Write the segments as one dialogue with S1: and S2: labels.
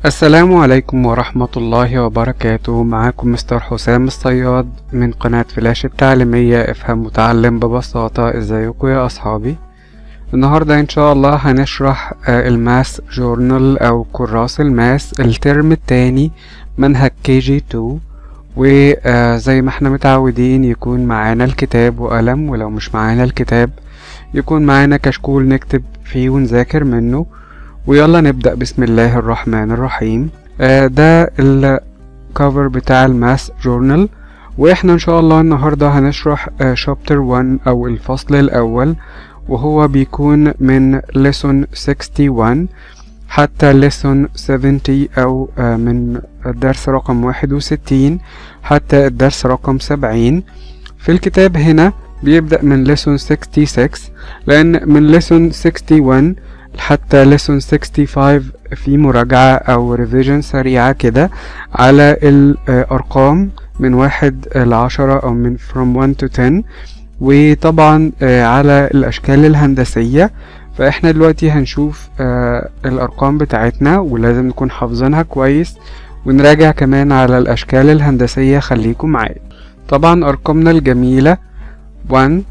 S1: السلام عليكم ورحمة الله وبركاته معاكم مستر حسام الصياد من قناة فلاش التعليمية افهم وتعلم ببساطة ازيكم يا اصحابي النهاردة ان شاء الله هنشرح آه، الماس جورنال او كراس الماس الترم التاني منهج كي جي 2 وزي ما احنا متعودين يكون معانا الكتاب وقلم ولو مش معانا الكتاب يكون معانا كشكول نكتب فيه ونذاكر منه ويلا نبدأ بسم الله الرحمن الرحيم آه ده الكفر بتاع الماس جورنال واحنا ان شاء الله النهاردة هنشرح آه شابتر 1 او الفصل الاول وهو بيكون من lesson 61 حتى lesson 70 او آه من الدرس رقم 61 حتى الدرس رقم 70 في الكتاب هنا بيبدأ من lesson 66 لأن من lesson 61 حتى lesson 65 في مراجعة أو revision سريعة كده على الأرقام من واحد لعشرة أو من from 1 to 10 وطبعا آه، على الأشكال الهندسية فإحنا دلوقتي هنشوف آه، الأرقام بتاعتنا ولازم نكون حافظينها كويس ونراجع كمان على الأشكال الهندسية خليكم معايا طبعا أرقامنا الجميلة 1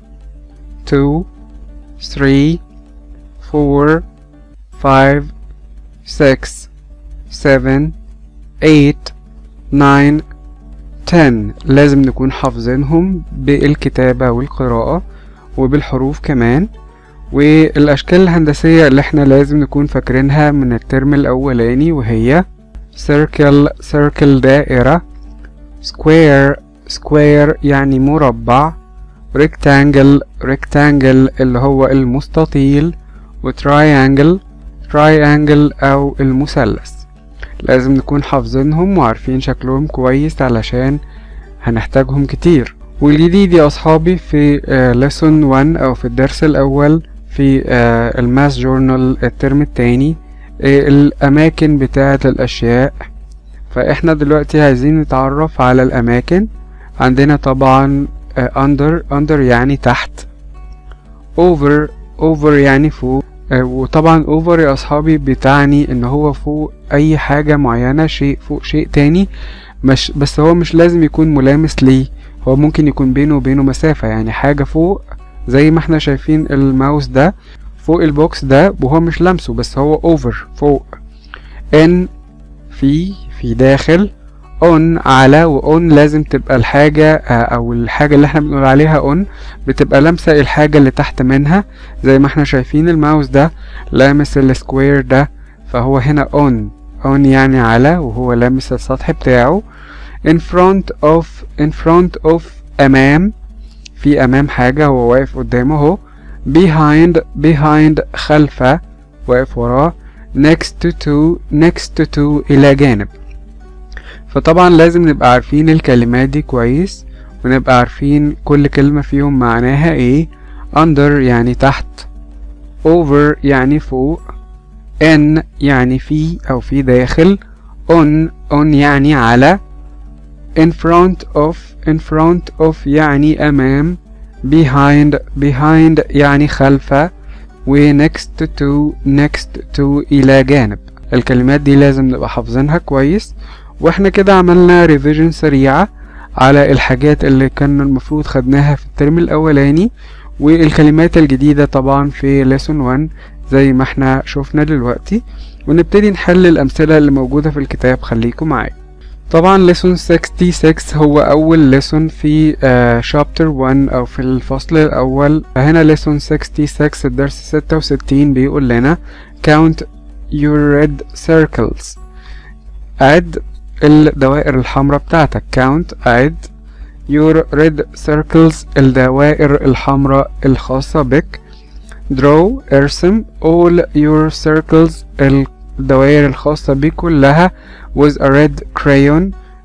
S1: 2 3 4 5 6 7 8 9 10 لازم نكون حافظينهم بالكتابة والقراءة وبالحروف كمان والأشكال الهندسية اللي احنا لازم نكون فاكرينها من الترم الأولاني وهي circle circle دائرة square square يعني مربع rectangle rectangle اللي هو المستطيل وتراينجل تراينجل أو المثلث لازم نكون حافظينهم وعارفين شكلهم كويس علشان هنحتاجهم كتير والجديد يا أصحابي في آه lesson 1 أو في الدرس الأول في آه الماس جورنال الترم التاني آه الأماكن بتاعة الأشياء فإحنا دلوقتي عايزين نتعرف على الأماكن عندنا طبعا آه under under يعني تحت over over يعني فوق آه، وطبعا over يا اصحابي بتعني ان هو فوق اي حاجة معينة شيء فوق شيء تاني مش بس هو مش لازم يكون ملامس ليه هو ممكن يكون بينه وبينه مسافة يعني حاجة فوق زي ما احنا شايفين الماوس ده فوق البوكس ده وهو مش لامسه بس هو over فوق ان في في داخل on على و on لازم تبقى الحاجة آه، او الحاجة اللي احنا بنقول عليها on بتبقى لامسة الحاجة اللي تحت منها زي ما احنا شايفين الماوس ده لامس السكوير ده فهو هنا on on يعني على وهو لامس السطح بتاعه in front of in front of أمام في أمام حاجة هو واقف قدامه اهو behind behind خلفه واقف وراه next to to next to to إلى جانب فطبعا لازم نبقى عارفين الكلمات دي كويس ونبقى عارفين كل كلمة فيهم معناها ايه under يعني تحت over يعني فوق in يعني في أو في داخل on on يعني على in front of in front of يعني أمام behind behind يعني خلفه و next to next to إلى جانب الكلمات دي لازم نبقى حافظينها كويس واحنا كده عملنا ريفيجن سريعة على الحاجات اللي كان المفروض خدناها في الترم الأولاني والكلمات الجديدة طبعا في lesson 1 زي ما احنا شفنا دلوقتي ونبتدي نحل الأمثلة اللي موجودة في الكتاب خليكم معايا طبعا lesson 66 هو أول lesson في uh, chapter 1 أو في الفصل الأول هنا lesson 66 الدرس 66 بيقول لنا count your red circles عد الدوائر الحمراء بتاعتك count عد your red circles الدوائر الحمراء الخاصة بك draw ارسم all your circles الدوائر الخاصة بك كلها with a red crayon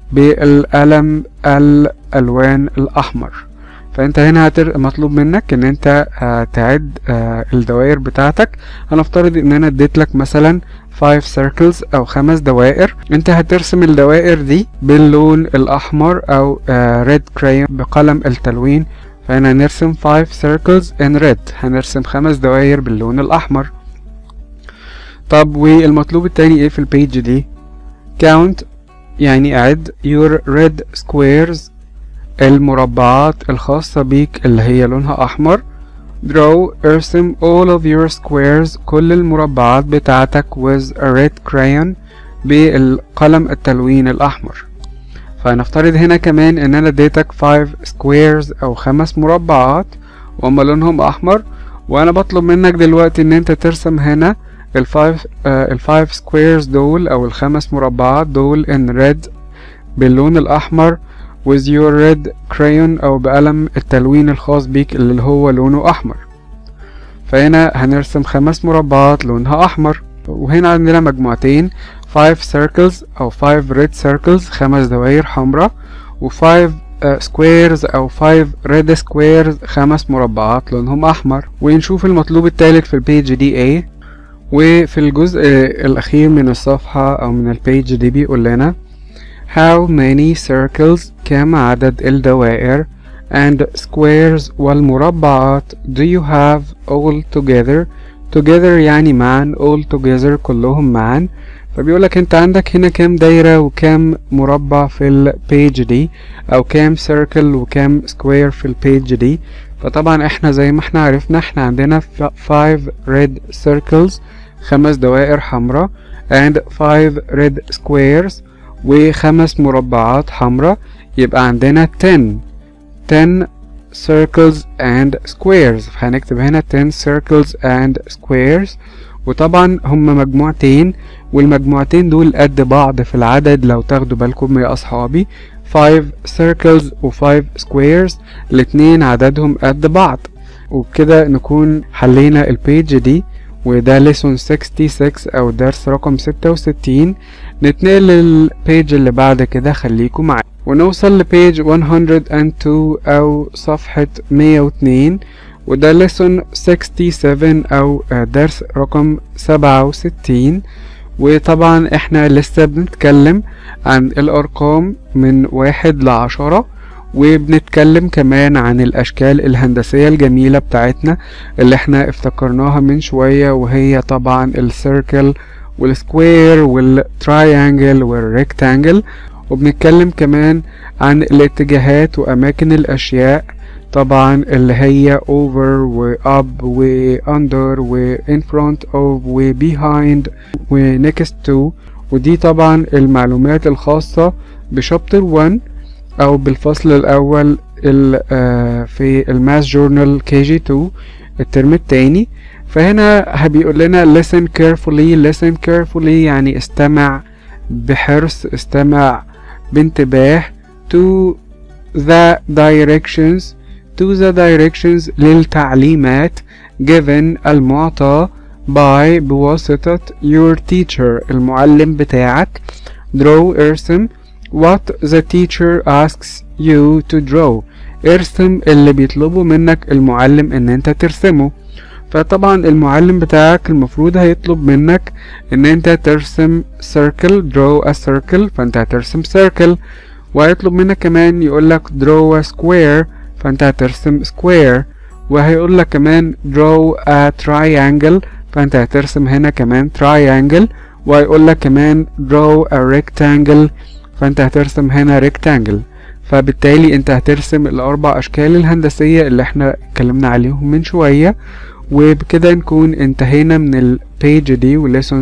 S1: بالقلم الألوان الأحمر فانت هنا هتر... مطلوب منك ان انت آه، تعد آه، الدوائر بتاعتك هنفترض ان انا اديت لك مثلا 5 circles او خمس دوائر انت هترسم الدوائر دي باللون الاحمر او آه، red crayon بقلم التلوين فهنا نرسم 5 circles in red هنرسم خمس دوائر باللون الاحمر طب والمطلوب التاني ايه في البيج دي count يعني اعد your red squares المربعات الخاصة بيك اللي هي لونها أحمر draw ارسم all of your squares كل المربعات بتاعتك with a red crayon بالقلم التلوين الأحمر فنفترض هنا كمان ان انا اديتك 5 squares او خمس مربعات وهم لونهم احمر وانا بطلب منك دلوقتي ان انت ترسم هنا الفايف آه الفايف سكويرز دول او الخمس مربعات دول in red باللون الاحمر with your red crayon او بقلم التلوين الخاص بيك اللي هو لونه احمر فهنا هنرسم خمس مربعات لونها احمر وهنا عندنا مجموعتين 5 circles او 5 red circles خمس دوائر حمراء و 5 سكويرز او 5 ريد سكويرز خمس مربعات لونهم احمر ونشوف المطلوب الثالث في البيج دي ايه وفي الجزء الاخير من الصفحة او من البيج دي بيقول لنا how many circles كم عدد الدوائر and squares والمربعات do you have all together together يعني معا all together كلهم معا فبيقولك انت عندك هنا كام دايرة وكام مربع في البيج دي او كام سيركل وكام سكوير في البيج دي فطبعا احنا زي ما احنا عرفنا احنا عندنا 5 red circles خمس دوائر حمراء and 5 red squares وخمس مربعات حمراء يبقى عندنا 10 10 circles and squares فهنكتب هنا 10 circles and squares وطبعا هما مجموعتين والمجموعتين دول قد بعض في العدد لو تاخدوا بالكم يا اصحابي 5 circles و 5 squares الاتنين عددهم قد بعض وبكده نكون حلينا البيج دي وده ليسون 66 او درس رقم 66 نتنقل للبيج اللي بعد كده خليكم معايا ونوصل لبيج 102 او صفحة 102 وده ليسون 67 او درس رقم 67 وطبعا احنا لسه بنتكلم عن الارقام من واحد لعشرة وبنتكلم كمان عن الاشكال الهندسية الجميلة بتاعتنا اللي احنا افتكرناها من شوية وهي طبعا السيركل والسكوير والتراينجل والريكتانجل وبنتكلم كمان عن الاتجاهات واماكن الاشياء طبعا اللي هي over و up و under و in front of و behind و next to ودي طبعا المعلومات الخاصة بشابتر 1 او بالفصل الاول في الماس جورنال كي جي 2 الترم التاني فهنا بيقول لنا listen carefully listen carefully يعني استمع بحرص استمع بانتباه to the directions to the directions للتعليمات given المعطى by بواسطة your teacher المعلم بتاعك draw ارسم what the teacher asks you to draw ارسم اللي بيطلبه منك المعلم ان انت ترسمه فطبعا المعلم بتاعك المفروض هيطلب منك ان انت ترسم circle draw a circle فانت هترسم circle وهيطلب منك كمان يقولك draw a square فانت هترسم square وهيقول لك كمان draw a triangle فانت هترسم هنا كمان triangle وهيقول لك كمان draw a rectangle فانت هترسم هنا rectangle فبالتالي انت هترسم الاربع اشكال الهندسية اللي احنا اتكلمنا عليهم من شوية وبكده نكون انتهينا من البيج دي وليسون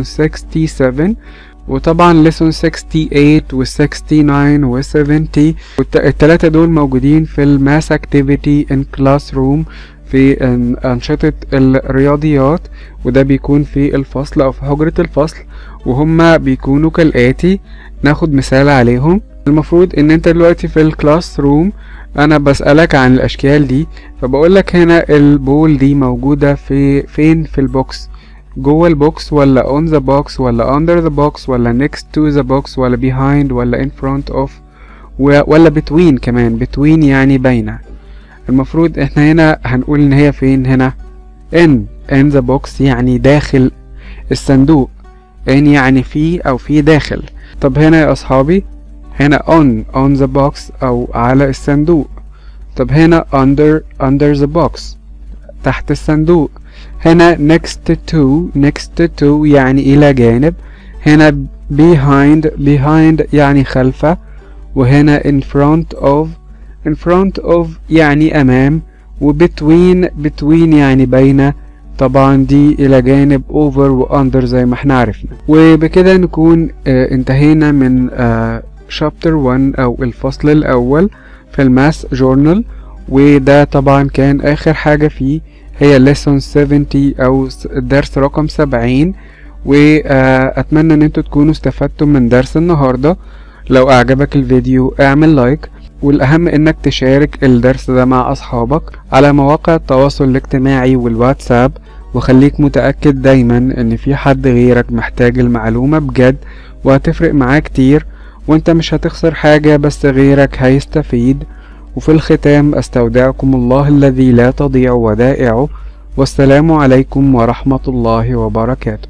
S1: 67 وطبعا ليسون 68 و 69 و 70 التلاتة دول موجودين في الماس اكتيفيتي ان كلاس روم في أنشطة الرياضيات وده بيكون في الفصل أو في حجرة الفصل وهما بيكونوا كالآتي ناخد مثال عليهم المفروض ان انت دلوقتي في الكلاس روم انا بسألك عن الاشكال دي فبقولك هنا البول دي موجودة في فين في البوكس جوه البوكس ولا on the box ولا under the box ولا next to the box ولا behind ولا in front of ولا between كمان between يعني بينه المفروض احنا هنا هنقول ان هي فين هنا in in the box يعني داخل الصندوق in يعني في او في داخل طب هنا يا اصحابي هنا on on the box او على الصندوق طب هنا under under the box تحت الصندوق هنا next to next to يعني إلى جانب هنا behind behind يعني خلفه وهنا in front of in front of يعني أمام و between between يعني بين طبعا دي إلى جانب over و under زي ما احنا عرفنا وبكده نكون اه انتهينا من اه chapter 1 أو الفصل الأول في الماس جورنال وده طبعا كان آخر حاجة فيه هي lesson 70 أو الدرس رقم 70 وأتمنى إن انتوا تكونوا استفدتم من درس النهاردة لو أعجبك الفيديو اعمل لايك والأهم إنك تشارك الدرس ده مع أصحابك على مواقع التواصل الاجتماعي والواتساب وخليك متأكد دايما إن في حد غيرك محتاج المعلومة بجد وهتفرق معاه كتير وانت مش هتخسر حاجة بس غيرك هيستفيد وفي الختام استودعكم الله الذي لا تضيع ودائعه والسلام عليكم ورحمة الله وبركاته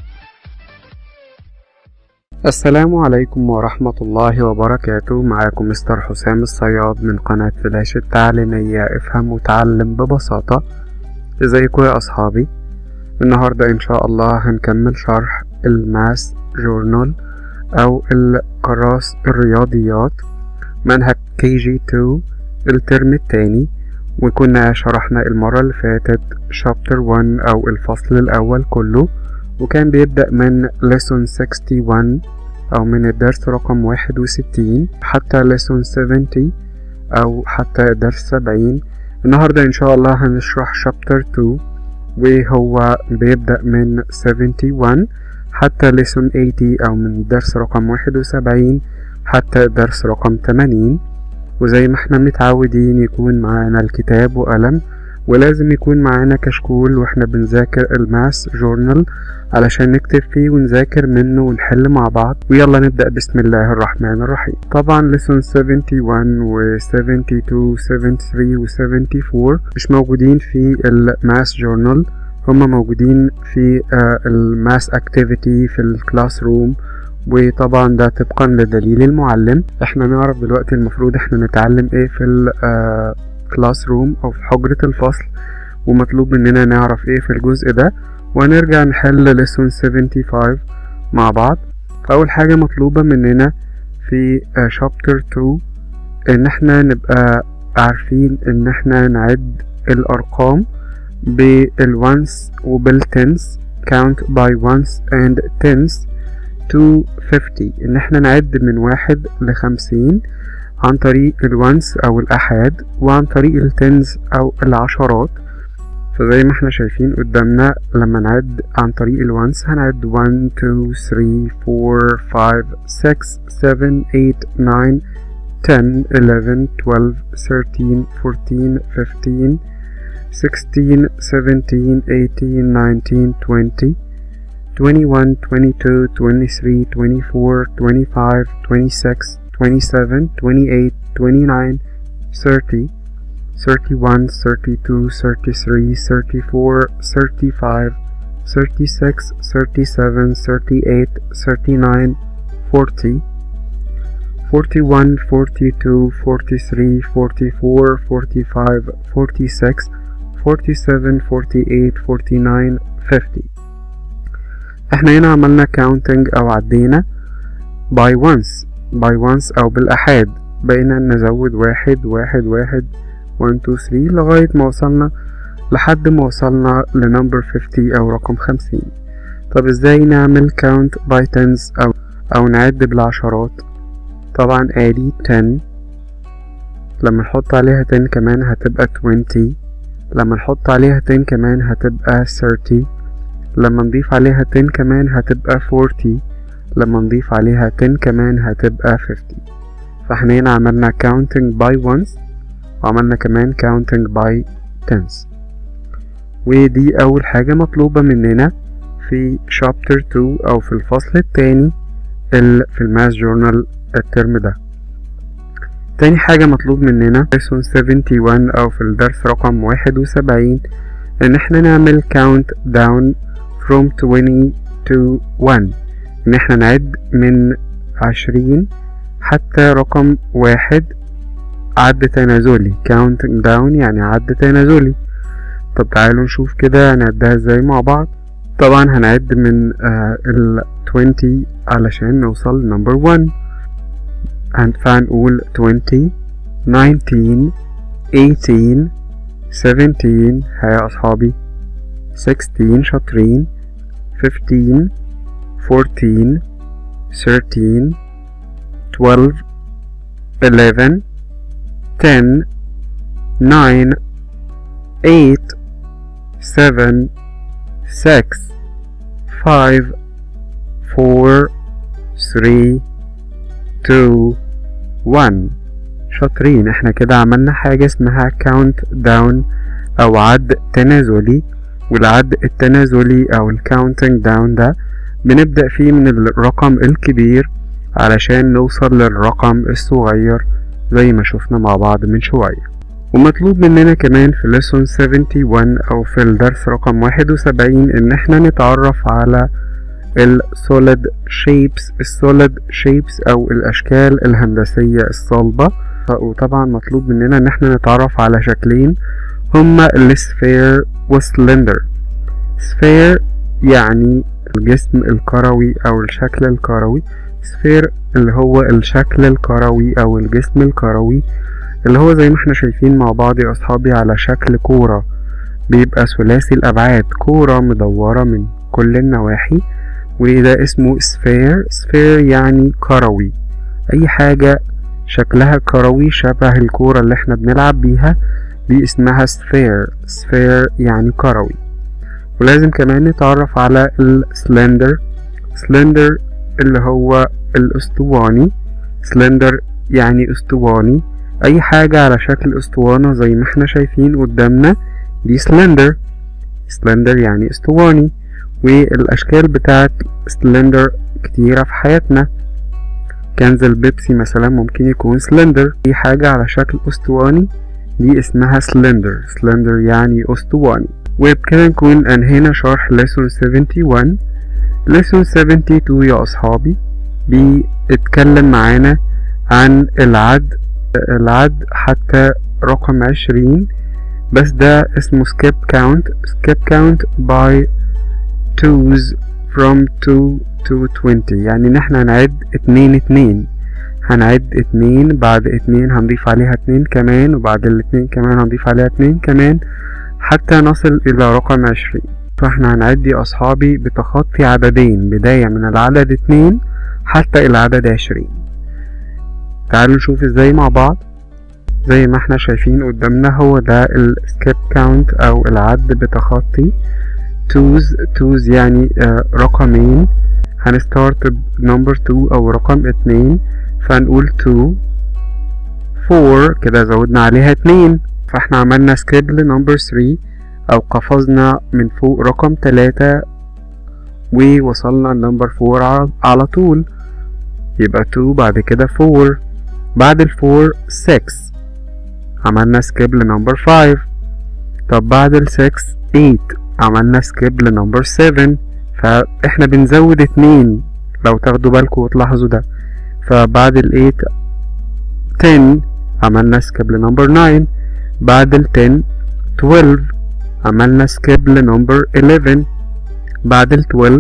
S1: السلام عليكم ورحمة الله وبركاته معاكم مستر حسام الصياد من قناة فلاش التعليمية افهم وتعلم ببساطة ازيكم يا اصحابي النهاردة ان شاء الله هنكمل شرح الماس جورنال او الكراس الرياضيات منهج كي جي 2 الترم التاني وكنا شرحنا المرة اللي فاتت شابتر 1 او الفصل الاول كله وكان بيبدأ من lesson 61 أو من الدرس رقم واحد وستين حتى lesson 70 أو حتى درس سبعين النهاردة إن شاء الله هنشرح chapter 2 وهو بيبدأ من 71 حتى lesson 80 أو من الدرس رقم واحد وسبعين حتى الدرس رقم 80 وزي ما احنا متعودين يكون معانا الكتاب وقلم ولازم يكون معانا كشكول واحنا بنذاكر الماس جورنال علشان نكتب فيه ونذاكر منه ونحل مع بعض ويلا نبدأ بسم الله الرحمن الرحيم طبعا lesson 71 و 72 73 و 74 مش موجودين في الماس جورنال هما موجودين في الماس اكتيفيتي في الكلاس روم وطبعا ده طبقا لدليل المعلم احنا نعرف دلوقتي المفروض احنا نتعلم ايه في الكلاس روم او في حجرة الفصل ومطلوب مننا نعرف ايه في الجزء ده ونرجع نحل lesson 75 مع بعض اول حاجة مطلوبة مننا في chapter 2 ان احنا نبقى عارفين ان احنا نعد الارقام بالونس وبالتنس count by ones and tens to 50 ان احنا نعد من واحد لخمسين عن طريق الونس او الاحاد وعن طريق التنز او العشرات فزي ما احنا شايفين قدامنا لما نعد عن طريق الونس هنعد 1 2 3 4 5 6 7 8 9 10 11 12 13 14 15 16 17 18 19 20 21 22 23 24 25 26 27 28 29 30 31 32 33 34 35 36 37 38 39 40 41 42 43 44 45 46 47 48 49 50 احنا هنا عملنا counting او عدينا by once by once او بالاحاد بقينا نزود واحد واحد واحد 1 2 3 لغاية ما وصلنا لحد ما وصلنا لنمبر 50 أو رقم 50 طب ازاي نعمل count by tens أو أو نعد بالعشرات طبعا ادي 10 لما نحط عليها 10 كمان هتبقى 20 لما نحط عليها 10 كمان هتبقى 30 لما نضيف عليها 10 كمان هتبقى 40 لما نضيف عليها 10 كمان هتبقى 50 فاحنا هنا عملنا counting by ones وعملنا كمان counting by tens ودي أول حاجة مطلوبة مننا في chapter 2 أو في الفصل التاني في الماس جورنال الترم ده تاني حاجة مطلوب مننا lesson 71 أو في الدرس رقم واحد وسبعين إن احنا نعمل count down from 20 to 1 إن احنا نعد من عشرين حتى رقم واحد عد تنازلي counting down يعني عد تنازلي طب تعالوا نشوف كده هنعدها ازاي مع بعض طبعا هنعد من آه ال 20 علشان نوصل نمبر 1 فهنقول 20 19 18 17 ها يا أصحابي 16 شاطرين 15 14 13 12 11 10 9 8 7 6 5 4 3 2 1 شاطرين احنا كده عملنا حاجة اسمها count down او عد تنازلي والعد التنازلي او الكاونتنج داون ده بنبدأ فيه من الرقم الكبير علشان نوصل للرقم الصغير زي ما شفنا مع بعض من شوية ومطلوب مننا كمان في lesson 71 أو في الدرس رقم 71 إن احنا نتعرف على ال solid shapes ال solid shapes أو الأشكال الهندسية الصلبة وطبعا مطلوب مننا إن احنا نتعرف على شكلين هما السفير والسلندر سفير يعني الجسم الكروي أو الشكل الكروي سفير اللي هو الشكل الكروي أو الجسم الكروي اللي هو زي ما احنا شايفين مع بعض يا أصحابي على شكل كورة بيبقى ثلاثي الأبعاد كورة مدورة من كل النواحي وده اسمه سفير سفير يعني كروي أي حاجة شكلها كروي شبه الكورة اللي احنا بنلعب بيها دي اسمها سفير سفير يعني كروي ولازم كمان نتعرف على السلندر سلندر اللي هو الاسطواني سلندر يعني اسطواني اي حاجة على شكل اسطوانة زي ما احنا شايفين قدامنا دي سلندر سلندر يعني اسطواني والاشكال بتاعت سلندر كتيرة في حياتنا كنز البيبسي مثلا ممكن يكون سلندر اي حاجة على شكل اسطواني دي اسمها سلندر سلندر يعني اسطواني وبكده نكون انهينا شرح lesson 71 lesson 72 يا اصحابي بيتكلم معانا عن العد العد حتى رقم عشرين بس ده اسمه skip count skip count by twos from 2 to 20 يعني ان احنا هنعد اتنين اتنين هنعد اتنين بعد اتنين هنضيف عليها اتنين كمان وبعد الاتنين كمان هنضيف عليها اتنين كمان حتى نصل الى رقم عشرين فاحنا هنعد يا اصحابي بتخطي عددين بداية من العدد اتنين حتى العدد عشرين تعالوا نشوف ازاي مع بعض زي ما احنا شايفين قدامنا هو ده السكيب كاونت او العد بتخطي توز توز يعني آه رقمين هنستارت بنمبر 2 او رقم اتنين فنقول 2 4 كده زودنا عليها اتنين فاحنا عملنا سكيب لنمبر 3 او قفزنا من فوق رقم تلاتة ووصلنا لنمبر 4 على طول يبقى 2 بعد كده 4 بعد ال 4 6 عملنا سكيب لنمبر 5 طب بعد ال 6 8 عملنا سكيب لنمبر 7 فاحنا بنزود اتنين لو تاخدوا بالكم وتلاحظوا ده فبعد ال 8 10 عملنا سكيب لنمبر 9 بعد ال 10 12 عملنا سكيب لنمبر 11 بعد ال 12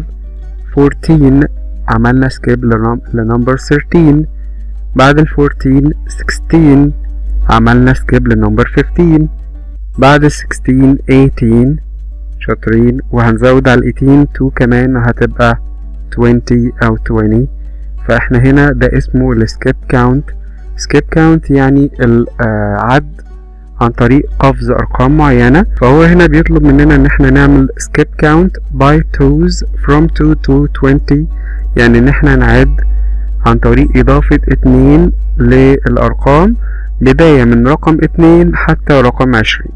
S1: 14 عملنا سكيب لنمبر 13 بعد ال 14 16 عملنا سكيب لنمبر 15 بعد ال 16 18 شاطرين وهنزود على ال 18 2 كمان هتبقى 20 أو 20 فاحنا هنا ده اسمه السكيب كاونت سكيب كاونت يعني العد عن طريق قفز أرقام معينة فهو هنا بيطلب مننا إن احنا نعمل skip count by twos from 2 to 20 يعني إن احنا نعد عن طريق إضافة اتنين للأرقام بداية من رقم اتنين حتى رقم عشرين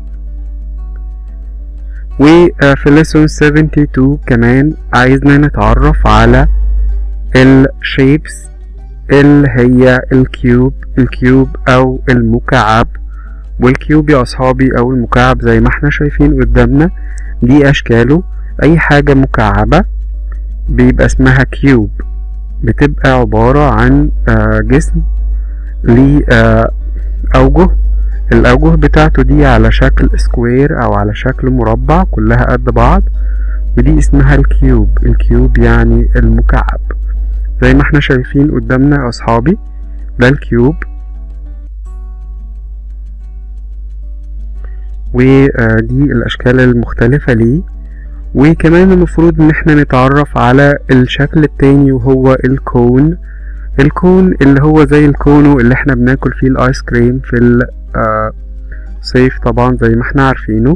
S1: وفي lesson 72 كمان عايزنا نتعرف على الشيبس اللي هي الكيوب الكيوب أو المكعب والكيوب يا أصحابي أو المكعب زي ما احنا شايفين قدامنا دي أشكاله أي حاجة مكعبة بيبقى اسمها كيوب بتبقى عبارة عن جسم ليه أوجه الأوجه بتاعته دي على شكل سكوير أو على شكل مربع كلها قد بعض ودي اسمها الكيوب الكيوب يعني المكعب زي ما احنا شايفين قدامنا يا أصحابي ده الكيوب ودي الأشكال المختلفة ليه وكمان المفروض ان احنا نتعرف على الشكل التاني وهو الكون الكون اللي هو زي الكونو اللي احنا بناكل فيه الايس كريم في الصيف طبعا زي ما احنا عارفينه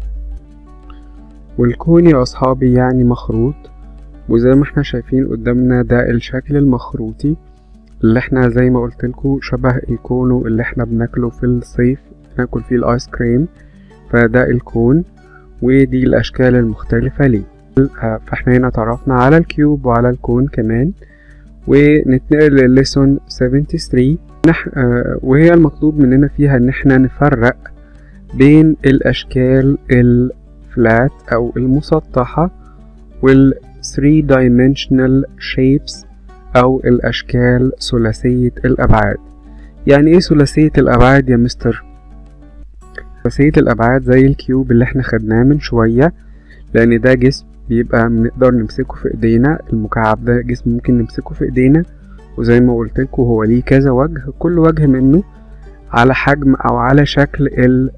S1: والكون يا اصحابي يعني مخروط وزي ما احنا شايفين قدامنا ده الشكل المخروطي اللي احنا زي ما قلت لكم شبه الكونو اللي احنا بناكله في الصيف بناكل فيه الايس كريم فده الكون ودي الاشكال المختلفة ليه فاحنا هنا تعرفنا على الكيوب وعلى الكون كمان ونتنقل لليسون 73 نح... وهي المطلوب مننا فيها ان احنا نفرق بين الاشكال الفلات او المسطحة وال 3 dimensional shapes او الاشكال ثلاثية الابعاد يعني ايه ثلاثية الابعاد يا مستر ثلاثية الابعاد زي الكيوب اللي احنا خدناه من شوية لان ده جسم بيبقى بنقدر نمسكه في ايدينا المكعب ده جسم ممكن نمسكه في ايدينا وزي ما قلت لكم هو ليه كذا وجه كل وجه منه على حجم او على شكل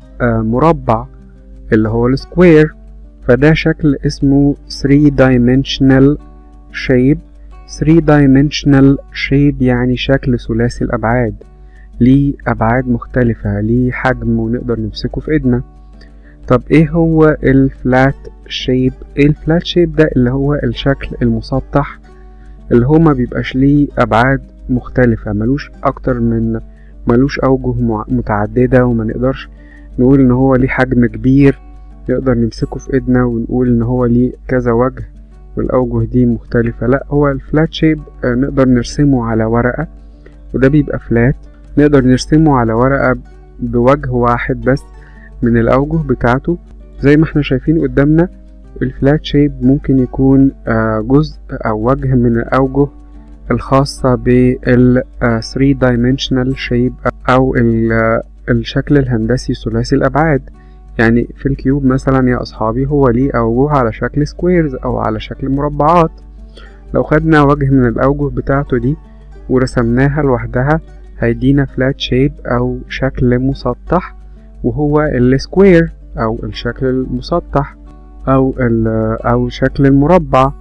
S1: المربع اللي هو السكوير فده شكل اسمه 3 dimensional shape 3 dimensional shape يعني شكل ثلاثي الابعاد ليه ابعاد مختلفة ليه حجم ونقدر نمسكه في ايدنا طب ايه هو الفلات شيب ايه الفلات شيب ده اللي هو الشكل المسطح اللي هو ما بيبقاش ليه ابعاد مختلفة ملوش اكتر من ملوش اوجه متعددة وما نقدرش نقول ان هو ليه حجم كبير نقدر نمسكه في ايدنا ونقول ان هو ليه كذا وجه والاوجه دي مختلفة لا هو الفلات شيب نقدر نرسمه على ورقة وده بيبقى فلات نقدر نرسمه على ورقة بوجه واحد بس من الأوجه بتاعته زي ما احنا شايفين قدامنا الفلات شيب ممكن يكون جزء أو وجه من الأوجه الخاصة بال 3 dimensional shape أو الشكل الهندسي ثلاثي الأبعاد يعني في الكيوب مثلا يا أصحابي هو ليه أوجه على شكل سكويرز أو على شكل مربعات لو خدنا وجه من الأوجه بتاعته دي ورسمناها لوحدها هيدينا فلات شيب أو شكل مسطح وهو السكوير أو الشكل المسطح أو أو شكل المربع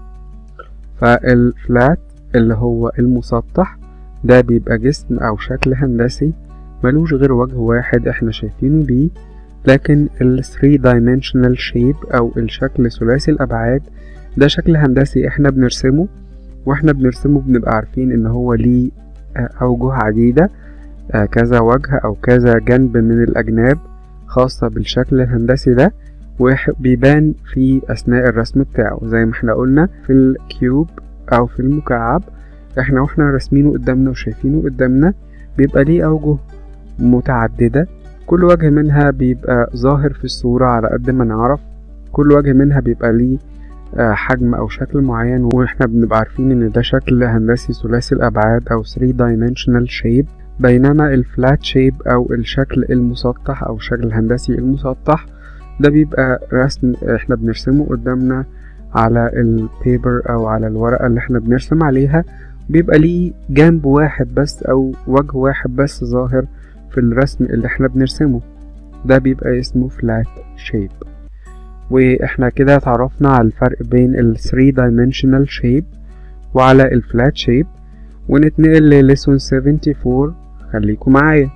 S1: فالفلات اللي هو المسطح ده بيبقى جسم أو شكل هندسي ملوش غير وجه واحد احنا شايفينه بيه لكن ال 3 dimensional shape أو الشكل ثلاثي الأبعاد ده شكل هندسي احنا بنرسمه واحنا بنرسمه بنبقى عارفين ان هو ليه أوجه عديدة كذا وجه أو كذا جنب من الأجناب خاصة بالشكل الهندسي ده وبيبان في أثناء الرسم بتاعه زي ما احنا قلنا في الكيوب أو في المكعب احنا واحنا راسمينه قدامنا وشايفينه قدامنا بيبقى ليه أوجه متعددة كل وجه منها بيبقى ظاهر في الصورة على قد ما نعرف كل وجه منها بيبقى ليه حجم أو شكل معين واحنا بنبقى عارفين إن ده شكل هندسي ثلاثي الأبعاد أو 3 dimensional shape بينما الفلات شيب أو الشكل المسطح أو الشكل الهندسي المسطح ده بيبقى رسم احنا بنرسمه قدامنا على البيبر أو على الورقة اللي احنا بنرسم عليها بيبقى ليه جنب واحد بس أو وجه واحد بس ظاهر في الرسم اللي احنا بنرسمه ده بيبقى اسمه فلات شيب واحنا كده اتعرفنا على الفرق بين ال 3 dimensional shape وعلى الفلات شيب ونتنقل لليسون 74 خليكم معايا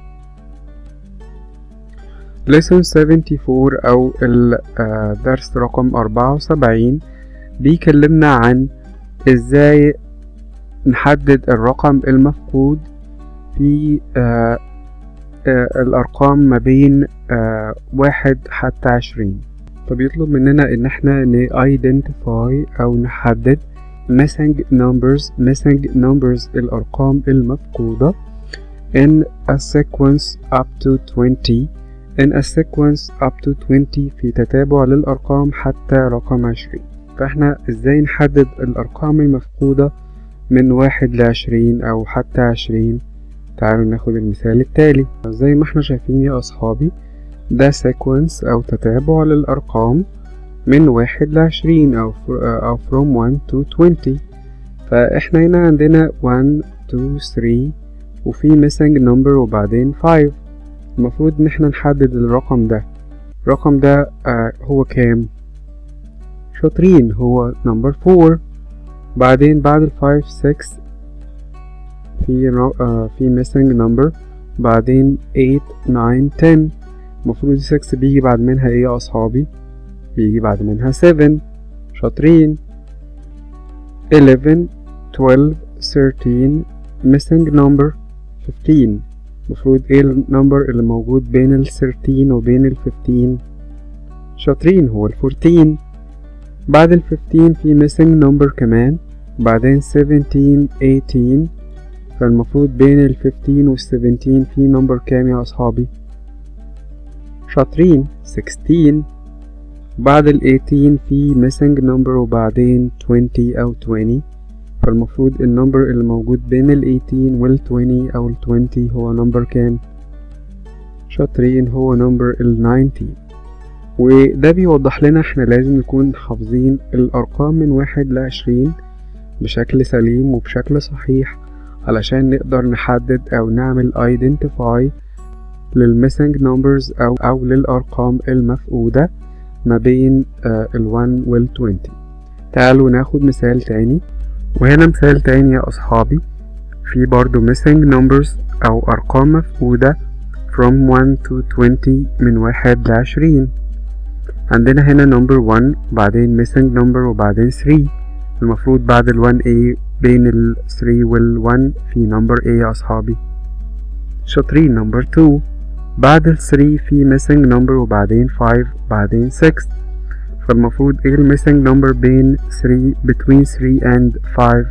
S1: lesson 74 أو الدرس رقم 74 بيكلمنا عن ازاي نحدد الرقم المفقود في آآ آآ الأرقام ما بين واحد حتى عشرين فبيطلب مننا إن احنا ن identify أو نحدد missing numbers missing numbers الأرقام المفقودة in a sequence up to 20 in a sequence up to 20 في تتابع للأرقام حتى رقم 20 فاحنا ازاي نحدد الأرقام المفقودة من واحد لعشرين أو حتى عشرين تعالوا ناخد المثال التالي زي ما احنا شايفين يا أصحابي ده sequence أو تتابع للأرقام من واحد لعشرين أو, أو from one to twenty فاحنا هنا عندنا one two three وفي missing number وبعدين five المفروض ان احنا نحدد الرقم ده الرقم ده آه هو كام شاطرين هو number four بعدين بعد ال five six في آه في missing number بعدين eight nine ten المفروض 6 بيجي بعد منها ايه يا اصحابي بيجي بعد منها 7 شاطرين 11 12 13 missing number 15 المفروض ايه النمبر اللي موجود بين ال 13 وبين ال 15 شاطرين هو ال 14 بعد ال 15 في missing number كمان بعدين 17 18 فالمفروض بين ال 15 وال 17 في نمبر كام يا أصحابي شاطرين 16 بعد ال 18 في missing number وبعدين 20 أو 20 فالمفروض النمبر اللي موجود بين ال 18 وال 20 أو ال 20 هو نمبر كام شاطرين هو نمبر ال 19 وده بيوضح لنا احنا لازم نكون حافظين الأرقام من واحد لعشرين بشكل سليم وبشكل صحيح علشان نقدر نحدد أو نعمل identify للميسنج نمبرز أو أو للأرقام المفقودة ما بين ال 1 وال 20 تعالوا ناخد مثال تاني وهنا مثال تاني يا أصحابي في برضو missing numbers أو أرقام مفقودة from 1 to 20 من واحد لعشرين عندنا هنا number 1 بعدين missing number وبعدين 3 المفروض بعد ال 1A بين ال 3 وال 1 في number A يا أصحابي شاطرين number 2 بعد ال 3 في missing number وبعدين 5 بعدين 6 فالمفروض ايه ال missing number بين 3 between 3 and 5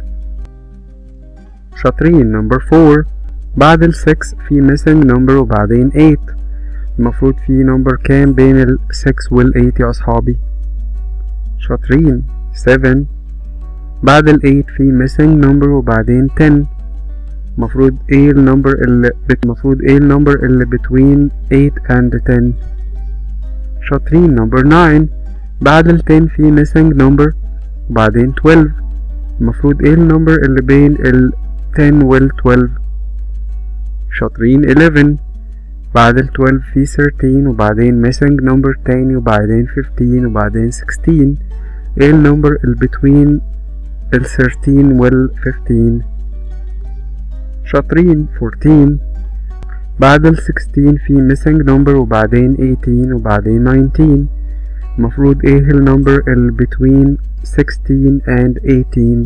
S1: شاطرين number 4 بعد ال 6 في missing number وبعدين 8 المفروض في number كام بين ال 6 وال 8 يا أصحابي شاطرين 7 بعد ال 8 في missing number وبعدين 10 المفروض ايه النمبر اللي المفروض ايه النمبر اللي between 8 and 10 شاطرين number 9 بعد ال 10 في missing number وبعدين 12 المفروض ايه النمبر اللي بين ال 10 وال 12 شاطرين 11 بعد ال 12 في 13 وبعدين missing number تاني وبعدين 15 وبعدين 16 ايه النمبر اللي between ال 13 وال 15 شاطرين 14 بعد ال 16 في missing number وبعدين 18 وبعدين 19 المفروض ايه النمبر اللي between 16 and 18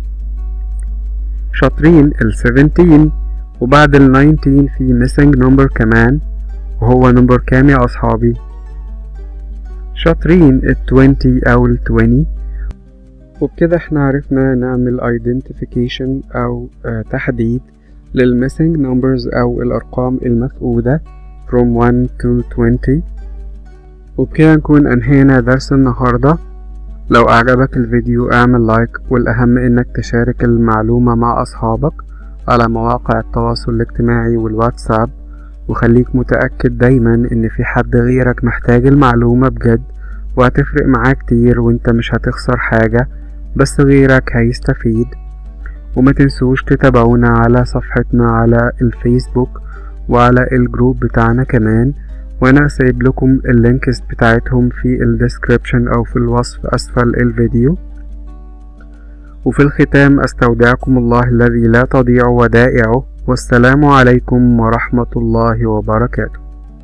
S1: شاطرين ال 17 وبعد ال 19 في missing number كمان وهو نمبر كام يا أصحابي شاطرين ال 20 أو ال 20 وبكده احنا عرفنا نعمل identification أو آه تحديد للميسنج numbers أو الأرقام المفقودة from 1 to 20 وبكده نكون أنهينا درس النهاردة لو أعجبك الفيديو اعمل لايك والأهم إنك تشارك المعلومة مع أصحابك على مواقع التواصل الاجتماعي والواتساب وخليك متأكد دايما إن في حد غيرك محتاج المعلومة بجد وهتفرق معاه كتير وانت مش هتخسر حاجة بس غيرك هيستفيد وما تنسوش تتابعونا على صفحتنا على الفيسبوك وعلى الجروب بتاعنا كمان وانا سايب لكم اللينكس بتاعتهم في الديسكريبشن او في الوصف اسفل الفيديو وفي الختام استودعكم الله الذي لا تضيع ودائعه والسلام عليكم ورحمة الله وبركاته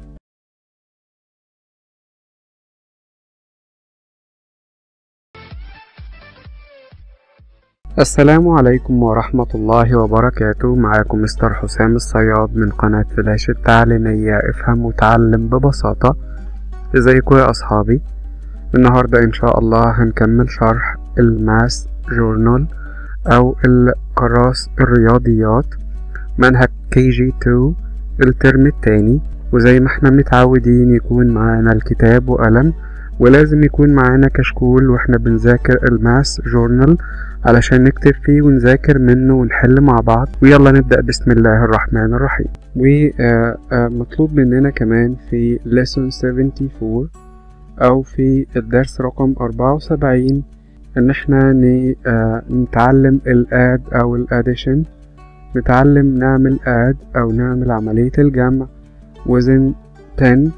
S1: السلام عليكم ورحمة الله وبركاته معاكم مستر حسام الصياد من قناة فلاش التعليمية افهم وتعلم ببساطة ازيكم يا اصحابي النهاردة ان شاء الله هنكمل شرح الماس جورنال او الكراس الرياضيات منهج كي جي 2 الترم التاني وزي ما احنا متعودين يكون معانا الكتاب وقلم ولازم يكون معانا كشكول واحنا بنذاكر الماس جورنال علشان نكتب فيه ونذاكر منه ونحل مع بعض ويلا نبدأ بسم الله الرحمن الرحيم ومطلوب مننا كمان في lesson 74 أو في الدرس رقم 74 إن احنا نتعلم الاد أو الاديشن نتعلم نعمل add أو نعمل عملية الجمع وزن 10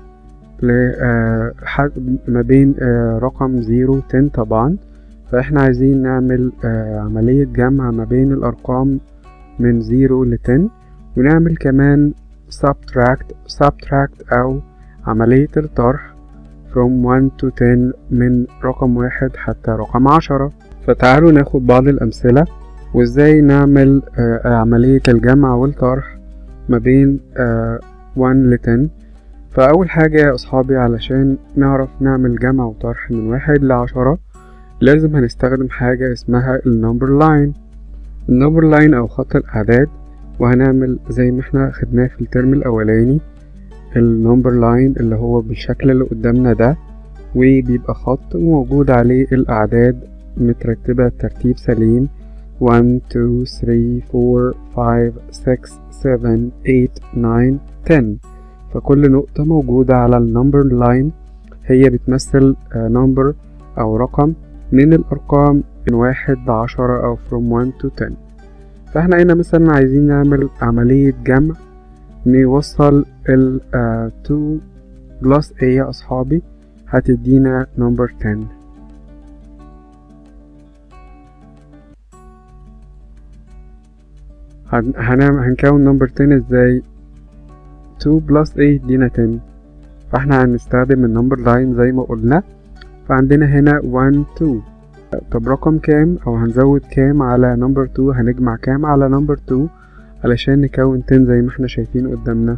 S1: ما بين رقم 0 و 10 طبعا فاحنا عايزين نعمل عملية جمع ما بين الأرقام من 0 ل 10 ونعمل كمان subtract subtract أو عملية الطرح from 1 to 10 من رقم واحد حتى رقم عشرة فتعالوا ناخد بعض الأمثلة وازاي نعمل عملية الجمع والطرح ما بين 1 ل 10 فأول حاجة يا أصحابي علشان نعرف نعمل جمع وطرح من واحد لعشرة لازم هنستخدم حاجة اسمها النمبر لاين النمبر لاين أو خط الأعداد وهنعمل زي ما احنا خدناه في الترم الأولاني النمبر لاين اللي هو بالشكل اللي قدامنا ده وبيبقى خط موجود عليه الأعداد مترتبة بترتيب سليم 1 2 3 4 5 6 7 8 9 10 فكل نقطة موجودة على النمبر لاين هي بتمثل نمبر أو رقم من الأرقام من واحد لعشرة أو from 1 to 10 فاحنا هنا مثلا عايزين نعمل عملية جمع نوصل ال uh, 2 plus A يا أصحابي هتدينا نمبر 10 هنعمل هنكون نمبر 10 ازاي 2 بلس 8 يدينا 10 فاحنا هنستخدم النمبر لاين زي ما قلنا فعندنا هنا 1 2 طب رقم كام او هنزود كام على نمبر 2 هنجمع كام على نمبر 2 علشان نكون 10 زي ما احنا شايفين قدامنا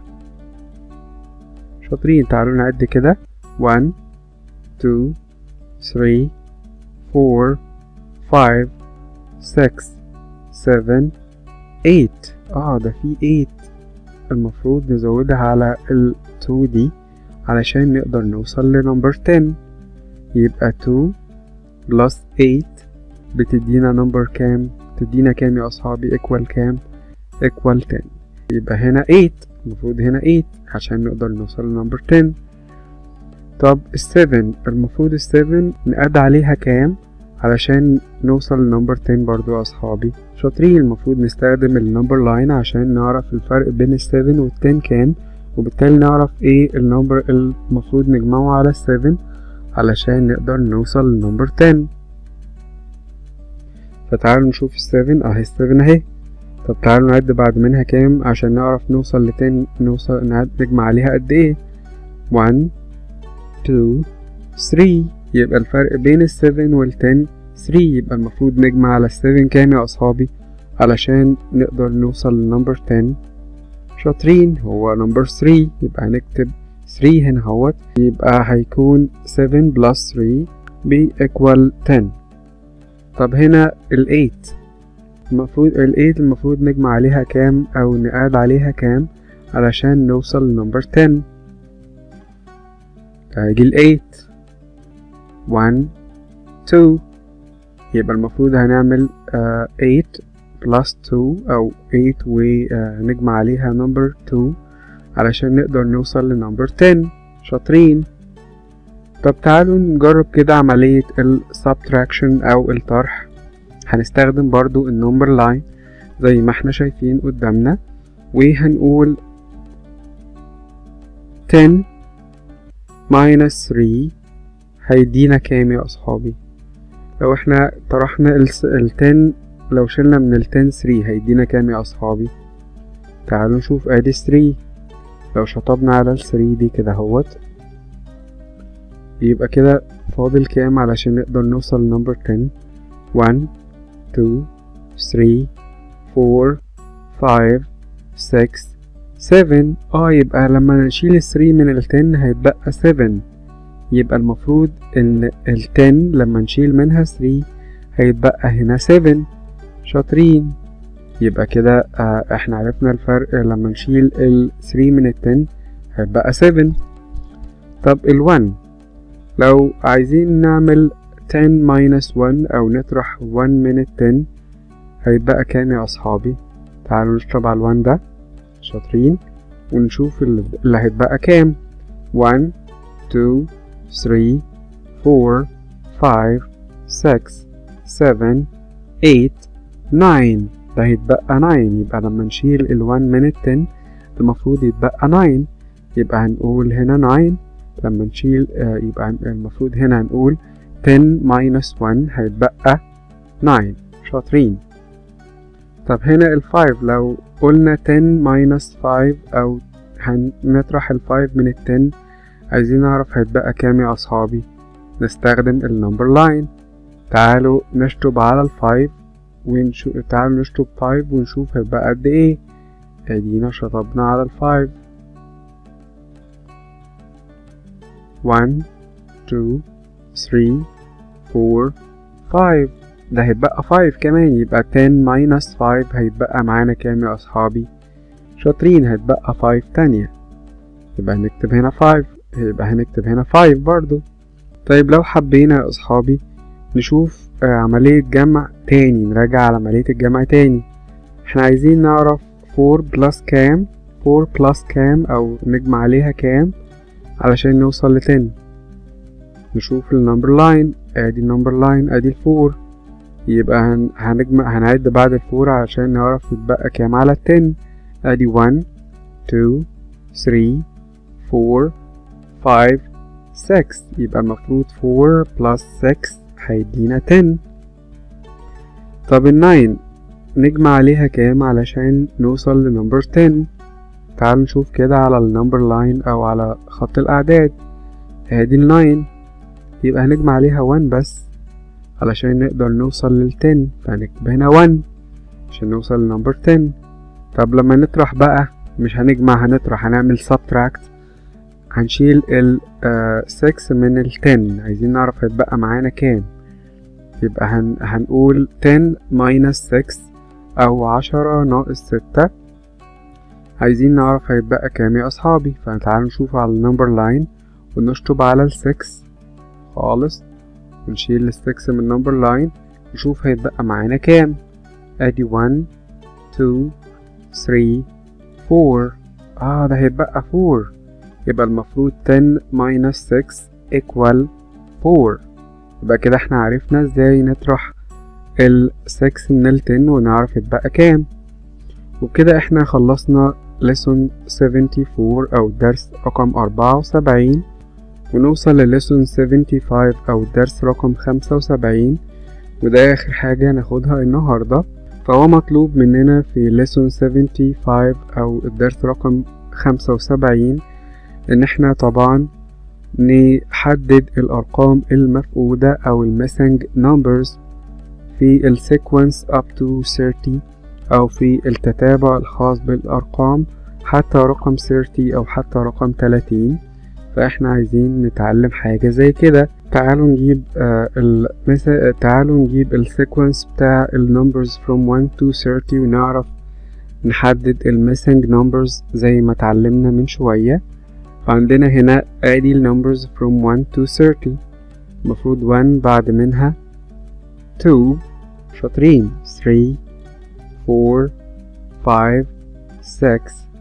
S1: شاطرين تعالوا نعد كده 1 2 3 4 5 6 7 8 اه ده في 8 المفروض نزودها على ال 2 دي علشان نقدر نوصل لنمبر 10 يبقى 2 بلس 8 بتدينا نمبر كام تدينا كام يا أصحابي equal كام equal 10 يبقى هنا 8 المفروض هنا 8 عشان نقدر نوصل لنمبر 10 طب ال 7 المفروض ال 7 نقاد عليها كام علشان نوصل لنمبر 10 برضو يا أصحابي شاطرين المفروض نستخدم النمبر لاين عشان نعرف الفرق بين ال 7 وال 10 كام وبالتالي نعرف ايه النمبر المفروض نجمعه على ال 7 علشان نقدر نوصل لنمبر 10 فتعالوا نشوف ال 7 اهي ال 7 اهي طب تعالوا نعد بعد منها كام عشان نعرف نوصل ل 10 نوصل نعد نجمع عليها قد ايه 1 2 3 يبقى الفرق بين ال 7 وال 10 3 يبقى المفروض نجمع على ال 7 كام يا أصحابي علشان نقدر نوصل لنمبر 10 شاطرين هو نمبر 3 يبقى هنكتب 3 هنا اهوت يبقى هيكون 7 بلس 3 بيكوال 10 طب هنا ال 8 المفروض ال 8 المفروض نجمع عليها كام أو نقاد عليها كام علشان نوصل لنمبر 10 هيجي ال 8 1 2 يبقى المفروض هنعمل uh, 8 plus 2 أو 8 ونجمع عليها number 2 علشان نقدر نوصل لنمبر 10 شاطرين طب تعالوا نجرب كده عملية ال subtraction أو الطرح هنستخدم برضو النمبر لاين زي ما احنا شايفين قدامنا وهنقول 10 minus 3 هيدينا كام يا أصحابي لو احنا طرحنا ال 10 لو شلنا من ال 10 3 هيدينا كام يا أصحابي تعالوا نشوف ادي 3 لو شطبنا على ال 3 دي كده اهوت يبقى كده فاضل كام علشان نقدر نوصل لنمبر 10 1 2 3 4 5 6 7 اه يبقى لما نشيل ال 3 من ال 10 هيتبقى 7 يبقى المفروض ان ال 10 لما نشيل منها 3 هيتبقى هنا 7 شاطرين يبقى كده آه احنا عرفنا الفرق لما نشيل ال 3 من ال 10 هيبقى 7 طب ال 1 لو عايزين نعمل 10 minus 1 أو نطرح 1 من 10 هيتبقى كام يا أصحابي تعالوا نشرب على الوان ده شاطرين ونشوف اللي هيتبقى كام 1 2 3 4 5 6 7 8 9 ده هيتبقى 9 يبقى لما نشيل ال 1 من ال 10 المفروض يتبقى 9 يبقى هنقول هنا 9 لما نشيل آه يبقى المفروض هنا هنقول 10 minus 1 هيتبقى 9 شاطرين طب هنا ال 5 لو قلنا 10 minus 5 أو هنطرح ال 5 من ال 10 عايزين نعرف هيتبقى كام يا أصحابي نستخدم النمبر لاين تعالوا نشطب على ال 5 ونشوف تعالوا نشطب 5 ونشوف هيبقى قد ايه ادينا شطبنا على ال 5 1 2 3 4 5 ده هيتبقى 5 كمان يبقى 10 minus 5 هيتبقى معانا كام يا أصحابي شاطرين هيتبقى 5 تانية يبقى هنكتب هنا 5 يبقى هنكتب هنا 5 برضو طيب لو حبينا يا أصحابي نشوف عملية جمع تاني نراجع على عملية الجمع تاني احنا عايزين نعرف 4 بلس كام 4 بلس كام أو نجمع عليها كام علشان نوصل ل 10 نشوف النمبر لاين ادي النمبر لاين ادي الفور يبقى هن... هنجمع هنعد بعد الفور عشان نعرف يتبقى كام على التن ادي 1 2 3 4 5 6 يبقى المفروض 4 بلس 6 هيدينا 10 طب ال 9 نجمع عليها كام علشان نوصل لنمبر 10 تعال نشوف كده على النمبر لاين او على خط الاعداد ادي ال 9 يبقى هنجمع عليها 1 بس علشان نقدر نوصل لل 10 فهنكتب هنا 1 عشان نوصل لنمبر 10 طب لما نطرح بقى مش هنجمع هنطرح هنعمل subtract هنشيل ال 6 من ال 10 عايزين نعرف هيتبقى معانا كام يبقى هن هنقول 10 minus 6 أو عشرة ناقص ستة عايزين نعرف هيتبقى كام يا أصحابي فتعالوا نشوف على النمبر لاين ونشطب على السكس خالص ونشيل السكس من النمبر لاين نشوف هيتبقى معانا كام ادي 1 2 3 4 اه ده هيتبقى 4 يبقى المفروض 10 minus 6 equal 4 يبقى كده احنا عرفنا ازاي نطرح ال 6 من ال 10 ونعرف يتبقى كام وبكده احنا خلصنا lesson 74 او درس رقم 74 ونوصل لليسون 75 أو الدرس رقم 75 وده آخر حاجة ناخدها النهاردة فهو مطلوب مننا في ليسون 75 أو الدرس رقم 75 إن احنا طبعا نحدد الأرقام المفقودة أو الميسنج numbers في السيكونس up to 30 أو في التتابع الخاص بالأرقام حتى رقم 30 أو حتى رقم 30 فاحنا عايزين نتعلم حاجة زي كده تعالوا نجيب آه المثل تعالوا نجيب السيكونس بتاع النمبرز from 1 to 30 ونعرف نحدد الميسنج نمبرز زي ما اتعلمنا من شوية فعندنا هنا ادي النمبرز from 1 to 30 المفروض 1 بعد منها 2 شاطرين 3 4 5 6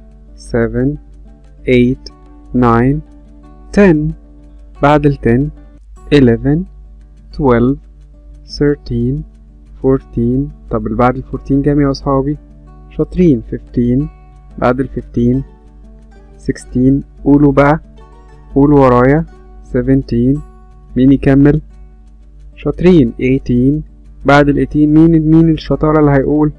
S1: 7 8 9 10 بعد ال 10 11 12 13 14 طب اللي بعد ال 14 كام يا أصحابي؟ شاطرين 15 بعد ال 15 16 قولوا بقى قولوا ورايا 17 مين يكمل؟ شاطرين 18 بعد ال 18 مين مين الشطارة اللي هيقول؟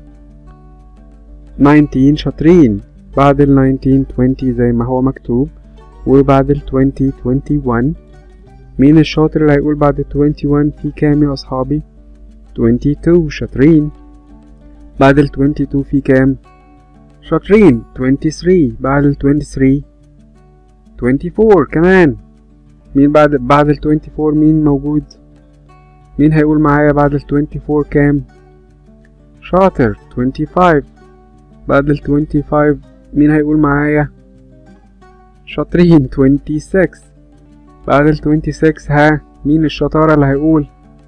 S1: 19 شاطرين بعد ال 19 20 زي ما هو مكتوب وبعد ال 20 21 مين الشاطر اللي هيقول بعد ال 21 في كام يا أصحابي؟ 22 شاطرين بعد ال 22 في كام؟ شاطرين 23 بعد ال 23 24 كمان مين بعد بعد ال 24 مين موجود؟ مين هيقول معايا بعد ال 24 كام؟ شاطر 25 بعد ال 25 مين هيقول معايا؟ شاطرين 26 بعد ال 26 ها مين الشطارة اللي هيقول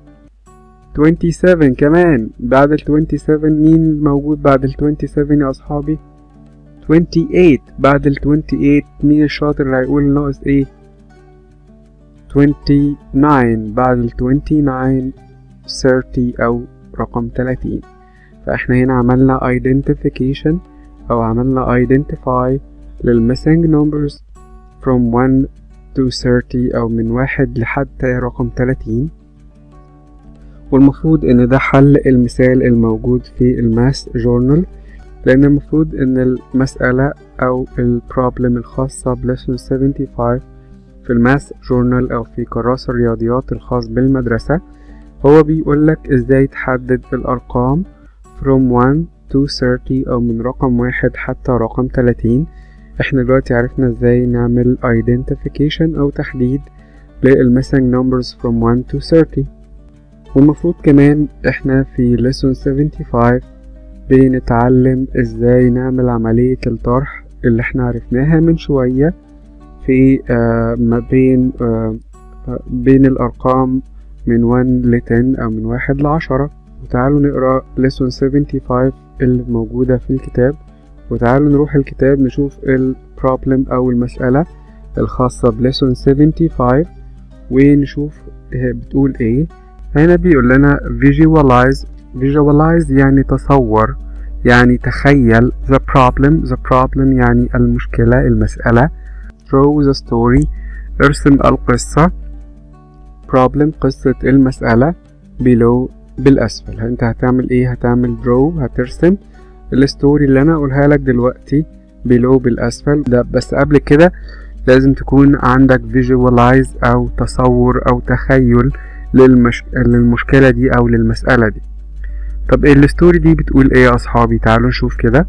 S1: 27 كمان بعد ال 27 مين موجود بعد ال 27 يا أصحابي 28 بعد ال 28 مين الشاطر اللي هيقول ناقص ايه 29 بعد ال 29 30 أو رقم 30 فاحنا هنا عملنا identification أو عملنا identify لل missing numbers from 1 to 30 أو من واحد لحد رقم 30 والمفروض إن ده حل المثال الموجود في الماس جورنال لأن المفروض إن المسألة أو البروبلم الخاصة بلسون 75 في الماس جورنال أو في كراسة الرياضيات الخاص بالمدرسة هو بيقولك إزاي تحدد الأرقام from 1 to 30 أو من رقم واحد حتى رقم 30 احنا دلوقتي عرفنا ازاي نعمل identification أو تحديد للmissing numbers from 1 to 30 والمفروض كمان احنا في lesson 75 بنتعلم ازاي نعمل عملية الطرح اللي احنا عرفناها من شوية في آه ما بين آه بين الأرقام من 1 ل 10 أو من واحد لعشرة وتعالوا نقرأ lesson 75 اللي موجودة في الكتاب وتعالوا نروح الكتاب نشوف البروبلم أو المسألة الخاصة بليسون 75 ونشوف بتقول ايه هنا بيقول لنا visualize visualize يعني تصور يعني تخيل the problem the problem يعني المشكلة المسألة draw the story ارسم القصة problem قصة المسألة below بالأسفل انت هتعمل ايه هتعمل draw هترسم الستوري اللي انا اقولها لك دلوقتي below بالأسفل ده بس قبل كده لازم تكون عندك visualize أو تصور أو تخيل للمش... للمشكلة دي أو للمسألة دي طب الستوري دي بتقول ايه يا أصحابي تعالوا نشوف كده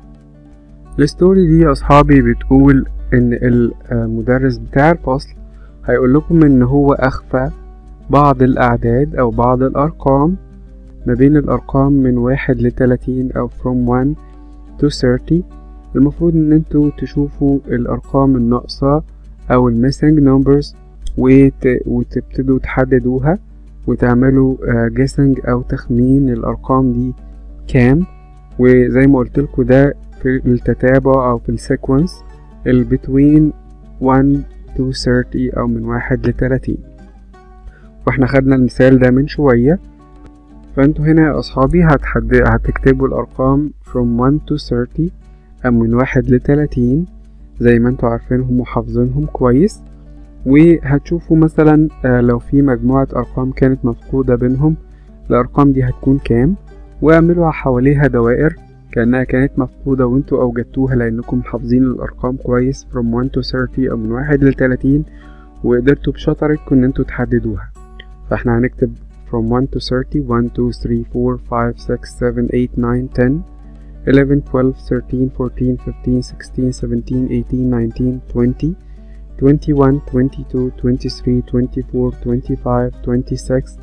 S1: الستوري دي يا أصحابي بتقول إن المدرس بتاع الفصل هيقول لكم إن هو أخفى بعض الأعداد أو بعض الأرقام ما بين الأرقام من واحد لتلاتين أو from one to thirty المفروض إن انتوا تشوفوا الأرقام الناقصة أو الميسنج numbers وت... وتبتدوا تحددوها وتعملوا جيسنج أو تخمين الأرقام دي كام وزي ما قلتلكوا ده في التتابع أو في السيكونس ال between 1 to 30 أو من واحد لتلاتين واحنا خدنا المثال ده من شوية فانتوا هنا يا أصحابي هتحد... هتكتبوا الأرقام from 1 to 30 أو من واحد لتلاتين زي ما انتوا عارفينهم وحافظينهم كويس وهتشوفوا مثلا لو في مجموعة أرقام كانت مفقودة بينهم الأرقام دي هتكون كام واعملوا حواليها دوائر كأنها كانت مفقودة وانتوا أوجدتوها لأنكم حافظين الأرقام كويس from 1 to 30 أو من واحد لتلاتين وقدرتوا بشطارتكم إن انتوا تحددوها فاحنا هنكتب from 1 to 30 1 2 3 4 5 6 7 8 9 10 11 12 13 14 15 16 17 18 19 20 21 22 23 24 25 26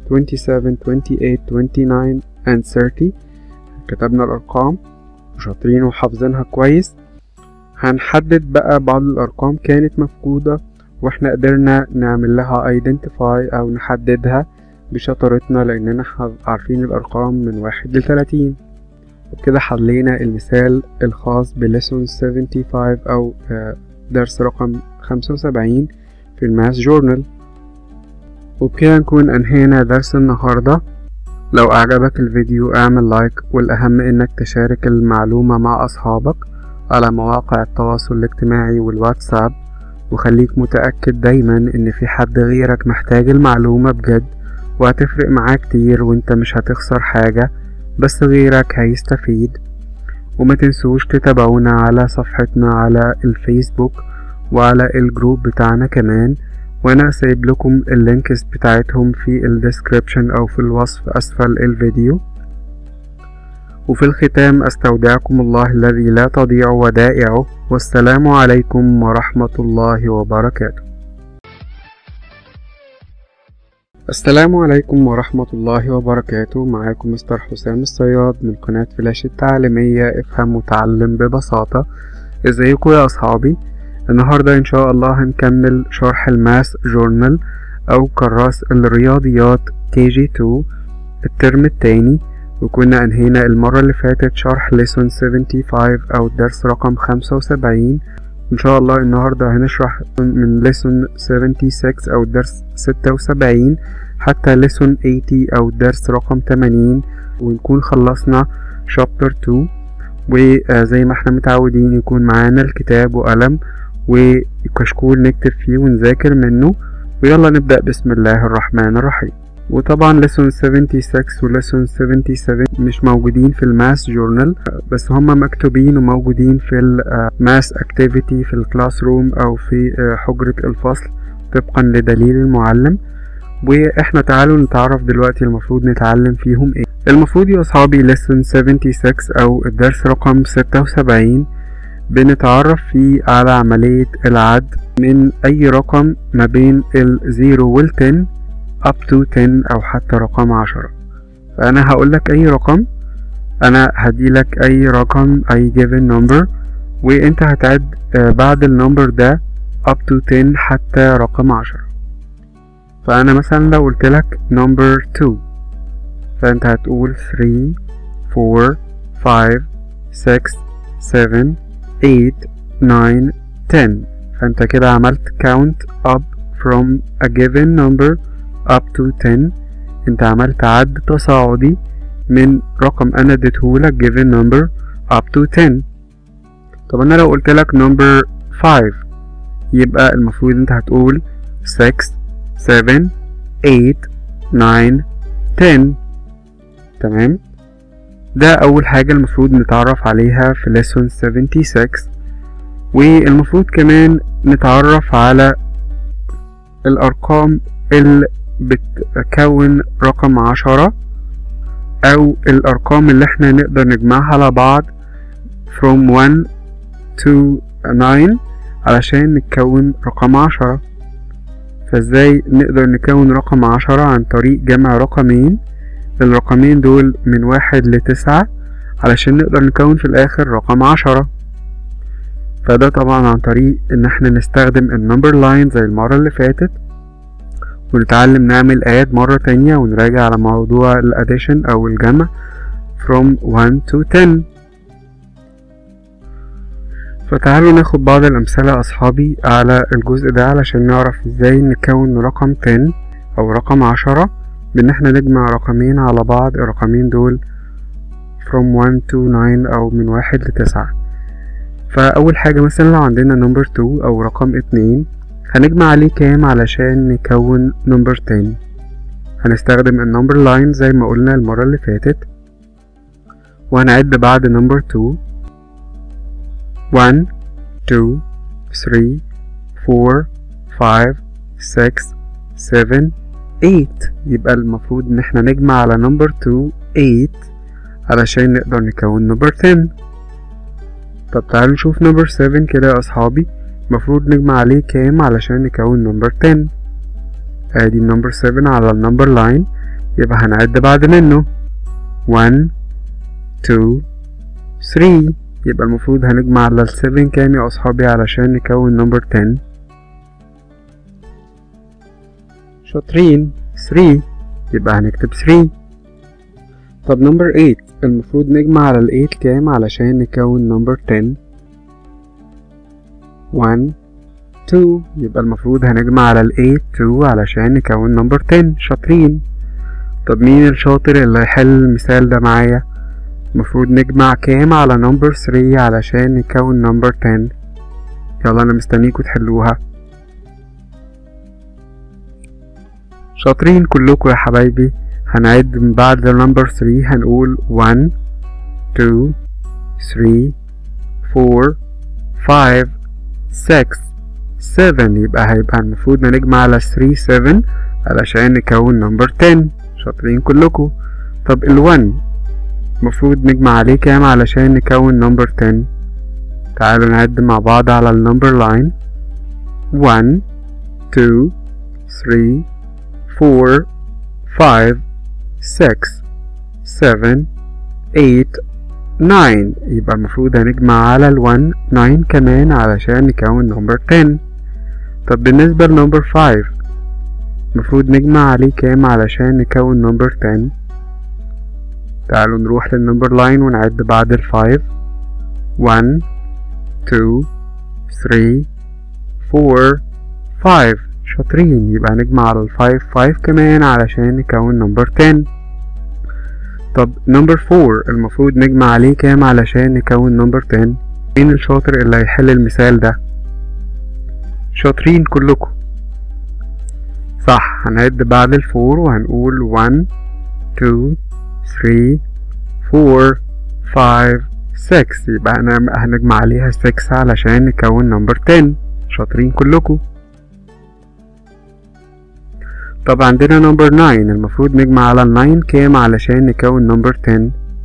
S1: 27 28 29 and 30 كتبنا الأرقام وشاطرين وحافظينها كويس هنحدد بقى بعض الأرقام كانت مفقودة واحنا قدرنا نعمل لها identify أو نحددها بشطارتنا لأننا عارفين الأرقام من واحد لتلاتين وبكده حلينا المثال الخاص بليسون 75 أو درس رقم خمسة وسبعين في الماس جورنال وبكده نكون أنهينا درس النهاردة لو أعجبك الفيديو اعمل لايك والأهم إنك تشارك المعلومة مع أصحابك على مواقع التواصل الاجتماعي والواتساب وخليك متأكد دايما إن في حد غيرك محتاج المعلومة بجد وهتفرق معاه كتير وانت مش هتخسر حاجة بس غيرك هيستفيد وما تنسوش تتابعونا على صفحتنا على الفيسبوك وعلى الجروب بتاعنا كمان وانا سايب لكم اللينكس بتاعتهم في الديسكريبشن او في الوصف اسفل الفيديو وفي الختام استودعكم الله الذي لا تضيع ودائعه والسلام عليكم ورحمة الله وبركاته السلام عليكم ورحمة الله وبركاته معاكم مستر حسام الصياد من قناة فلاش التعليمية افهم وتعلم ببساطة ازيكم يا اصحابي النهاردة إن شاء الله هنكمل شرح الماس جورنال أو كراس الرياضيات كي جي 2 الترم التاني وكنا أنهينا المرة اللي فاتت شرح lesson 75 أو الدرس رقم 75 إن شاء الله النهاردة هنشرح من lesson 76 أو الدرس 76 حتى lesson 80 أو الدرس رقم 80 ونكون خلصنا chapter 2 وزي ما احنا متعودين يكون معانا الكتاب وقلم وكشكول نكتب فيه ونذاكر منه ويلا نبدأ بسم الله الرحمن الرحيم وطبعا lesson 76 و lesson 77 مش موجودين في الماس جورنال بس هما مكتوبين وموجودين في الماس اكتيفيتي في الكلاس روم او في حجرة الفصل طبقا لدليل المعلم واحنا تعالوا نتعرف دلوقتي المفروض نتعلم فيهم ايه المفروض يا اصحابي lesson 76 او الدرس رقم 76 بنتعرف فيه على عملية العد من اي رقم ما بين ال 0 وال 10 up to 10 او حتى رقم 10 فانا هقولك اي رقم انا هديلك اي رقم اي given number وانت هتعد بعد النمبر ده up to 10 حتى رقم 10 فانا مثلا لو قلتلك number 2 فانت هتقول 3 4 5 6 7 8 9 10 فانت كده عملت count up from a given number up to 10 انت عملت عد تصاعدي من رقم انا اديتهولك given number up to 10 طب انا لو قلتلك number 5 يبقى المفروض انت هتقول 6 7 8 9 10 تمام ده أول حاجة المفروض نتعرف عليها في lesson 76 والمفروض كمان نتعرف على الأرقام اللي بتكون رقم عشرة أو الأرقام اللي احنا نقدر نجمعها على بعض from 1 to 9 علشان نكون رقم عشرة فازاي نقدر نكون رقم عشرة عن طريق جمع رقمين الرقمين دول من واحد لتسعة علشان نقدر نكون في الآخر رقم عشرة فده طبعا عن طريق إن احنا نستخدم النمبر لاين زي المرة اللي فاتت ونتعلم نعمل آد مرة تانية ونراجع على موضوع الاديشن أو الجمع from 1 to 10 فتعالوا ناخد بعض الأمثلة أصحابي على الجزء ده علشان نعرف ازاي نكون رقم 10 أو رقم عشرة بإن احنا نجمع رقمين على بعض الرقمين دول from 1 to 9 أو من واحد لتسعة فأول حاجة مثلا لو عندنا number 2 أو رقم اتنين هنجمع عليه كام علشان نكون number 10 هنستخدم النمبر لاين زي ما قلنا المرة اللي فاتت وهنعد بعد number 2 1 2 3 4 5 6 7 8 يبقى المفروض ان احنا نجمع على نمبر 2 8 علشان نقدر نكون نمبر 10 طب تعالوا نشوف نمبر 7 كده يا اصحابي المفروض نجمع عليه كام علشان نكون نمبر 10 ادي النمبر 7 على النمبر لاين يبقى هنعد بعد منه 1 2 3 يبقى المفروض هنجمع على ال 7 كام يا اصحابي علشان نكون نمبر 10 شاطرين 3 يبقى هنكتب 3 طب نمبر 8 المفروض نجمع على ال 8 كام علشان نكون نمبر 10 1 2 يبقى المفروض هنجمع على ال 8 2 علشان نكون نمبر 10 شاطرين طب مين الشاطر اللي هيحل المثال ده معايا المفروض نجمع كام على نمبر 3 علشان نكون نمبر 10 يلا انا مستنيكوا تحلوها شاطرين كلكم يا حبايبي هنعد من بعد نمبر 3 هنقول 1 2 3 4 5 6 7 يبقى هيبقى المفروض نجمع على 3 7 علشان نكون نمبر 10 شاطرين كلكم طب ال1 المفروض نجمع عليه كام علشان نكون نمبر 10 تعالوا نعد مع بعض على النمبر لاين 1 2 3 4 5 6 7 8 9 يبقى المفروض هنجمع على ال 1 9 كمان علشان نكون نمبر 10 طب بالنسبة لنمبر 5 المفروض نجمع عليه كام علشان نكون نمبر 10 تعالوا نروح للنمبر لاين ونعد بعد ال 5 1 2 3 4 5 شاطرين يبقى نجمع على ال 5 5 كمان علشان نكون نمبر 10 طب نمبر 4 المفروض نجمع عليه كام علشان نكون نمبر 10 مين الشاطر اللي هيحل المثال ده شاطرين كلكم صح هنعد بعد الفور وهنقول 1 2 3 4 5 6 يبقى انا هنجمع عليها 6 علشان نكون نمبر 10 شاطرين كلكم طب عندنا نمبر 9 المفروض نجمع على ال 9 كام علشان نكون نمبر 10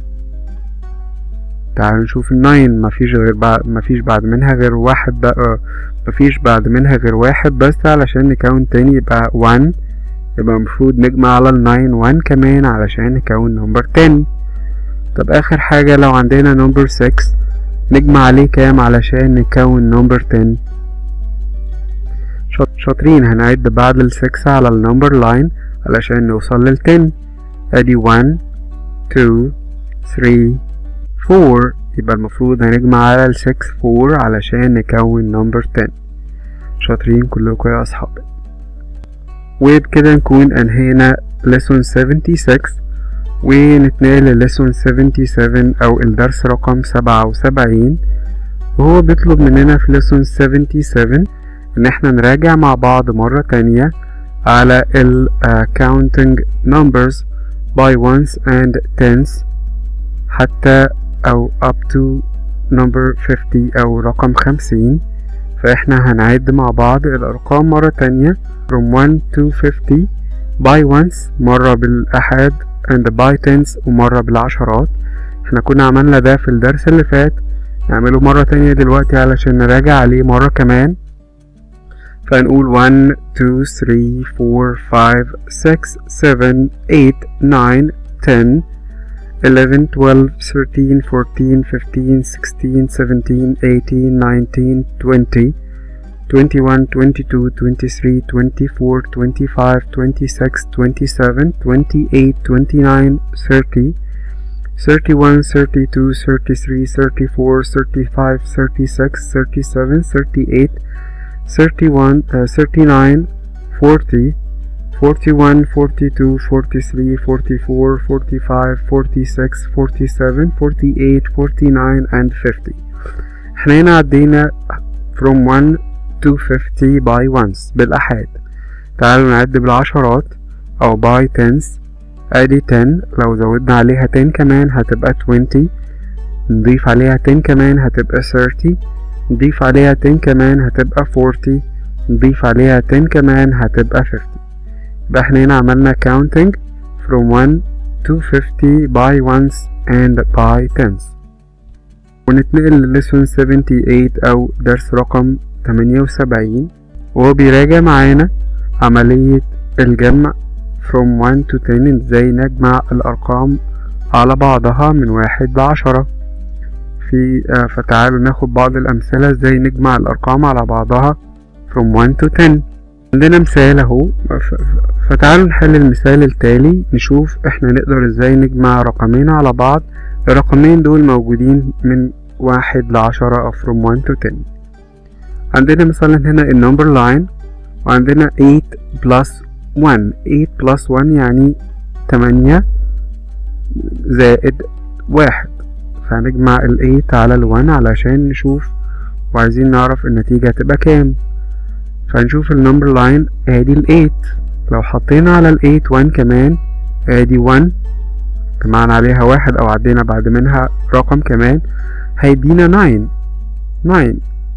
S1: تعالوا نشوف ال 9 مفيش غير بعد مفيش بعد منها غير واحد بقى مفيش بعد منها غير واحد بس علشان نكون تاني يبقى 1 يبقى المفروض نجمع على ال 9 1 كمان علشان نكون نمبر 10 طب اخر حاجة لو عندنا نمبر 6 نجمع عليه كام علشان نكون نمبر 10 شاطرين هنعد بعد ال 6 على النمبر لاين علشان نوصل لل 10 ادي 1 2 3 4 يبقى المفروض هنجمع على ال 6 4 علشان نكون نمبر 10 شاطرين كلكم يا اصحابي وبكده نكون انهينا lesson 76 ونتنقل لليسون 77 او الدرس رقم 77 وهو بيطلب مننا في lesson 77 ان احنا نراجع مع بعض مرة تانية على ال uh, counting numbers by ones and tens حتى او up to number 50 او رقم 50 فاحنا هنعد مع بعض الارقام مرة تانية from 1 to 50 by ones مرة بالاحاد and by tens ومرة بالعشرات احنا كنا عملنا ده في الدرس اللي فات نعمله مرة تانية دلوقتي علشان نراجع عليه مرة كمان فنقول 1 2 3 4 5 6 7 8 9 10 11 12 13 14 15 16 17 18 19 20 21 22 23 24 25 26 27 28 29 30 31 32 33 34 35 36 37 38 31 uh, 39 40 41 42 43 44 45 46 47 48 49 and 50 احنا هنا عدينا from 1 to 50 by ones بالأحاد تعالوا نعد بالعشرات أو by tens ادي 10 لو زودنا عليها 10 كمان هتبقى 20 نضيف عليها 10 كمان هتبقى 30 نضيف عليها 10 كمان هتبقى 40 نضيف عليها 10 كمان هتبقى 50 يبقى احنا هنا عملنا counting from 1 to 50 by ones and by tens ونتنقل للسون 78 أو درس رقم 78 وهو بيراجع معانا عملية الجمع from 1 to 10 ازاي نجمع الأرقام على بعضها من واحد لعشرة في آه فتعالوا ناخد بعض الأمثلة ازاي نجمع الأرقام على بعضها from 1 to 10 عندنا مثال اهو فتعالوا نحل المثال التالي نشوف احنا نقدر ازاي نجمع رقمين على بعض الرقمين دول موجودين من واحد لعشرة أو from 1 to 10 عندنا مثلا هنا النمبر لاين وعندنا 8 plus 1 8 plus 1 يعني 8 زائد واحد فهنجمع ال 8 على ال 1 علشان نشوف وعايزين نعرف النتيجة هتبقى كام فنشوف النمبر لاين ادي ال 8 لو حطينا على ال 8 1 كمان ادي 1 جمعنا عليها واحد او عدينا بعد منها رقم كمان هيدينا 9 9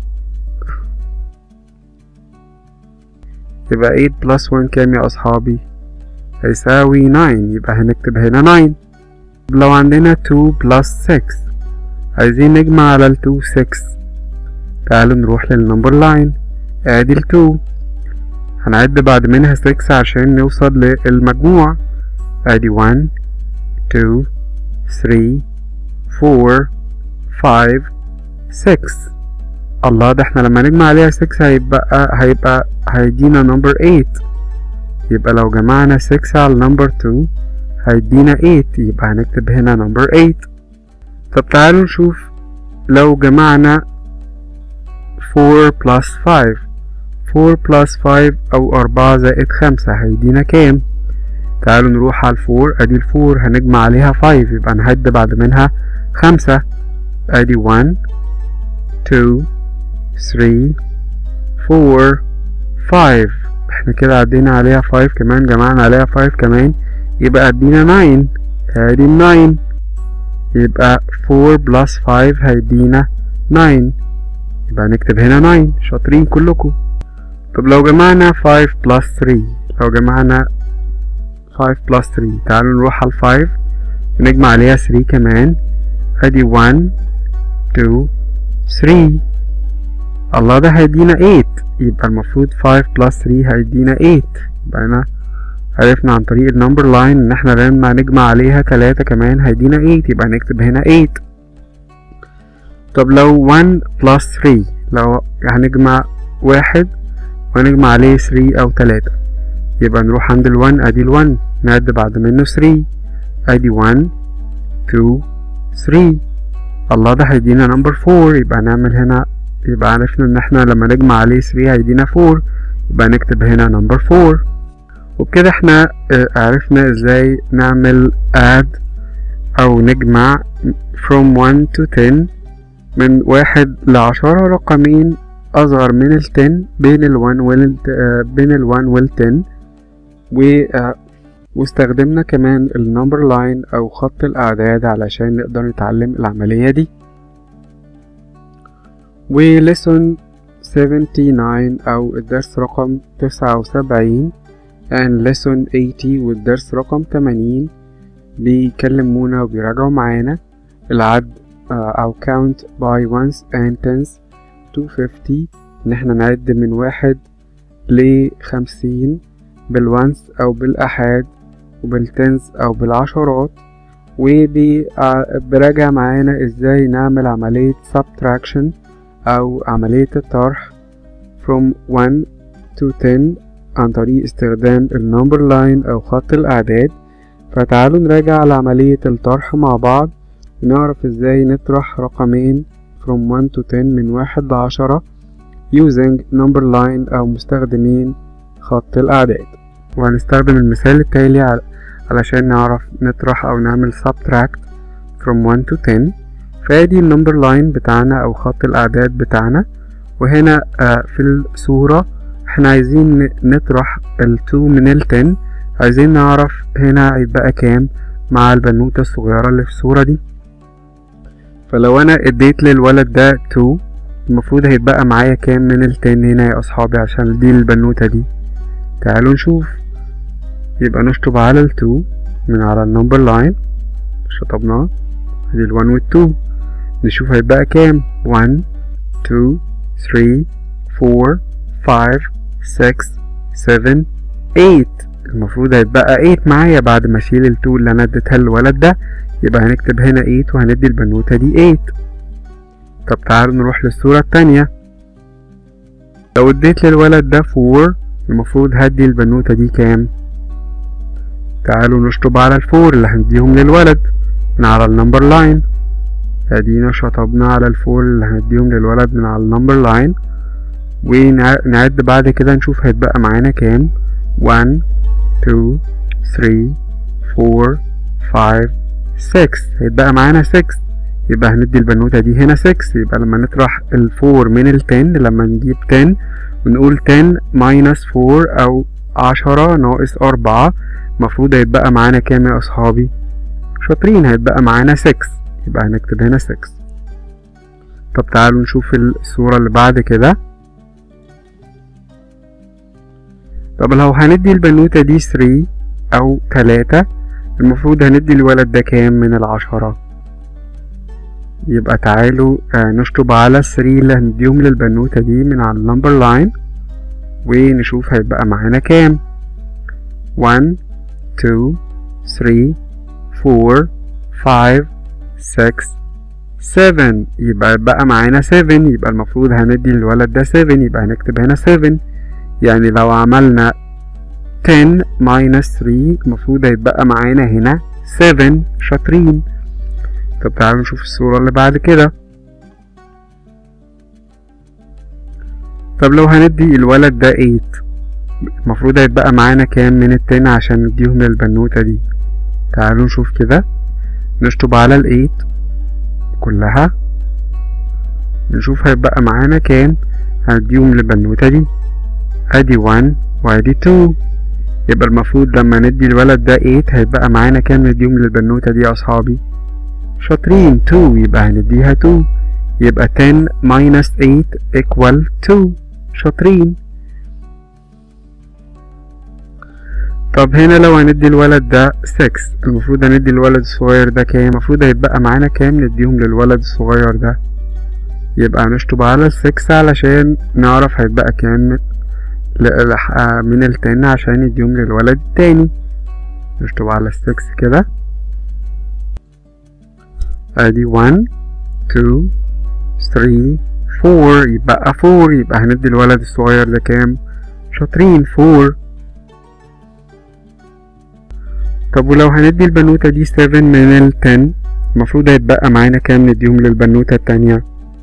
S1: يبقى 8 بلس 1 كام يا أصحابي؟ هيساوي 9 يبقى هنكتب هنا 9 لو عندنا 2 بلس 6 عايزين نجمع على ال 2 6 تعالوا نروح للنمبر لاين ادي ال 2 هنعد بعد منها 6 عشان نوصل للمجموع ادي 1 2 3 4 5 6 الله ده احنا لما نجمع عليها 6 هيبقى هيبقى هيدينا نمبر 8 يبقى لو جمعنا 6 على نمبر 2 هيدينا 8 يبقى هنكتب هنا نمبر 8 طب تعالوا نشوف لو جمعنا 4 plus 5 4 plus 5 أو 4 زائد 5 هيدينا كام؟ تعالوا نروح على الفور ادي الفور هنجمع عليها 5 يبقى نهد بعد منها 5 ادي 1 2 3 4 5 احنا كده عدينا عليها 5 كمان جمعنا عليها 5 كمان يبقى ادينا 9 ادي 9 يبقى 4 بلس 5 هيدينا 9 يبقى نكتب هنا 9 شاطرين كلكم طب لو جمعنا 5 بلس 3 لو جمعنا 5 بلس 3 تعالوا نروح على 5 ونجمع عليها 3 كمان ادي 1 2 3 الله ده هيدينا 8 يبقى المفروض 5 بلس 3 هيدينا 8 يبقى هنا عرفنا عن طريق النمبر لاين ان احنا لما نجمع عليها 3 كمان هيدينا 8 يبقى نكتب هنا 8 طب لو 1 بلس 3 لو هنجمع واحد وهنجمع عليه 3 او 3 يبقى نروح عند ال1 ادي ال1 نعد بعد منه 3 ادي 1 2 3 الله ده هيدينا نمبر 4 يبقى نعمل هنا يبقى عرفنا ان احنا لما نجمع عليه 3 هيدينا 4 يبقى نكتب هنا نمبر 4 وبكده احنا عرفنا ازاي نعمل add او نجمع from 1 to 10 من واحد لعشرة رقمين أصغر من ال 10 بين ال 1 وال بين ال 1 وال 10 و واستخدمنا كمان النمبر لاين أو خط الأعداد علشان نقدر نتعلم العملية دي ولسون 79 أو الدرس رقم 79 and lesson 80 والدرس رقم 80 بيكلمونا وبيراجعوا معانا العد أو count by ones and tens to 50 إن احنا نعد من واحد لخمسين بالوانس أو بالأحاد وبالتنز أو بالعشرات وبراجع معانا ازاي نعمل عملية subtraction أو عملية الطرح from 1 to 10 عن طريق استخدام النمبر لاين أو خط الأعداد فتعالوا نراجع على عملية الطرح مع بعض ونعرف ازاي نطرح رقمين from 1 to 10 من واحد لعشرة using number line أو مستخدمين خط الأعداد وهنستخدم المثال التالي علشان نعرف نطرح أو نعمل subtract from 1 to 10 فادي النمبر لاين بتاعنا أو خط الأعداد بتاعنا وهنا في الصورة احنا عايزين نطرح ال 2 من ال 10 عايزين نعرف هنا هيتبقى كام مع البنوتة الصغيرة اللي في الصورة دي فلو انا اديت للولد ده 2 المفروض هيتبقى معايا كام من ال 10 هنا يا اصحابي عشان دي البنوتة دي تعالوا نشوف يبقى نشطب على ال 2 من على النمبر لاين شطبناه ادي ال 1 وال 2 نشوف هيتبقى كام 1 2 3 4 5 6 7 8 المفروض هيتبقى 8 معايا بعد ما اشيل ال 2 اللي انا اديتها للولد ده يبقى هنكتب هنا 8 وهندي البنوتة دي 8 طب تعالوا نروح للصورة التانية لو اديت للولد ده 4 المفروض هدي البنوتة دي كام تعالوا نشطب على الفور اللي هنديهم للولد من على النمبر لاين ادينا شطبنا على الفور اللي هنديهم للولد من على النمبر لاين ونعد بعد كده نشوف هيتبقى معانا كام 1 2 3 4 5 6 هيتبقى معانا 6 يبقى هندي البنوتة دي هنا 6 يبقى لما نطرح الفور من ال 10 لما نجيب 10 ونقول 10 minus 4 أو عشرة ناقص أربعة المفروض هيتبقى معانا كام يا أصحابي؟ شاطرين هيتبقى معانا 6 يبقى هنكتب هنا 6 طب تعالوا نشوف الصورة اللي بعد كده طب لو هندي البنوتة دي 3 أو 3 المفروض هندي الولد ده كام من العشرة يبقى تعالوا نشطب على الثري اللي هنديهم للبنوتة دي من على النمبر لاين ونشوف هيبقى معانا كام 1 2 3 4 5 6 7 يبقى بقى معانا 7 يبقى المفروض هندي للولد ده 7 يبقى هنكتب هنا 7 يعني لو عملنا 10 minus 3 المفروض هيتبقى معانا هنا 7 شاطرين طب تعالوا نشوف الصورة اللي بعد كده طب لو هندي الولد ده 8 المفروض هيتبقى معانا كام من التن عشان نديهم للبنوتة دي تعالوا نشوف كده نشطب على ال 8 كلها نشوف هيبقى معانا كام هنديهم للبنوتة دي ادي 1 وادي 2 يبقى المفروض لما ندي الولد ده 8 هيبقى معانا كام نديهم للبنوتة دي يا أصحابي شاطرين 2 يبقى هنديها 2 يبقى 10 minus 8 equal 2 شاطرين طب هنا لو هندي الولد ده 6 المفروض هندي الولد الصغير ده كام المفروض هيتبقى معانا كام نديهم للولد الصغير ده يبقى هنشطب على ال 6 علشان نعرف هيتبقى كام من التاني عشان نديهم للولد التاني نشطب على السكس كده ادي 1 2 3 4 يبقى 4 يبقى هندي الولد الصغير ده كام شاطرين 4 طب ولو هندي البنوتة دي 7 من ال 10 المفروض هيتبقى معانا كام نديهم للبنوتة التانية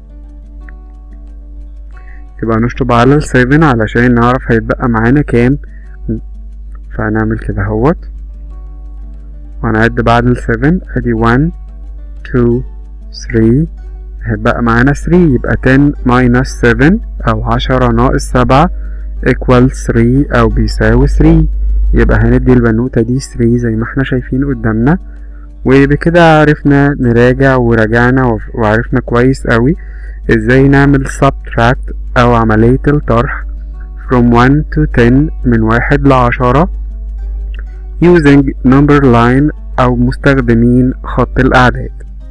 S1: يبقى نشطب على ال 7 علشان نعرف هيتبقى معانا كام فهنعمل كده اهوت وهنعد بعد ال 7 ادي 1 2 3 هيتبقى معانا 3 يبقى 10 minus 7 او 10 ناقص 7 equal 3 او بيساوي 3 يبقى هندي البنوتة دي 3 زي ما احنا شايفين قدامنا وبكده عرفنا نراجع وراجعنا وعرفنا كويس قوي ازاي نعمل subtract او عملية الطرح from 1 to 10 من واحد لعشرة using number line او مستخدمين خط الاعداد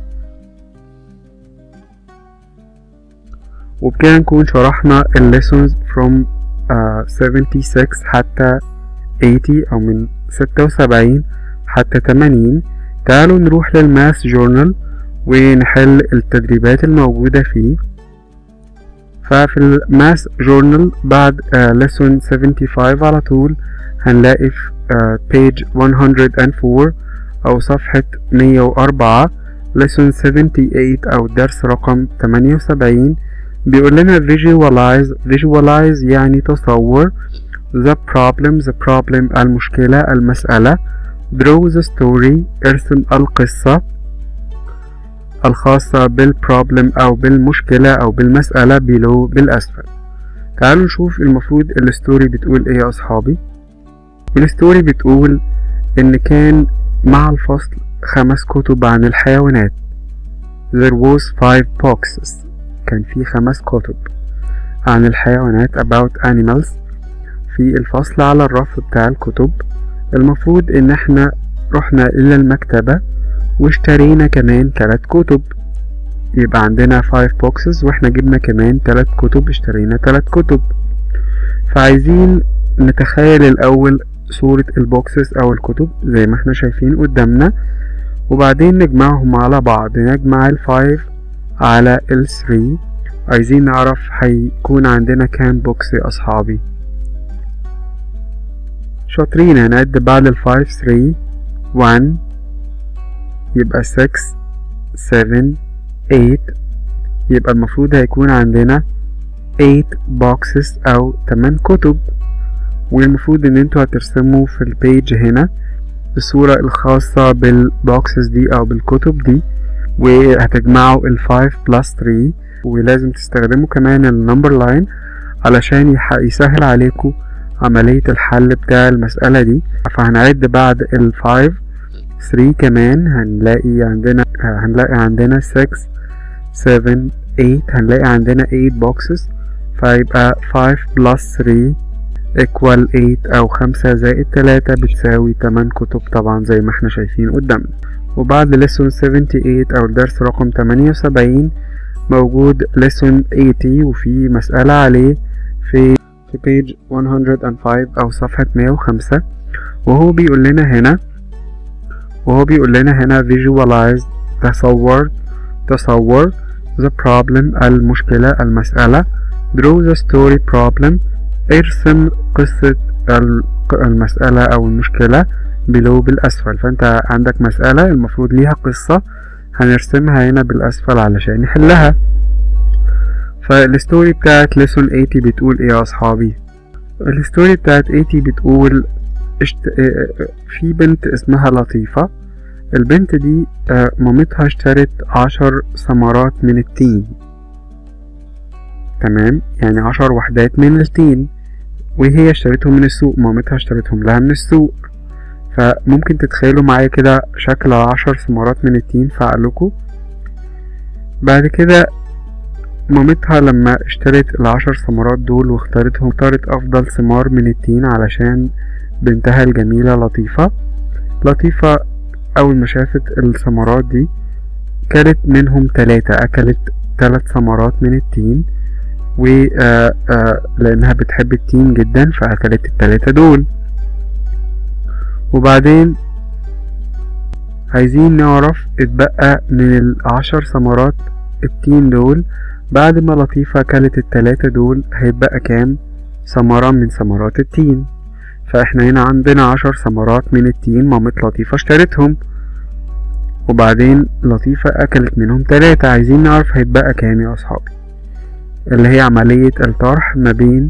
S1: وبكده نكون شرحنا ال lessons from uh, 76 حتى 80 أو من 76 حتى 80 تعالوا نروح للماث جورنال ونحل التدريبات الموجودة فيه ففي الماث جورنال بعد uh, lesson 75 على طول هنلاقي في uh, page 104 أو صفحة 104 lesson 78 أو درس رقم 78 بيقول لنا visualize visualize يعني تصور the problem the problem المشكلة المسألة draw the story ارسم القصة الخاصة بالبروبلم أو بالمشكلة أو بالمسألة below بالأسفل تعالوا نشوف المفروض الستوري بتقول ايه يا أصحابي الستوري بتقول إن كان مع الفصل خمس كتب عن الحيوانات there was five boxes كان في خمس كتب عن الحيوانات about animals في الفصل على الرف بتاع الكتب المفروض ان احنا رحنا الى المكتبة واشترينا كمان تلات كتب يبقى عندنا 5 boxes واحنا جبنا كمان تلات كتب اشترينا تلات كتب فعايزين نتخيل الاول صورة البوكسز او الكتب زي ما احنا شايفين قدامنا وبعدين نجمعهم على بعض نجمع الفايف على الثري عايزين نعرف هيكون عندنا كام بوكس يا اصحابي شاطرين هنعد بعد الفايف ثري وان يبقى سكس سفن ايت يبقى المفروض هيكون عندنا 8 boxes او 8 كتب والمفروض ان انتوا هترسموا في البيج هنا الصورة الخاصة بالبوكسز دي او بالكتب دي وهتجمعوا ال 5 plus 3 ولازم تستخدموا كمان النمبر لاين علشان يسهل عليكم عملية الحل بتاع المسألة دي فهنعد بعد ال 5 3 كمان هنلاقي عندنا هنلاقي عندنا 6 7 8 هنلاقي عندنا 8 boxes فيبقى 5 plus 3 equal 8 أو 5 زائد 3 بتساوي 8 كتب طبعا زي ما احنا شايفين قدامنا وبعد lesson 78 أو الدرس رقم 78 موجود lesson 80 وفي مسألة عليه في في page 105 أو صفحة 105 وهو بيقول لنا هنا وهو بيقول لنا هنا visualize تصور تصور the problem المشكلة المسألة draw the story problem ارسم قصة المسألة أو المشكلة below بالأسفل فأنت عندك مسألة المفروض ليها قصة هنرسمها هنا بالأسفل علشان نحلها فالستوري بتاعت lesson 80 بتقول ايه يا أصحابي الستوري بتاعت 80 بتقول اشت... في بنت اسمها لطيفة البنت دي مامتها اشترت عشر ثمرات من التين تمام يعني عشر وحدات من التين وهي اشترتهم من السوق مامتها اشترتهم لها من السوق فممكن تتخيلوا معايا كده شكل عشر ثمرات من التين في عقلكم بعد كده مامتها لما اشترت العشر ثمرات دول واختارتهم اختارت افضل ثمار من التين علشان بنتها الجميلة لطيفة لطيفة أول ما شافت الثمرات دي كلت منهم تلاتة أكلت تلات ثمرات من التين و لأنها بتحب التين جدا فأكلت التلاتة دول وبعدين عايزين نعرف اتبقى من العشر ثمرات التين دول بعد ما لطيفة أكلت التلاتة دول هيتبقى كام ثمرة من ثمرات التين فاحنا هنا عندنا عشر ثمرات من التين مامة لطيفة اشترتهم وبعدين لطيفة أكلت منهم تلاتة عايزين نعرف هيتبقى كام يا أصحابي اللي هي عملية الطرح ما بين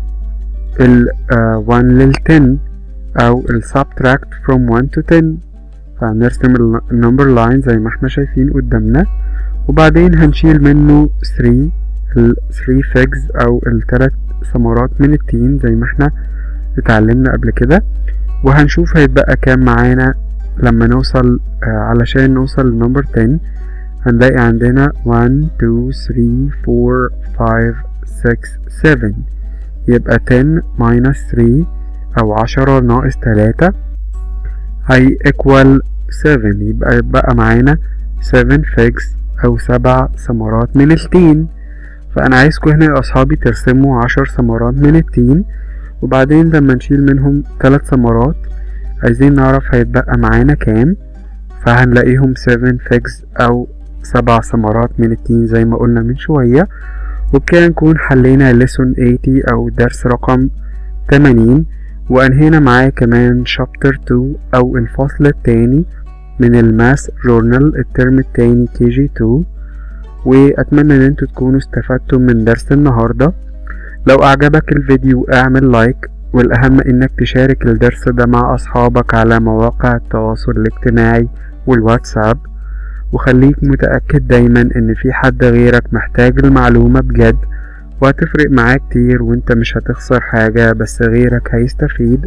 S1: ال uh, 1 لل 10 أو ال subtract from 1 to 10 فهنرسم النمبر لاين زي ما احنا شايفين قدامنا وبعدين هنشيل منه 3 ال 3 figs أو التلات ثمرات من التين زي ما احنا اتعلمنا قبل كده وهنشوف هيتبقى كام معانا لما نوصل آه علشان نوصل لنمبر 10 هنلاقي عندنا 1 2 3 4 5 6 7 يبقى 10 minus 3 أو عشرة ناقص تلاتة هي equal 7 يبقى يبقى معانا 7 figs أو سبع ثمرات من التين فأنا عايزكم هنا يا أصحابي ترسموا عشر ثمرات من التين وبعدين لما نشيل منهم تلات ثمرات عايزين نعرف هيتبقى معانا كام فهنلاقيهم 7 figs أو سبع ثمرات من التين زي ما قلنا من شوية وبكده نكون حلينا lesson 80 أو درس رقم 80 وأنهينا معاه كمان شابتر 2 أو الفصل التاني من الماس جورنال الترم التاني كي جي 2 وأتمنى إن انتوا تكونوا استفدتم من درس النهاردة لو أعجبك الفيديو اعمل لايك والأهم إنك تشارك الدرس ده مع أصحابك على مواقع التواصل الاجتماعي والواتساب وخليك متأكد دايما إن في حد غيرك محتاج المعلومة بجد وهتفرق معاه كتير وانت مش هتخسر حاجة بس غيرك هيستفيد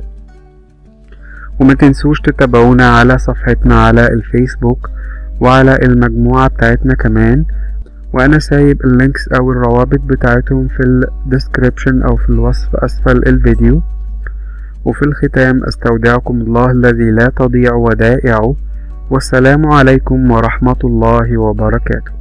S1: وما تنسوش تتابعونا على صفحتنا على الفيسبوك وعلى المجموعة بتاعتنا كمان وانا سايب اللينكس او الروابط بتاعتهم في الديسكريبشن او في الوصف اسفل الفيديو وفي الختام استودعكم الله الذي لا تضيع ودائعه والسلام عليكم ورحمة الله وبركاته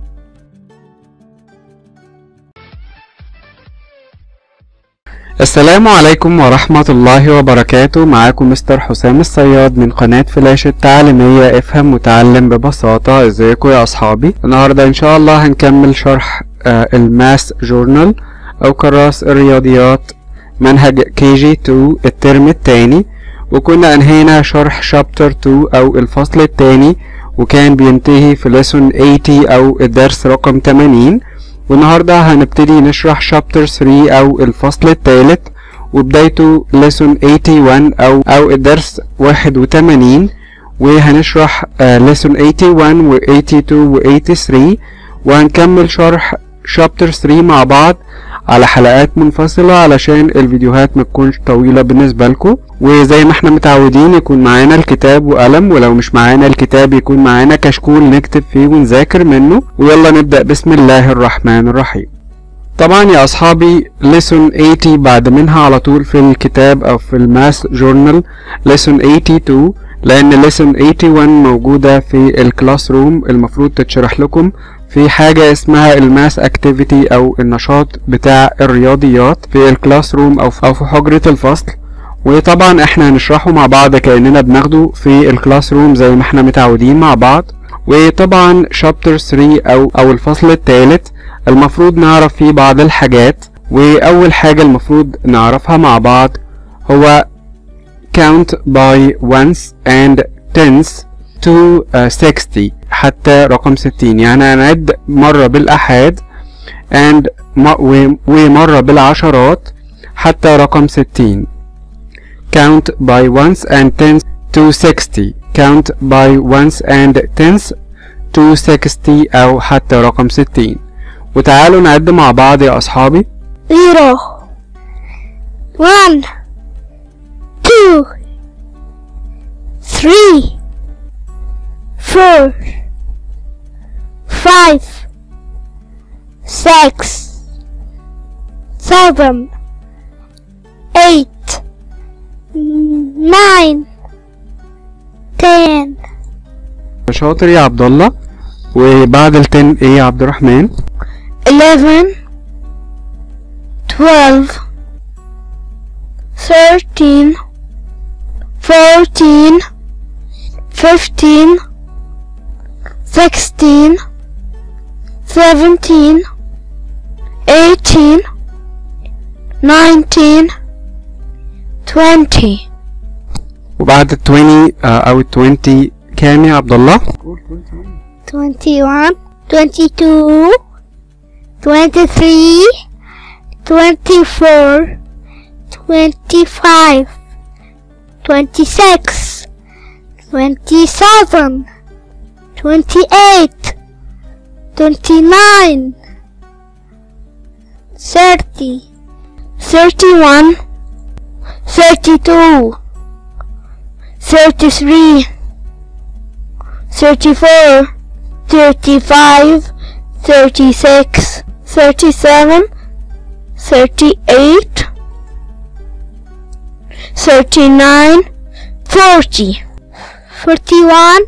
S1: السلام عليكم ورحمة الله وبركاته معاكم مستر حسام الصياد من قناة فلاش التعليمية افهم وتعلم ببساطة ازيكم يا اصحابي النهاردة ان شاء الله هنكمل شرح آه الماس جورنال او كراس الرياضيات منهج كي جي 2 الترم التاني وكنا انهينا شرح شابتر 2 او الفصل التاني وكان بينتهي في ليسون 80 او الدرس رقم 80 والنهاردة هنبتدي نشرح شابتر 3 أو الفصل الثالث وبدايته ليسون 81 أو أو الدرس 81 وهنشرح ليسون 81 و 82 و 83 وهنكمل شرح شابتر 3 مع بعض على حلقات منفصلة علشان الفيديوهات ما تكونش طويلة بالنسبة لكم وزي ما احنا متعودين يكون معانا الكتاب وقلم ولو مش معانا الكتاب يكون معانا كشكول نكتب فيه ونذاكر منه ويلا نبدأ بسم الله الرحمن الرحيم طبعا يا اصحابي ليسون 80 بعد منها على طول في الكتاب او في الماس جورنال ليسون 82 لان ليسون 81 موجودة في الكلاس روم المفروض تتشرح لكم في حاجة اسمها الماس اكتيفيتي او النشاط بتاع الرياضيات في الكلاس روم او او في حجرة الفصل وطبعا احنا هنشرحه مع بعض كأننا بناخده في الكلاس روم زي ما احنا متعودين مع بعض وطبعا شابتر 3 او او الفصل الثالث المفروض نعرف فيه بعض الحاجات واول حاجة المفروض نعرفها مع بعض هو count by ones and tens to uh, 60 حتى رقم 60 يعني هنعد مرة بالأحاد and ومرة بالعشرات حتى رقم 60 count by ones and tens to 60 count by ones and tens to 60 أو حتى رقم 60 وتعالوا نعد مع بعض يا أصحابي
S2: zero, one, two, three, four, five, six, seven, eight, nine, ten,
S1: شاطر يا عبد الله وبعد ال 10 ايه يا عبد الرحمن
S2: eleven, twelve, thirteen, fourteen, fifteen, sixteen, seventeen, eighteen, nineteen, twenty,
S1: وبعد ال 20 آه، او ال 20 كام يا عبد الله
S2: twenty-one, twenty-two, twenty-three, twenty-four, twenty-five, twenty-six, twenty-seven, twenty-eight, twenty-nine, thirty, thirty-one, thirty-two, thirty-three, thirty-four, thirty-five, thirty-six, thirty-seven, thirty-eight, thirty-nine, forty, forty-one,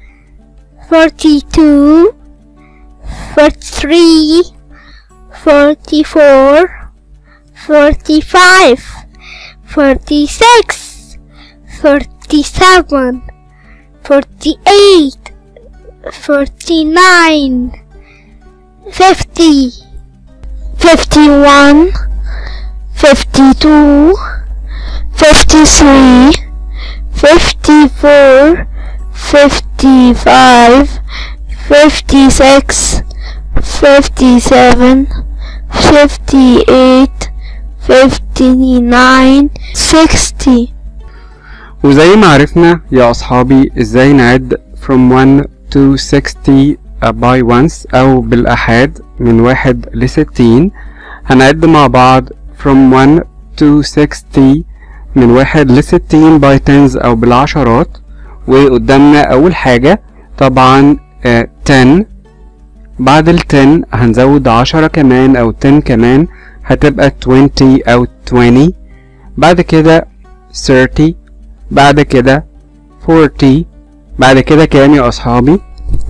S2: forty-two, forty-three, forty-four, forty-five, forty-six, forty-seven, forty-eight, forty-nine, fifty, fifty-one, fifty-two, fifty-three, fifty-four, fifty-five, fifty-six, fifty-seven, fifty-eight, fifty-nine, sixty.
S1: وزي ما عرفنا يا أصحابي ازاي نعد from 1 to 60 by ones أو بالأحاد من واحد لستين هنعد مع بعض from 1 to 60 من واحد لستين by tens أو بالعشرات وقدامنا أول حاجة طبعا آه، 10 بعد ال 10 هنزود عشرة كمان أو 10 كمان هتبقى 20 أو 20 بعد كده 30 بعد كده 40 بعد كده كام يا أصحابي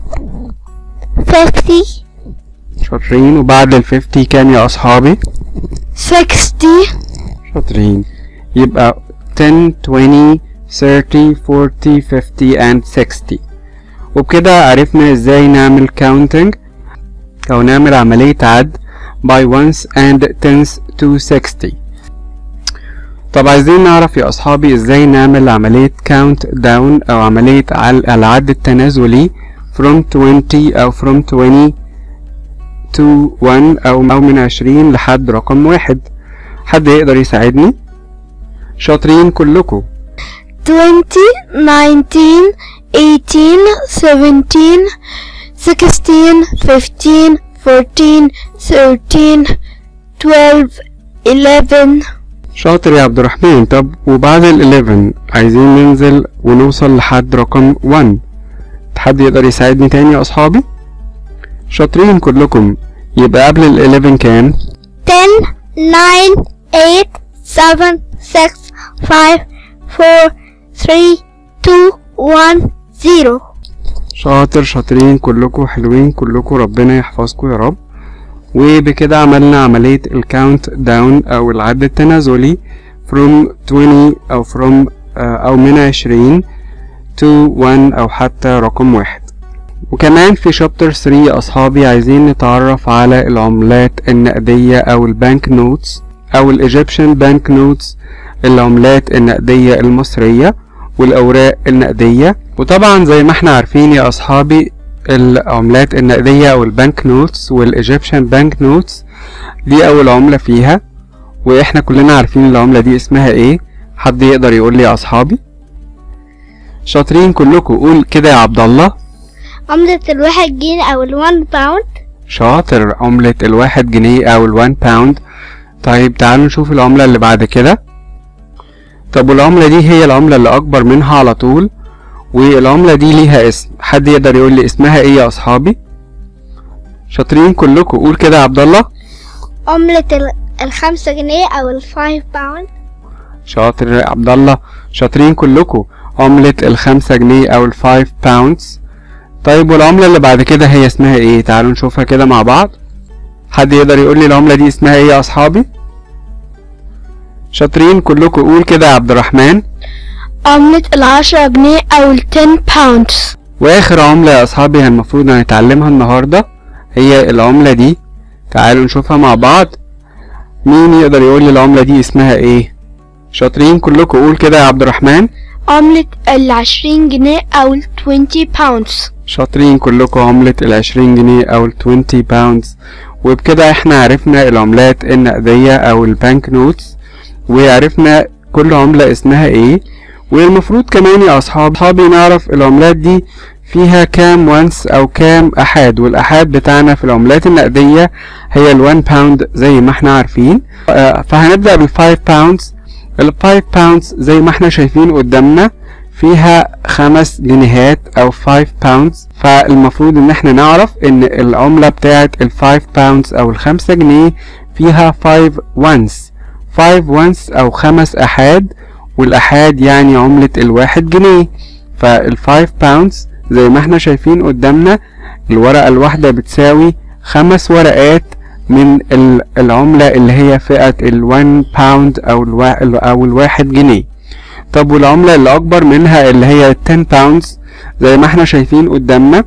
S2: fifty,
S1: شاطرين وبعد ال 50 كام يا أصحابي
S2: sixty,
S1: شاطرين يبقى 10 20 30 40 50 and 60 وبكده عرفنا ازاي نعمل counting أو نعمل عملية عد by ones and tens to 60 طب عايزين نعرف يا أصحابي ازاي نعمل عملية count down أو عملية عل- العد التنازلي from 20 أو from 20 to 1 أو أو من 20 لحد رقم واحد حد يقدر يساعدني شاطرين كلكم
S2: twenty, nineteen, eighteen, seventeen, sixteen, fifteen, fourteen, thirteen, twelve, eleven,
S1: شاطر يا عبد الرحمن طب وبعد ال 11 عايزين ننزل ونوصل لحد رقم 1 حد يقدر يساعدني تاني يا أصحابي شاطرين كلكم يبقى قبل ال 11 كام
S2: ten, nine, eight, seven, six, five, four, three, two, one, zero.
S1: شاطر شاطرين كلكم حلوين كلكم ربنا يحفظكم يا رب وبكده عملنا عملية الكاونت داون أو العد التنازلي from 20 أو from آه، أو من 20 to 1 أو حتى رقم واحد وكمان في شابتر 3 يا أصحابي عايزين نتعرف على العملات النقدية أو البانك نوتس أو الإيجيبشن بانك نوتس العملات النقدية المصرية والأوراق النقدية وطبعا زي ما احنا عارفين يا أصحابي العملات النقدية أو البانك نوتس والإيجيبشن بانك نوتس دي أول عملة فيها وإحنا كلنا عارفين العملة دي اسمها إيه حد يقدر يقول لي يا أصحابي شاطرين كلكم قول كده يا عبد الله
S2: عملة الواحد جنيه أو الوان باوند
S1: شاطر عملة الواحد جنيه أو الوان باوند طيب تعالوا نشوف العملة اللي بعد كده طب والعملة دي هي العملة اللي أكبر منها على طول والعملة دي ليها اسم حد يقدر يقول لي اسمها ايه يا أصحابي شاطرين كلكم قول كده يا عبد الله
S2: عملة ال- الخمسة جنيه أو الفايف باوند
S1: شاطر يا عبد الله شاطرين كلكم عملة الخمسة جنيه أو الفايف باوندز طيب والعملة اللي بعد كده هي اسمها ايه تعالوا نشوفها كده مع بعض حد يقدر يقول لي العملة دي اسمها ايه يا أصحابي شاطرين كلكم قول كده يا عبد الرحمن
S2: عملة العشرة جنيه أو التن باوندز
S1: واخر عملة يا اصحابي المفروض هنتعلمها النهاردة هي العملة دي تعالوا نشوفها مع بعض مين يقدر يقول لي العملة دي اسمها ايه شاطرين كلكم قول كده يا عبد الرحمن
S2: عملة العشرين جنيه أو التوينتي باوندز
S1: شاطرين كلكم عملة العشرين جنيه او التوينتي باوندز وبكده احنا عرفنا العملات النقدية او البانك نوتس وعرفنا كل عملة اسمها ايه والمفروض كمان يا اصحاب اصحابي نعرف العملات دي فيها كام وانس او كام احاد والاحاد بتاعنا في العملات النقدية هي الوان باوند زي ما احنا عارفين آه، فهنبدأ بالفايف باوندز الفايف باوندز زي ما احنا شايفين قدامنا فيها خمس جنيهات او 5 باوندز فالمفروض ان احنا نعرف ان العملة بتاعت ال 5 باوندز او الخمسة جنيه فيها 5 وانس 5 وانس او خمس احاد والاحاد يعني عملة الواحد جنيه فال 5 باوندز زي ما احنا شايفين قدامنا الورقة الواحدة بتساوي خمس ورقات من ال- العملة اللي هي فئة ال 1 باوند او الوا- او الواحد جنيه طب والعملة اللي أكبر منها اللي هي 10 باوندز زي ما احنا شايفين قدامنا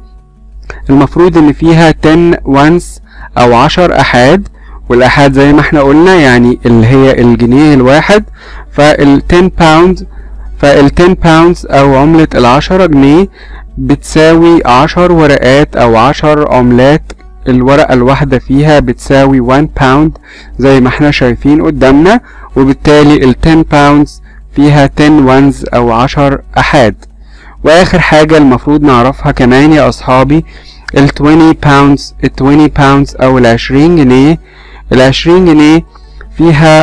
S1: المفروض إن فيها 10 وانس أو 10 أحاد والأحاد زي ما احنا قلنا يعني اللي هي الجنيه الواحد فال 10 باوند فال 10 باوندز أو عملة العشرة جنيه بتساوي عشر ورقات أو عشر عملات الورقة الواحدة فيها بتساوي 1 باوند زي ما احنا شايفين قدامنا وبالتالي ال 10 باوندز فيها 10 وانز أو 10 أحاد وآخر حاجة المفروض نعرفها كمان يا أصحابي ال 20 باوندز ال 20 باوندز أو ال 20 جنيه ال 20 جنيه فيها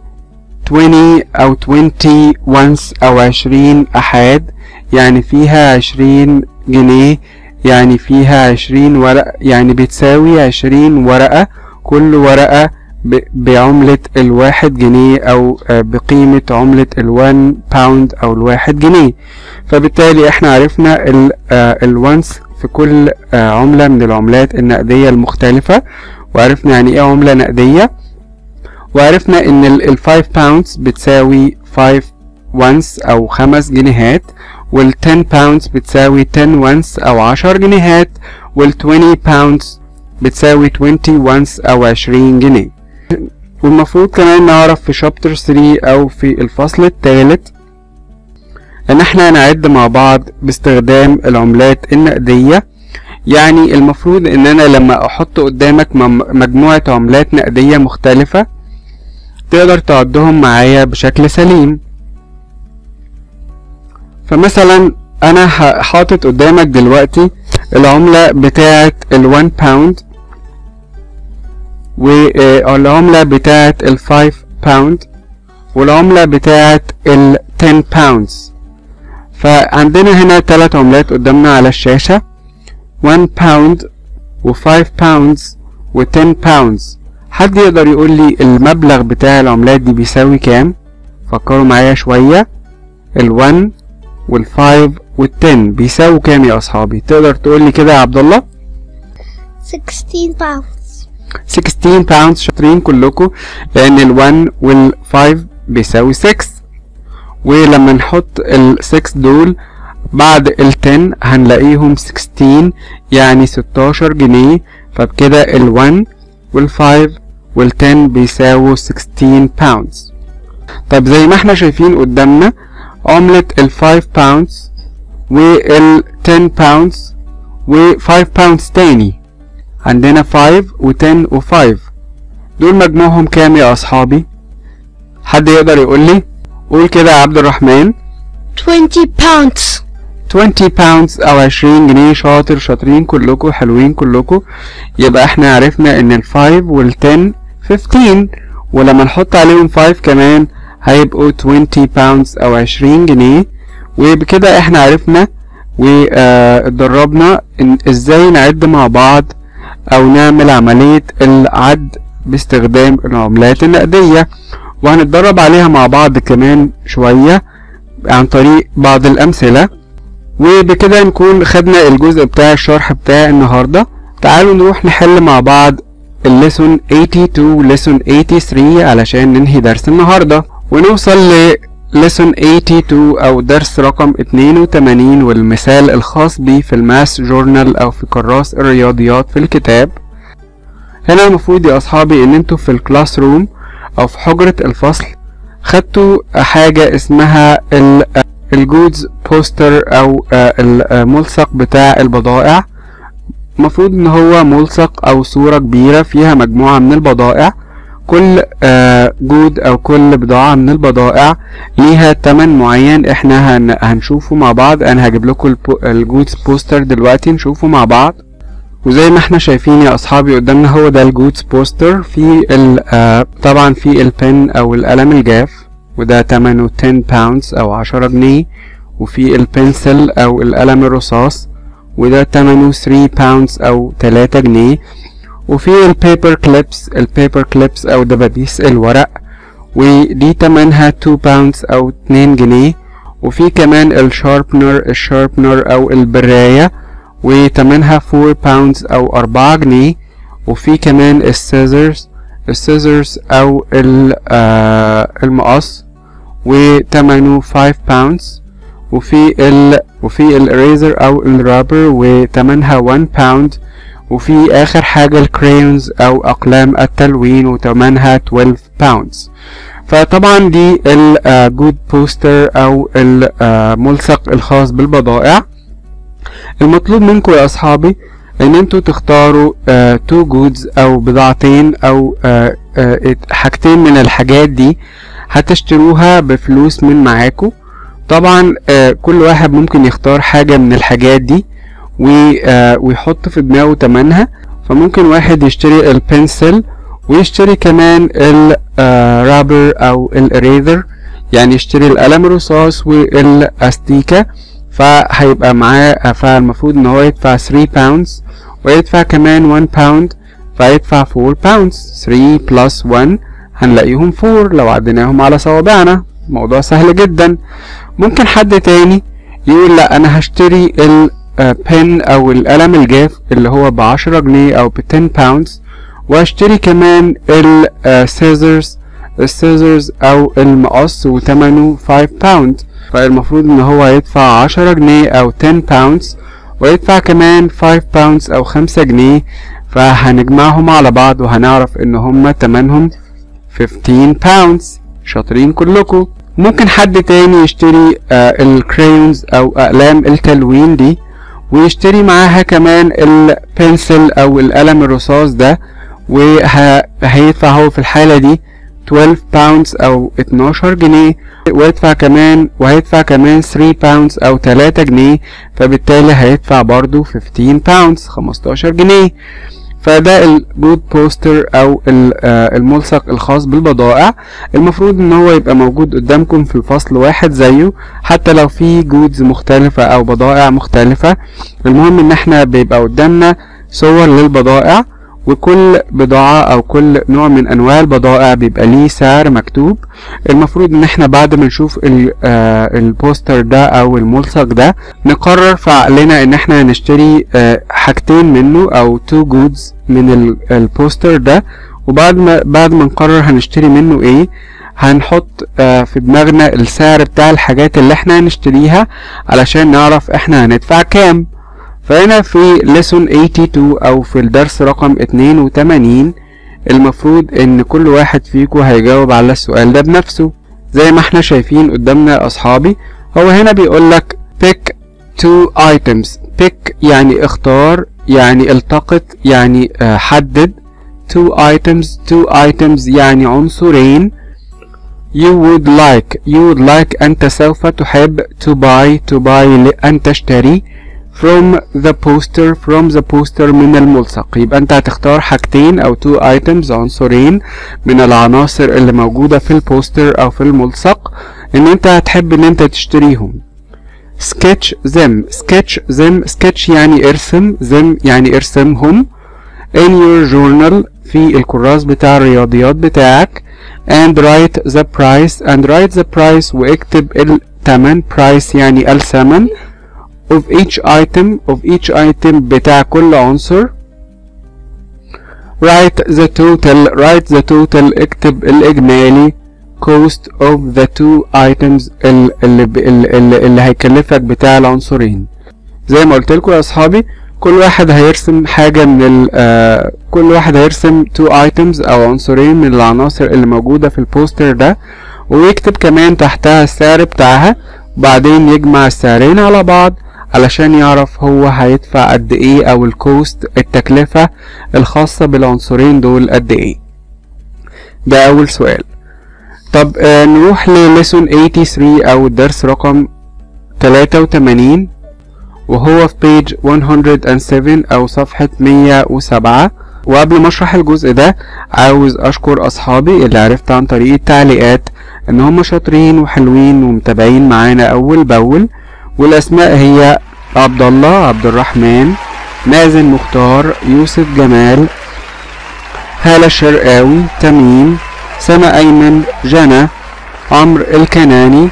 S1: 20 أو 20 وانس أو 20 أحاد يعني فيها 20 جنيه يعني فيها 20 ورقة يعني بتساوي 20 ورقة كل ورقة ب- بعملة الواحد جنيه أو آه، بقيمة عملة الوان باوند أو الواحد جنيه فبالتالي احنا عرفنا ال- آه، الوانس في كل آه، عملة من العملات النقدية المختلفة وعرفنا يعني ايه عملة نقدية وعرفنا ان ال 5 باوندز بتساوي 5 وانس او خمس جنيهات وال 10 باوندز بتساوي 10 وانس او 10 جنيهات وال 20 باوندز بتساوي 20 وانس او 20 جنيه والمفروض كمان نعرف في شابتر 3 او في الفصل الثالث ان احنا نعد مع بعض باستخدام العملات النقدية يعني المفروض ان انا لما احط قدامك مم- مجموعة عملات نقدية مختلفة تقدر تعدهم معايا بشكل سليم فمثلا انا ح- حاطط قدامك دلوقتي العملة بتاعة الوان باوند والعملة بتاعة الفايف باوند والعملة بتاعة ال 10 باوندز فعندنا هنا ثلاث عملات قدامنا على الشاشة 1 باوند و 5 باوندز و 10 باوندز حد يقدر يقول لي المبلغ بتاع العملات دي بيساوي كام فكروا معايا شوية ال 1 وال 5 وال 10 بيساووا كام يا اصحابي تقدر تقول لي كده يا عبد الله
S2: 16 pounds
S1: 16 باوند شاطرين كلكم لان ال 1 وال 5 بيساوي 6 ولما نحط ال 6 دول بعد ال 10 هنلاقيهم 16 يعني 16 جنيه فبكده ال 1 وال 5 وال 10 بيساووا 16 باوندز طيب زي ما احنا شايفين قدامنا عملة ال 5 باوندز وال 10 باوندز و 5 باوندز تاني عندنا 5 و 10 و 5 دول مجموعهم كام يا اصحابي حد يقدر يقول لي قول كده يا عبد الرحمن
S2: 20 pounds
S1: 20 باوندز او 20 جنيه شاطر شاطرين كلكم حلوين كلكم يبقى احنا عرفنا ان ال 5 وال 10 15 ولما نحط عليهم 5 كمان هيبقوا 20 باوندز او 20 جنيه وبكده احنا عرفنا واتدربنا ان ازاي نعد مع بعض او نعمل عملية العد باستخدام العملات النقدية وهنتدرب عليها مع بعض كمان شوية عن طريق بعض الأمثلة وبكده نكون خدنا الجزء بتاع الشرح بتاع النهاردة تعالوا نروح نحل مع بعض الليسون 82 وليسون 83 علشان ننهي درس النهاردة ونوصل ل lesson 82 أو درس رقم 82 والمثال الخاص بيه في الماس جورنال أو في كراس الرياضيات في الكتاب هنا المفروض يا أصحابي إن انتوا في الكلاس روم أو في حجرة الفصل خدتوا حاجة اسمها ال الجودز بوستر او آه، الملصق بتاع البضائع المفروض ان هو ملصق او صورة كبيرة فيها مجموعة من البضائع كل آه، جود او كل بضاعة من البضائع ليها تمن معين احنا هن هنشوفه مع بعض انا هجيب لكم الجودز بوستر دلوقتي نشوفه مع بعض وزي ما احنا شايفين يا اصحابي قدامنا هو ده الجودز بوستر في ال آه، طبعا في البن او القلم الجاف وده تمنه 10 باوندز او 10 جنيه وفي البنسل او القلم الرصاص وده تمنه 3 باوندز او 3 جنيه وفي البيبر كليبس البيبر كليبس او دبابيس الورق ودي تمنها 2 باوندز او 2 جنيه وفي كمان الشاربنر الشاربنر او البراية وتمنها 4 باوندز او 4 جنيه وفي كمان السيزرز السيزرز او ال- آه، المقص وتمنه 5 باوندز وفي ال وفي الاريزر او الرابر وتمنها 1 باوند وفي اخر حاجة الكريونز او اقلام التلوين وتمنها 12 باوندز فطبعا دي الجود بوستر او الملصق الخاص بالبضائع المطلوب منكم يا اصحابي ان انتوا تختاروا تو جودز او بضاعتين او آه، آه، حاجتين من الحاجات دي هتشتروها بفلوس من معاكم طبعا آه، كل واحد ممكن يختار حاجة من الحاجات دي و- آه، ويحط في دماغه تمنها فممكن واحد يشتري البنسل ويشتري كمان الرابر او الاريزر يعني يشتري القلم الرصاص والاستيكة فهيبقى معاه فالمفروض ان هو يدفع 3 باوندز ويدفع كمان 1 باوند فيدفع 4 باوندز 3 بلس 1 هنلاقيهم 4 لو عديناهم على صوابعنا موضوع سهل جدا ممكن حد تاني يقول لا انا هشتري البن او القلم الجاف اللي هو بعشرة جنيه او ب 10 باوندز واشتري كمان السيزرز السيزرز او المقص وتمنه 5 باوند فالمفروض ان هو يدفع 10 جنيه او 10 باوندز ويدفع كمان 5 باوندز او 5 جنيه فهنجمعهم على بعض وهنعرف ان هما تمنهم 15 باوندز شاطرين كلكم ممكن حد تاني يشتري آه الكريونز او اقلام التلوين دي ويشتري معاها كمان البنسل او القلم الرصاص ده وهيدفع هو في الحالة دي 12 باوندز او 12 جنيه ويدفع كمان وهيدفع كمان 3 باوندز او 3 جنيه فبالتالي هيدفع برضو 15 باوندز 15 جنيه فده الجود بوستر او ال- آه، الملصق الخاص بالبضائع المفروض ان هو يبقى موجود قدامكم في الفصل واحد زيه حتى لو في جودز مختلفة او بضائع مختلفة المهم ان احنا بيبقى قدامنا صور للبضائع وكل بضاعة او كل نوع من انواع البضائع بيبقى ليه سعر مكتوب المفروض ان احنا بعد ما نشوف ال- آه، البوستر ده او الملصق ده نقرر في عقلنا ان احنا نشتري آه، حاجتين منه او تو جودز من ال- البوستر ده وبعد ما بعد ما نقرر هنشتري منه ايه هنحط آه، في دماغنا السعر بتاع الحاجات اللي احنا هنشتريها علشان نعرف احنا هندفع كام فهنا في lesson 82 او في الدرس رقم 82 المفروض ان كل واحد فيكم هيجاوب على السؤال ده بنفسه زي ما احنا شايفين قدامنا يا اصحابي هو هنا بيقولك pick two items pick يعني اختار يعني التقط يعني آه، حدد two items two items يعني عنصرين you would like you would like أنت سوف تحب to buy to buy أن تشتري from the poster from the poster من الملصق يبقى أنت هتختار حاجتين أو two items عنصرين من العناصر اللي موجودة في البوستر أو في الملصق إن أنت هتحب إن أنت تشتريهم sketch them sketch them sketch يعني ارسم them يعني ارسمهم in your journal في الكراس بتاع الرياضيات بتاعك and write the price and write the price واكتب الثمن price يعني الثمن of each item of each item بتاع كل عنصر write the total write the total اكتب الإجمالي cost of the two items ال- اللي, ب- ال- اللي, اللي هيكلفك بتاع العنصرين زي ما قلت لكم يا اصحابي كل واحد هيرسم حاجة من ال آه كل واحد هيرسم two items او عنصرين من العناصر اللي موجودة في البوستر ده ويكتب كمان تحتها السعر بتاعها وبعدين يجمع السعرين على بعض علشان يعرف هو هيدفع قد ايه او الكوست التكلفة الخاصة بالعنصرين دول قد ايه ده اول سؤال طب آه نروح لليسون 83 او الدرس رقم 83 وهو في بيج 107 او صفحة 107 وقبل ما اشرح الجزء ده عاوز اشكر اصحابي اللي عرفت عن طريق التعليقات ان هم شاطرين وحلوين ومتابعين معانا اول باول والاسماء هي عبد الله عبد الرحمن مازن مختار يوسف جمال هالة الشرقاوي تميم سما ايمن جنى عمرو الكناني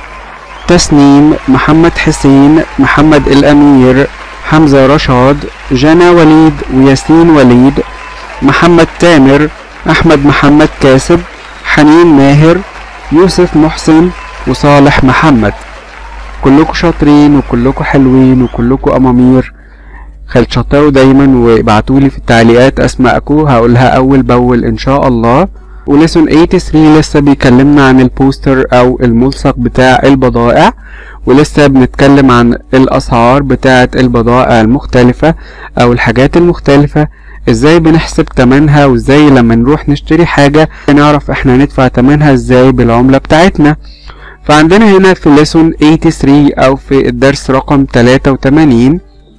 S1: تسنيم محمد حسين محمد الأمير حمزة رشاد جنى وليد وياسين وليد محمد تامر أحمد محمد كاسب حنين ماهر يوسف محسن وصالح محمد كلكم شاطرين وكلكم حلوين وكلكم أمامير خل تشطروا دايما وابعتولي في التعليقات أسماءكم هقولها أول بأول إن شاء الله وليسون 83 لسه بيكلمنا عن البوستر او الملصق بتاع البضائع ولسه بنتكلم عن الاسعار بتاعه البضائع المختلفة او الحاجات المختلفة ازاي بنحسب تمنها وازاي لما نروح نشتري حاجة نعرف احنا ندفع تمنها ازاي بالعملة بتاعتنا فعندنا هنا في ليسون 83 او في الدرس رقم 83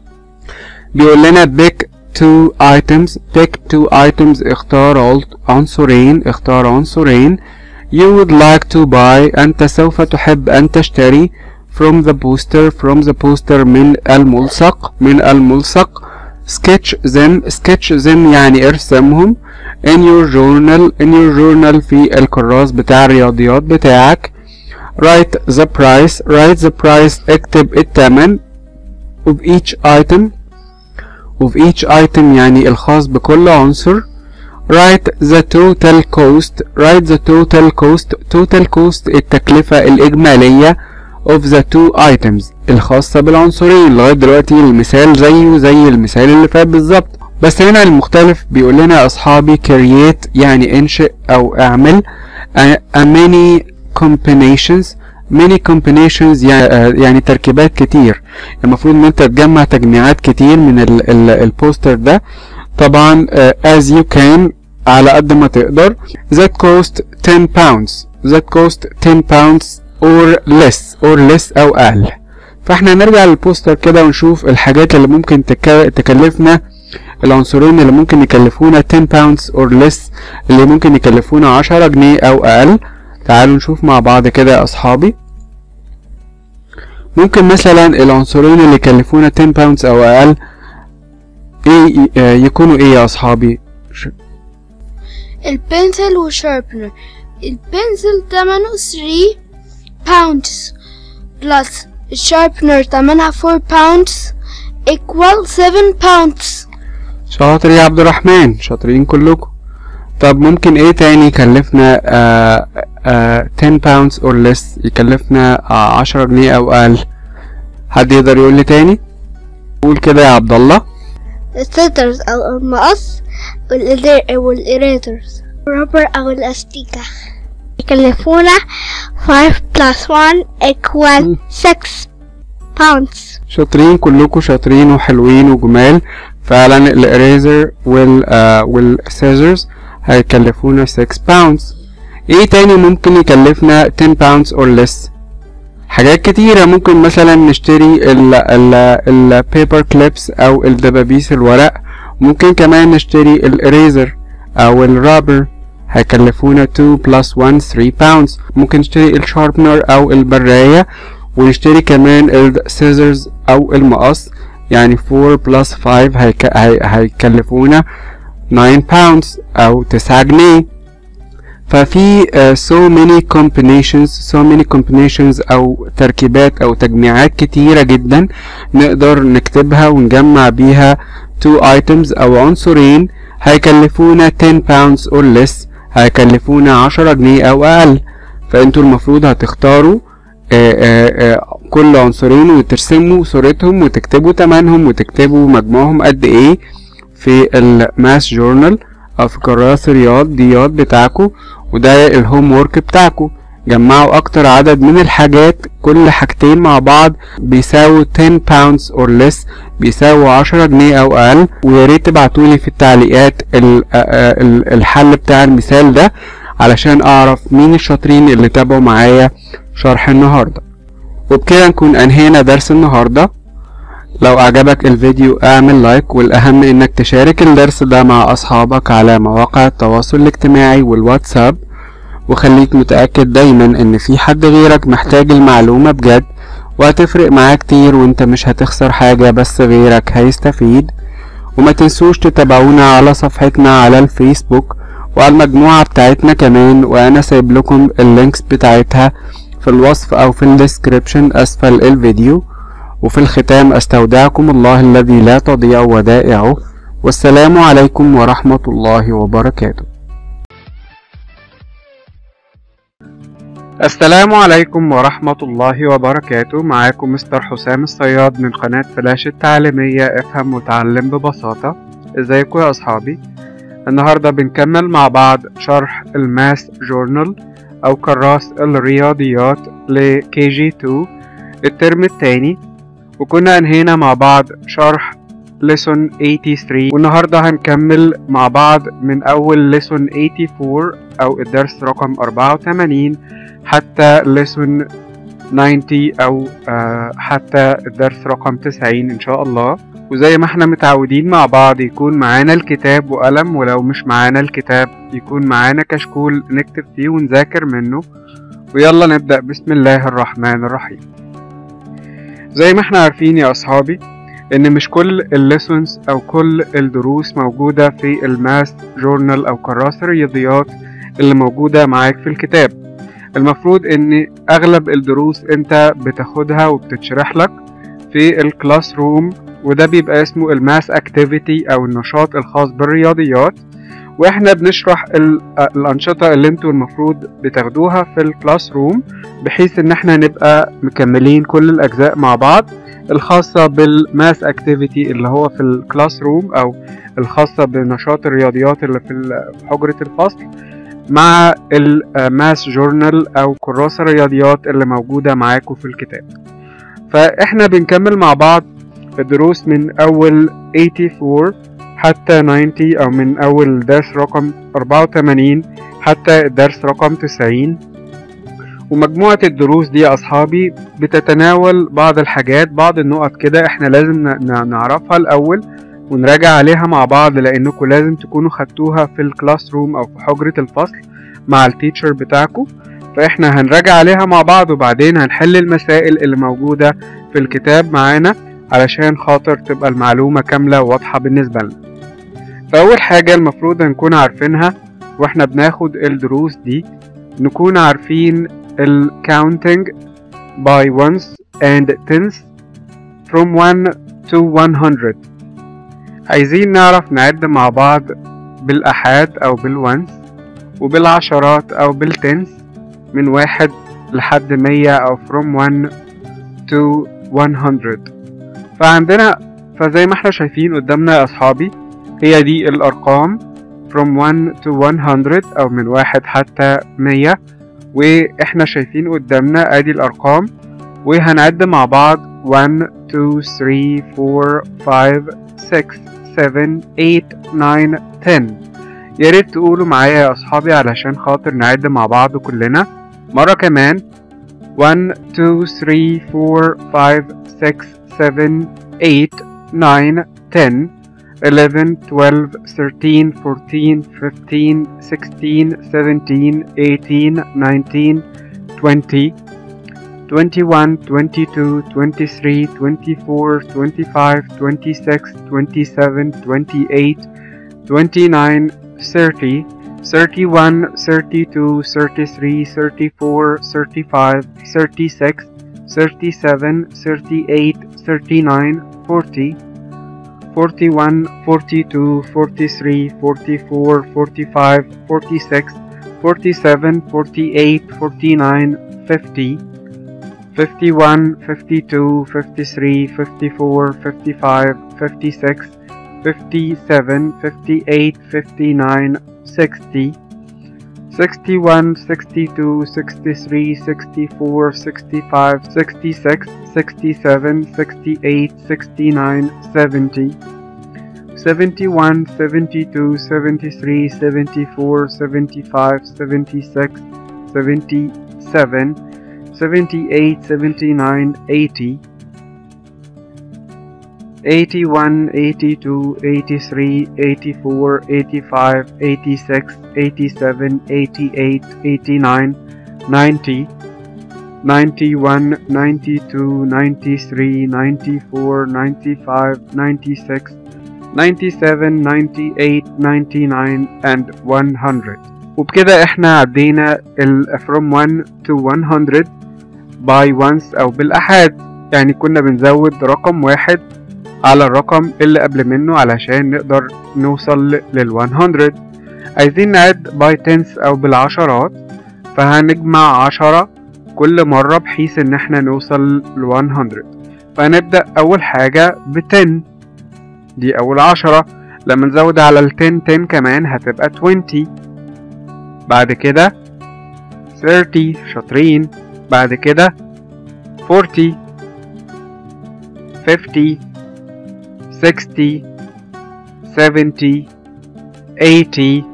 S1: بيقول لنا بيك two items pick two items اختار عل- عنصرين اختار عنصرين you would like to buy أنت سوف تحب أن تشتري from the poster from the poster من الملصق من الملصق sketch them sketch them يعني ارسمهم in your journal in your journal في الكراس بتاع الرياضيات بتاعك write the price write the price اكتب الثمن of each item of each item يعني الخاص بكل عنصر write the total cost write the total cost total cost التكلفة الإجمالية of the two items الخاصة بالعنصرين لغاية دلوقتي المثال زيه زي المثال اللي فات بالظبط بس هنا المختلف بيقول لنا يا أصحابي create يعني انشئ أو اعمل a, a many combinations many combinations يعني, آه، يعني تركيبات كتير المفروض ان انت تجمع تجميعات كتير من ال ال البوستر ده طبعا آه، as you can على قد ما تقدر that cost 10 pounds that cost 10 pounds or less or less او اقل فاحنا هنرجع للبوستر كده ونشوف الحاجات اللي ممكن تك- تكلفنا العنصرين اللي ممكن يكلفونا 10 pounds or less اللي ممكن يكلفونا 10 جنيه او اقل تعالوا نشوف مع بعض كده يا اصحابي ممكن مثلا العنصرين اللي يكلفونا 10 باوندز او اقل ايه آه، يكونوا ايه يا اصحابي ش-
S2: البنسل والشاربنر البنسل تمنه 3 pounds plus الشاربنر تمنها 4 pounds equal 7 pounds
S1: شاطر يا عبد الرحمن شاطرين كلكم طب ممكن ايه تاني يكلفنا آه آه 10 pounds or less يكلفنا آه 10 جنيه او اقل حد يقدر يقول لي تاني قول كده يا عبد الله
S2: السيترز أو المقص والإيدي- والإيريترز الرابر أو الأستيكة يكلفونا 5 plus 1 equal 6 pounds
S1: شاطرين كلكم شاطرين وحلوين وجمال فعلا الاريزر وال آه والسيزرز هيكلفونا 6 pounds ايه تاني ممكن يكلفنا 10 pounds or less حاجات كتيرة ممكن مثلا نشتري ال ال البيبر كليبس او الدبابيس الورق ممكن كمان نشتري الاريزر او الرابر هيكلفونا 2 plus 1 3 pounds ممكن نشتري الشاربنر او البراية ونشتري كمان السيزرز او المقص يعني 4 plus 5 هيك... هي... هيكلفونا 9 pounds او 9 جنيه ففي uh, so many combinations so many combinations او تركيبات او تجميعات كتيرة جدا نقدر نكتبها ونجمع بيها two items او عنصرين هيكلفونا 10 pounds or less هيكلفونا 10 جنيه او اقل فانتوا المفروض هتختاروا آه، آه، آه، كل عنصرين وترسموا صورتهم وتكتبوا تمنهم وتكتبوا مجموعهم قد ايه في الماس جورنال او في كراسة الرياضيات بتاعكم وده الهوم وورك بتاعكم جمعوا اكتر عدد من الحاجات كل حاجتين مع بعض بيساووا 10 pounds or less بيساووا 10 جنيه او اقل ويا ريت تبعتولي في التعليقات ال- آه، آه، ال- الحل بتاع المثال ده علشان اعرف مين الشاطرين اللي تابعوا معايا شرح النهارده وبكده نكون انهينا درس النهارده لو اعجبك الفيديو اعمل لايك والاهم انك تشارك الدرس ده مع اصحابك على مواقع التواصل الاجتماعي والواتساب وخليك متأكد دايما ان في حد غيرك محتاج المعلومة بجد وهتفرق معاه كتير وانت مش هتخسر حاجة بس غيرك هيستفيد وما تنسوش تتابعونا على صفحتنا على الفيسبوك وعلى المجموعة بتاعتنا كمان وانا سايب لكم اللينكس بتاعتها في الوصف او في الديسكريبشن اسفل الفيديو وفي الختام استودعكم الله الذي لا تضيع ودائعه والسلام عليكم ورحمة الله وبركاته السلام عليكم ورحمة الله وبركاته معاكم مستر حسام الصياد من قناة فلاش التعليمية افهم وتعلم ببساطة ازيكم يا اصحابي النهاردة بنكمل مع بعض شرح الماس جورنال او كراس الرياضيات لكي جي 2 الترم التاني وكنا انهينا مع بعض شرح ليسون 83 والنهارده هنكمل مع بعض من اول ليسون 84 او الدرس رقم 84 حتى ليسون 90 او آه حتى الدرس رقم 90 ان شاء الله وزي ما احنا متعودين مع بعض يكون معانا الكتاب وقلم ولو مش معانا الكتاب يكون معانا كشكول نكتب فيه ونذاكر منه ويلا نبدأ بسم الله الرحمن الرحيم زي ما احنا عارفين يا اصحابي ان مش كل الليسونز او كل الدروس موجودة في الماس جورنال او كراسة الرياضيات اللي موجودة معاك في الكتاب المفروض ان اغلب الدروس انت بتاخدها وبتتشرح لك في الكلاس روم وده بيبقى اسمه الماس اكتيفيتي او النشاط الخاص بالرياضيات واحنا بنشرح ال- الانشطة اللي انتوا المفروض بتاخدوها في الكلاس روم بحيث ان احنا نبقى مكملين كل الاجزاء مع بعض الخاصة بالماس اكتيفيتي اللي هو في الكلاس روم او الخاصة بنشاط الرياضيات اللي في ال- في حجرة الفصل مع الماس جورنال او كراسة الرياضيات اللي موجودة معاكم في الكتاب فاحنا بنكمل مع بعض الدروس من اول 84 حتى 90 او من اول درس رقم 84 حتى الدرس رقم 90 ومجموعة الدروس دي يا أصحابي بتتناول بعض الحاجات بعض النقط كده احنا لازم ن- ن- نعرفها الأول ونراجع عليها مع بعض لأنكم لازم تكونوا خدتوها في الكلاس روم أو في حجرة الفصل مع التيتشر بتاعكم فاحنا هنراجع عليها مع بعض وبعدين هنحل المسائل اللي موجودة في الكتاب معانا علشان خاطر تبقى المعلومة كاملة وواضحة بالنسبة لنا فأول حاجة المفروض هنكون عارفينها واحنا بناخد الدروس دي نكون عارفين ال counting by ones and tens from 1 to 100 عايزين نعرف نعد مع بعض بالأحاد أو بالونس وبالعشرات أو بالتنس من واحد لحد مية أو from one to one hundred فعندنا فزي ما احنا شايفين قدامنا يا أصحابي هي دي الأرقام from one to one hundred أو من واحد حتى مية واحنا شايفين قدامنا ادي الأرقام وهنعد مع بعض 1 2 3 4 5 6 7 8 9 10 يا ريت تقولوا معايا يا أصحابي علشان خاطر نعد مع بعض كلنا مرة كمان 1 2 3 4 5 6 7 8 9 10 11 12 13 14 15 16 17 18 19 20 21 22 23 24 25 26 27 28 29 30 31 32 33 34 35 36 37 38 39 40 41 42 43 44 45 46 47 48 49 50 51 52 53 54 55 56 57 58 59 60 61 62 63 64 65 66 67 68 69 70 71 72 73 74 75 76 77 78 79 80 81 82 83 84 85 86 87 88 89 90 91 92 93 94 95 96 97 98 99 and 100 وبكده احنا عدينا ال from 1 to 100 by once او بالأحاد يعني كنا بنزود رقم واحد على الرقم اللي قبل منه علشان نقدر نوصل لل 100 عايزين نعد by tens او بالعشرات فهنجمع عشرة كل مرة بحيث ان احنا نوصل ل 100 فهنبدأ اول حاجة ب 10 دي اول عشرة لما نزود على ال 10 10 كمان هتبقى 20 بعد كده 30 شاطرين بعد كده 40 50 60 70 80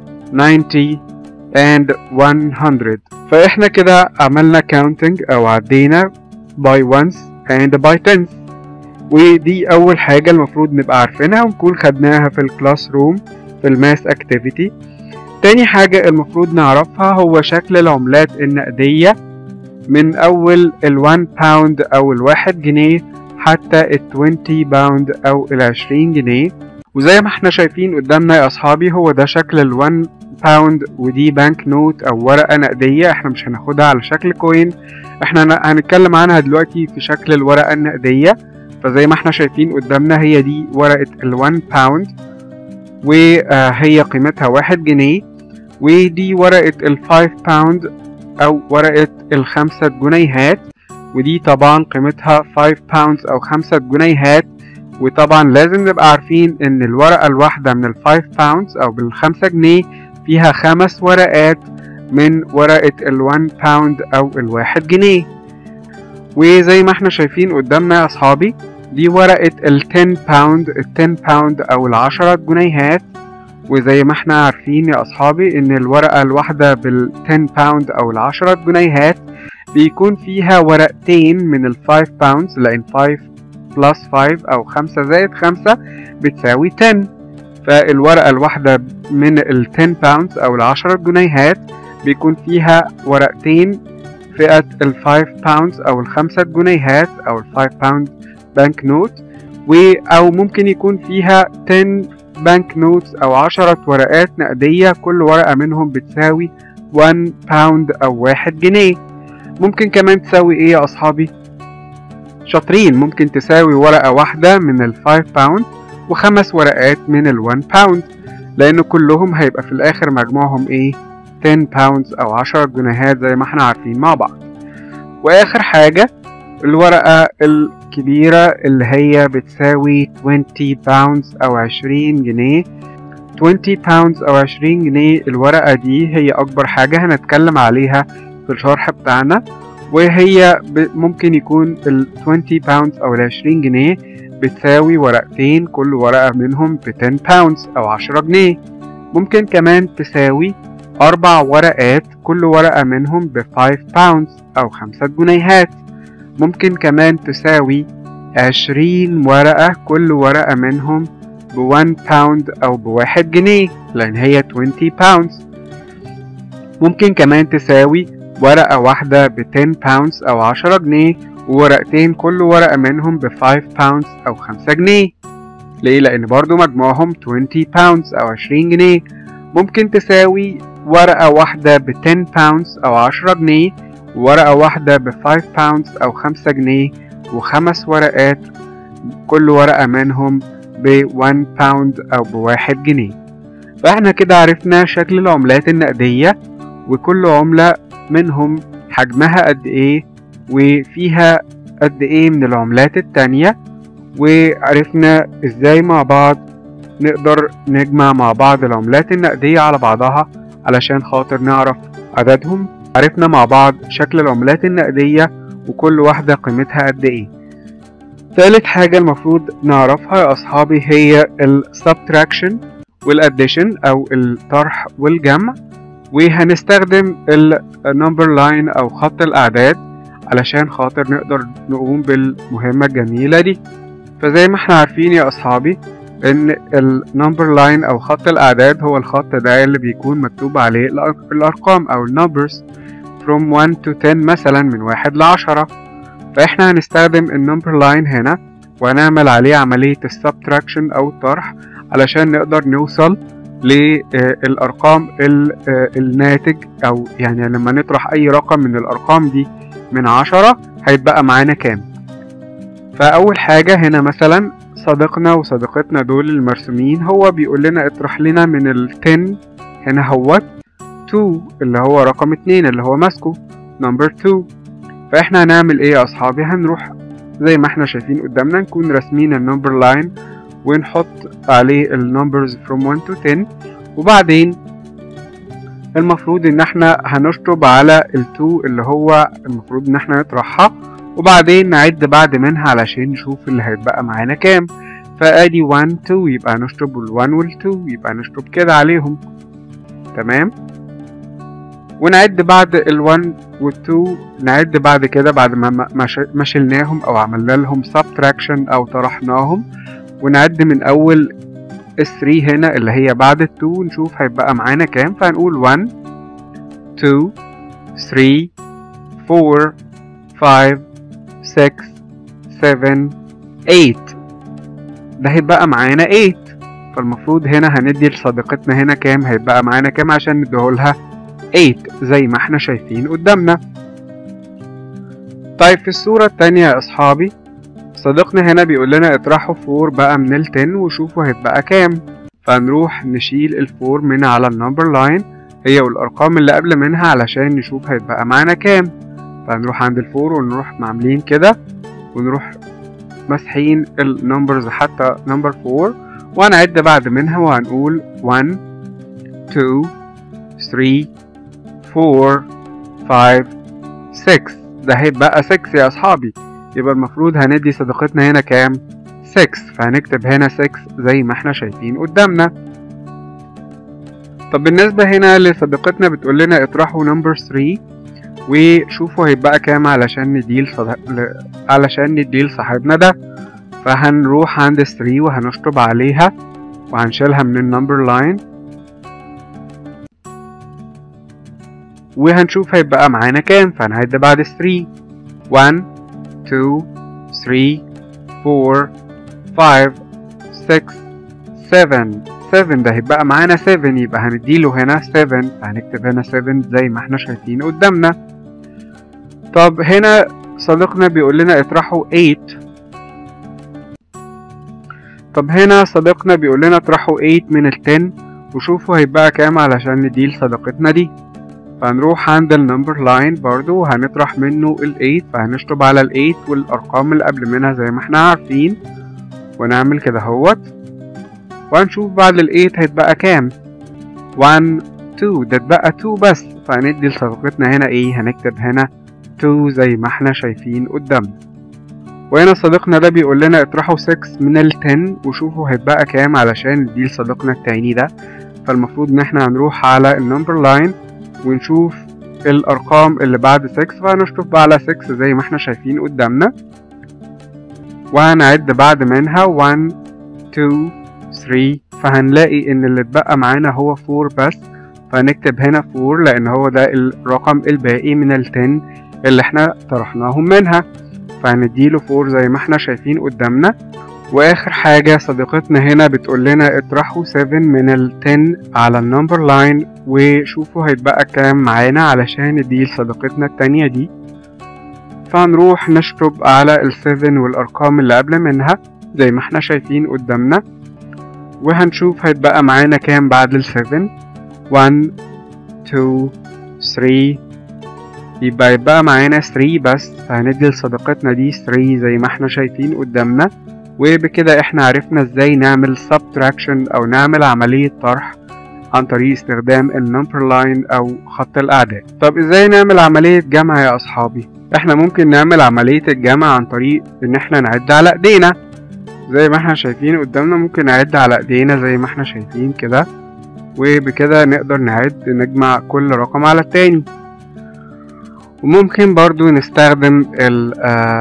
S1: 90 and 100 فاحنا كده عملنا counting او عدينا by ones and by tens ودي اول حاجة المفروض نبقى عارفينها ونكون خدناها في الكلاس روم في الماس اكتيفيتي تاني حاجة المفروض نعرفها هو شكل العملات النقدية من أول الوان باوند أو الواحد جنيه حتى التوينتي باوند أو العشرين جنيه وزي ما احنا شايفين قدامنا يا أصحابي هو ده شكل الوان باوند ودي بانك نوت أو ورقة نقدية احنا مش هناخدها على شكل كوين احنا هنتكلم عنها دلوقتي في شكل الورقة النقدية فزي ما احنا شايفين قدامنا هي دي ورقة الوان باوند وهي قيمتها واحد جنيه ودي ورقة الفايف باوند أو ورقة الخمسة جنيهات ودي طبعا قيمتها 5 باوندز أو خمسة جنيهات وطبعا لازم نبقى عارفين إن الورقة الواحدة من ال 5 باوندز أو بالخمسة جنيه فيها خمس ورقات من ورقة ال 1 باوند أو الواحد جنيه وزي ما احنا شايفين قدامنا يا أصحابي دي ورقة ال 10 باوند ال 10 باوند أو العشرة جنيهات وزي ما احنا عارفين يا أصحابي إن الورقة الواحدة بال 10 باوند أو العشرة جنيهات بيكون فيها ورقتين من ال 5 باوندز لأن 5 بلس 5 أو 5 زائد 5 بتساوي 10 فالورقة الواحدة من ال 10 باوندز أو العشرة جنيهات بيكون فيها ورقتين فئة ال 5 باوندز أو الخمسة جنيهات أو ال 5 باوند بانك نوت و أو ممكن يكون فيها 10 بانك نوتس أو عشرة ورقات نقدية كل ورقة منهم بتساوي 1 باوند أو واحد جنيه ممكن كمان تساوي إيه يا أصحابي؟ شاطرين ممكن تساوي ورقة واحدة من ال 5 باوند وخمس ورقات من ال 1 باوند لأن كلهم هيبقى في الآخر مجموعهم إيه؟ 10 باوندز أو 10 جنيهات زي ما احنا عارفين مع بعض وآخر حاجة الورقة الكبيرة اللي هي بتساوي 20 باوندز أو 20 جنيه 20 باوندز أو 20 جنيه الورقة دي هي أكبر حاجة هنتكلم عليها في الشرح بتاعنا وهي ممكن يكون ال 20 باوندز أو ال 20 جنيه بتساوي ورقتين كل ورقة منهم ب 10 باوندز أو 10 جنيه ممكن كمان تساوي أربع ورقات كل ورقة منهم ب 5 باوندز أو 5 جنيهات ممكن كمان تساوي 20 ورقة كل ورقة منهم ب 1 باوند أو بواحد جنيه لأن هي 20 باوندز ممكن كمان تساوي ورقة واحدة ب 10 باوندز أو 10 جنيه وورقتين كل ورقة منهم ب 5 باوندز أو 5 جنيه ليه؟ لأن برضو مجموعهم 20 باوندز أو 20 جنيه ممكن تساوي ورقة واحدة ب 10 باوندز أو 10 جنيه وورقة واحدة ب 5 باوندز أو 5 جنيه وخمس ورقات كل ورقة منهم ب 1 باوند أو بواحد جنيه فاحنا كده عرفنا شكل العملات النقدية وكل عملة منهم حجمها قد ايه وفيها قد ايه من العملات التانية وعرفنا ازاي مع بعض نقدر نجمع مع بعض العملات النقدية على بعضها علشان خاطر نعرف عددهم عرفنا مع بعض شكل العملات النقدية وكل واحدة قيمتها قد ايه ثالث حاجة المفروض نعرفها يا أصحابي هي ال subtraction وال addition أو الطرح والجمع وهنستخدم ال number line أو خط الأعداد علشان خاطر نقدر نقوم بالمهمة الجميلة دي فزي ما احنا عارفين يا أصحابي إن ال number line أو خط الأعداد هو الخط ده اللي بيكون مكتوب عليه الأرقام أو ال numbers from 1 to 10 مثلا من واحد لعشرة فإحنا هنستخدم ال number line هنا وهنعمل عليه عملية السبتراكشن أو الطرح علشان نقدر نوصل للأرقام الناتج أو يعني لما نطرح أي رقم من الأرقام دي من عشرة هيتبقى معانا كام فأول حاجة هنا مثلا صديقنا وصديقتنا دول المرسومين هو بيقول لنا اطرح لنا من ال 10 هنا هوت 2 اللي هو رقم 2 اللي هو ماسكه نمبر 2 فاحنا هنعمل ايه يا اصحابي هنروح زي ما احنا شايفين قدامنا نكون راسمين النمبر لاين ونحط عليه النمبرز from 1 to 10 وبعدين المفروض ان احنا هنشطب على ال2 اللي هو المفروض ان احنا نطرحها وبعدين نعد بعد منها علشان نشوف اللي هيتبقى معانا كام فادي 1 2 يبقى هنشطب ال1 وال2 يبقى نشطب كده عليهم تمام ونعد بعد ال1 وال2 نعد بعد كده بعد ما ما شلناهم او عملنا لهم subtraction او طرحناهم ونعد من اول ال3 هنا اللي هي بعد ال2 نشوف هيبقى معانا كام فهنقول 1 2 3 4 5 6 7 8 ده هيبقى معانا 8 فالمفروض هنا هندي لصديقتنا هنا كام هيبقى معانا كام عشان نديهولها 8 زي ما احنا شايفين قدامنا طيب في الصورة التانية يا أصحابي صديقنا هنا بيقول لنا اطرحوا 4 بقى من ال 10 وشوفوا هيتبقى كام فنروح نشيل ال 4 من على النمبر لاين هي والأرقام اللي قبل منها علشان نشوف هيتبقى معانا كام فنروح عند الفور ونروح عاملين كده ونروح مسحين النمبرز حتى نمبر 4 وهنعد بعد منها وهنقول 1 2 3 4 5 6 ده هيبقى 6 يا أصحابي يبقى المفروض هندي صديقتنا هنا كام 6 فهنكتب هنا 6 زي ما احنا شايفين قدامنا طب بالنسبة هنا لصديقتنا بتقول لنا اطرحوا نمبر 3 وشوفوا هيبقى كام علشان نديل صد... ل... علشان نديل صاحبنا ده فهنروح عند 3 وهنشطب عليها وهنشيلها من النمبر لاين وهنشوف هيبقى معانا كام فهنعد بعد 3 1 2 3 4 5 6 7 7 ده هيبقى معانا 7 يبقى هنديله هنا 7 فهنكتب هنا 7 زي ما احنا شايفين قدامنا طب هنا صديقنا بيقول لنا اطرحوا 8 طب هنا صديقنا بيقول لنا اطرحوا 8 من ال 10 وشوفوا هيبقى كام علشان نديل صديقتنا دي فهنروح عند النمبر لاين برضو وهنطرح منه ال 8 فهنشطب على ال 8 والأرقام اللي قبل منها زي ما احنا عارفين ونعمل كده اهوت وهنشوف بعد ال 8 هيتبقى كام 1 2 ده اتبقى 2 بس فهندي لصديقتنا هنا ايه هنكتب هنا 2 زي ما احنا شايفين قدامنا وهنا صديقنا ده بيقول لنا اطرحوا 6 من ال 10 وشوفوا هيتبقى كام علشان نديه لصديقنا التاني ده فالمفروض ان احنا هنروح على النمبر لاين ونشوف الارقام اللي بعد 6 فهنشطب على 6 زي ما احنا شايفين قدامنا وهنعد بعد منها 1 2 3 فهنلاقي ان اللي اتبقى معانا هو 4 بس فهنكتب هنا 4 لان هو ده الرقم الباقي من ال 10 اللي احنا طرحناهم منها فهنديله 4 زي ما احنا شايفين قدامنا واخر حاجة صديقتنا هنا بتقول لنا اطرحوا 7 من ال 10 على النمبر لاين وشوفوا هيتبقى كام معانا علشان نديه لصديقتنا التانية دي فهنروح نشطب على ال 7 والارقام اللي قبل منها زي ما احنا شايفين قدامنا وهنشوف هيتبقى معانا كام بعد ال 7 1 2 3 يبقى يبقى معانا 3 بس فهندي لصديقتنا دي 3 زي ما احنا شايفين قدامنا وبكده احنا عرفنا ازاي نعمل subtraction او نعمل عملية طرح عن طريق استخدام النمبر لاين او خط الاعداد طب ازاي نعمل عملية جمع يا اصحابي احنا ممكن نعمل عملية الجمع عن طريق ان احنا نعد على ايدينا زي ما احنا شايفين قدامنا ممكن نعد على ايدينا زي ما احنا شايفين كده وبكده نقدر نعد نجمع كل رقم على التاني وممكن برضو نستخدم ال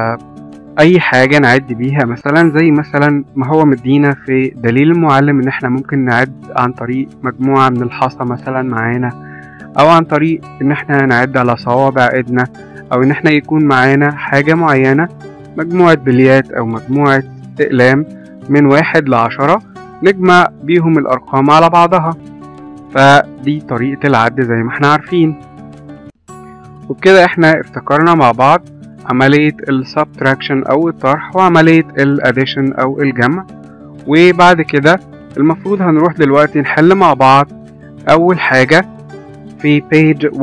S1: اي حاجة نعد بيها مثلا زي مثلا ما هو مدينا في دليل المعلم ان احنا ممكن نعد عن طريق مجموعة من الحصى مثلا معانا او عن طريق ان احنا نعد على صوابع ايدنا او ان احنا يكون معانا حاجة معينة مجموعة بليات او مجموعة اقلام من واحد لعشرة نجمع بيهم الارقام على بعضها فدي طريقة العد زي ما احنا عارفين وبكده احنا افتكرنا مع بعض عملية السبتراكشن أو الطرح وعملية الاديشن أو الجمع وبعد كده المفروض هنروح دلوقتي نحل مع بعض أول حاجة في page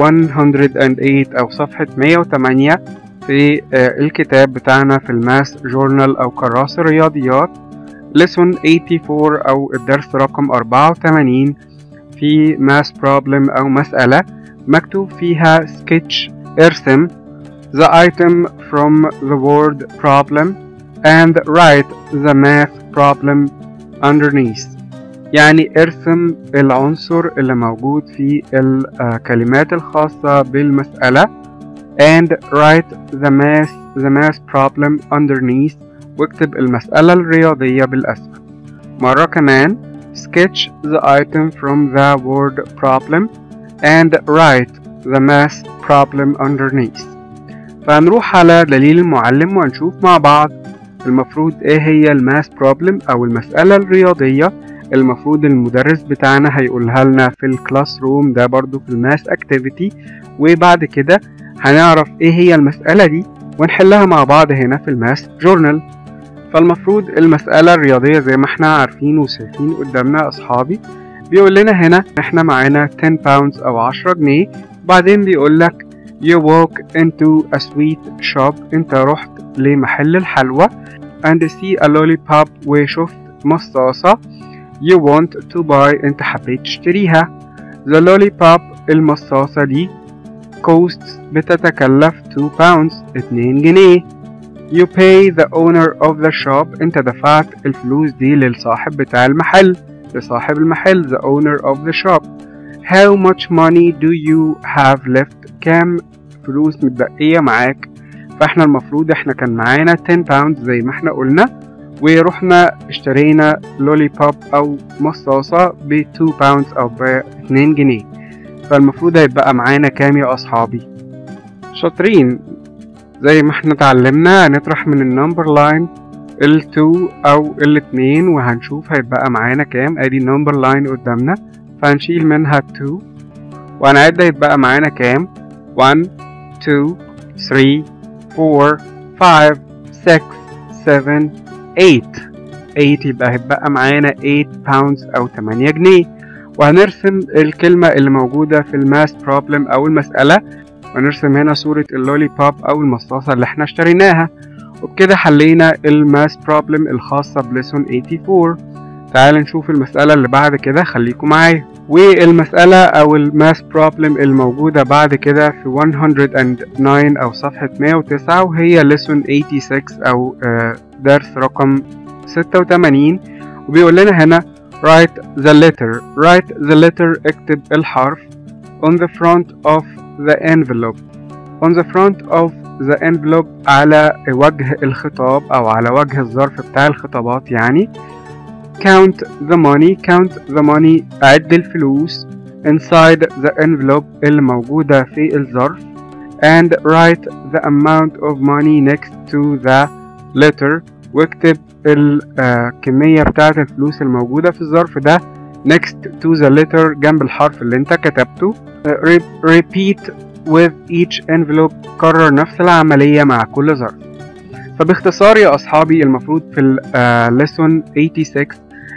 S1: 108 أو صفحة 108 في الكتاب بتاعنا في الماس جورنال أو كراسة الرياضيات lesson 84 أو الدرس رقم 84 في mass problem أو مسألة مكتوب فيها sketch ارسم the item from the word problem and write the math problem underneath يعني ارسم العنصر اللي موجود في الكلمات الخاصة بالمسألة and write the math the math problem underneath واكتب المسألة الرياضية بالأسفل مرة كمان sketch the item from the word problem and write the math problem underneath فهنروح على دليل المعلم وهنشوف مع بعض المفروض ايه هي الماس بروبلم او المسألة الرياضية المفروض المدرس بتاعنا هيقولها لنا في الكلاس روم ده برضو في الماس اكتيفيتي وبعد كده هنعرف ايه هي المسألة دي ونحلها مع بعض هنا في الماس جورنال فالمفروض المسألة الرياضية زي ما احنا عارفين وشايفين قدامنا اصحابي بيقول لنا هنا احنا معانا 10 باوندز او 10 جنيه بعدين بيقول لك you walk into a sweet shop انت رحت لمحل الحلوى and see a lollipop وشفت مصاصة you want to buy انت حبيت تشتريها the lollipop المصاصة دي costs بتتكلف 2 pounds 2 جنيه you pay the owner of the shop انت دفعت الفلوس دي للصاحب بتاع المحل لصاحب المحل the owner of the shop how much money do you have left كام فلوس متبقية معاك فاحنا المفروض احنا كان معانا 10 باوند زي ما احنا قلنا ورحنا اشترينا لولي بوب او مصاصة ب 2 باوند او ب 2 جنيه فالمفروض هيبقى معانا كام يا اصحابي شاطرين زي ما احنا اتعلمنا هنطرح من النمبر لاين ال 2 او ال 2 وهنشوف هيبقى معانا كام ادي النمبر لاين قدامنا فهنشيل منها 2 وهنعد هيتبقى معانا كام 1 2 3 4 5 6 7 8 8 يبقى هيتبقى معانا 8 باوندز او 8 جنيه وهنرسم الكلمة اللي موجودة في الماس بروبلم أو المسألة ونرسم هنا صورة اللولي بوب أو المصاصة اللي احنا اشتريناها وبكده حلينا الماس بروبلم الخاصة بليسون 84 تعال نشوف المسألة اللي بعد كده خليكم معايا والمسألة أو الماس بروبلم الموجودة بعد كده في 109 أو صفحة 109 وهي lesson 86 أو آه، درس رقم 86 وبيقول لنا هنا write the letter write the letter اكتب الحرف on the front of the envelope on the front of the envelope على وجه الخطاب أو على وجه الظرف بتاع الخطابات يعني count the money count the money عد الفلوس inside the envelope اللي موجودة في الظرف and write the amount of money next to the letter واكتب الكمية بتاعة الفلوس الموجودة في الظرف ده next to the letter جنب الحرف اللي انت كتبته uh, repeat with each envelope كرر نفس العملية مع كل ظرف فباختصار يا أصحابي المفروض في ال uh, lesson 86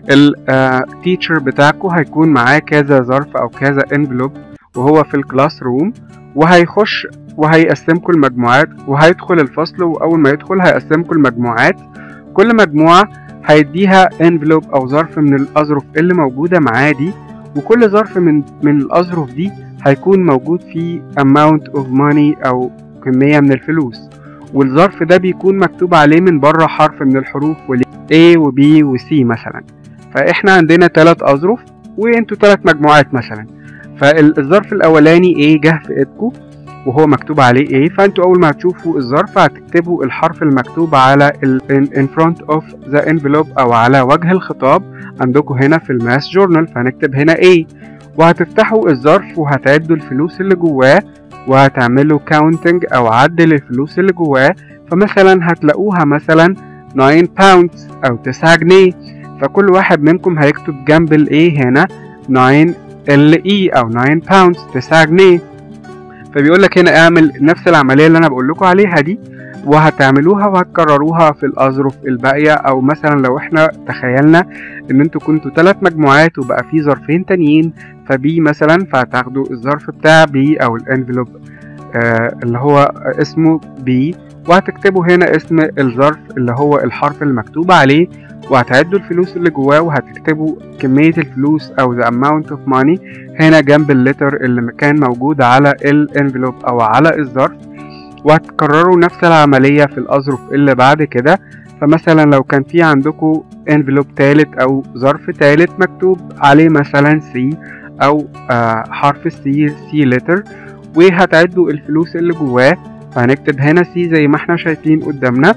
S1: التيتشر بتاعكم هيكون معاه كذا ظرف أو كذا envelope وهو في الكلاس روم وهيخش وهيقسمكم المجموعات وهيدخل الفصل وأول ما يدخل هيقسمكم المجموعات كل مجموعة هيديها envelope أو ظرف من الأظرف اللي موجودة معاه دي وكل ظرف من من الأظرف دي هيكون موجود فيه amount of money أو كمية من الفلوس والظرف ده بيكون مكتوب عليه من بره حرف من الحروف ولي A و B و C مثلا فإحنا عندنا تلات أظرف وانتوا تلات مجموعات مثلا فالظرف الأولاني A جه في إيدكم وهو مكتوب عليه A فانتوا أول ما هتشوفوا الظرف هتكتبوا الحرف المكتوب على ال in front of the envelope أو على وجه الخطاب عندكم هنا في الماس جورنال فهنكتب هنا A وهتفتحوا الظرف وهتعدوا الفلوس اللي جواه وهتعملوا كاونتنج او عد للفلوس اللي جواه فمثلا هتلاقوها مثلا 9 باوندز او 9 جنيه فكل واحد منكم هيكتب جنب الايه هنا 9 ال اي او 9 باوندز 9 جنيه فبيقول لك هنا اعمل نفس العمليه اللي انا بقول لكم عليها دي وهتعملوها وهتكرروها في الأظرف الباقية أو مثلا لو احنا تخيلنا إن انتوا كنتوا تلات مجموعات وبقى في ظرفين تانيين فبي مثلا فهتاخدوا الظرف بتاع بي أو الانفلوب آه اللي هو اسمه بي وهتكتبوا هنا اسم الظرف اللي هو الحرف المكتوب عليه وهتعدوا الفلوس اللي جواه وهتكتبوا كمية الفلوس أو the amount of money هنا جنب اللتر اللي كان موجود على الانفلوب أو على الظرف وهتكرروا نفس العملية في الأظرف اللي بعد كده فمثلا لو كان في عندكم انفلوب تالت أو ظرف تالت مكتوب عليه مثلا سي أو آه حرف السي سي لتر وهتعدوا الفلوس اللي جواه فهنكتب هنا سي زي ما احنا شايفين قدامنا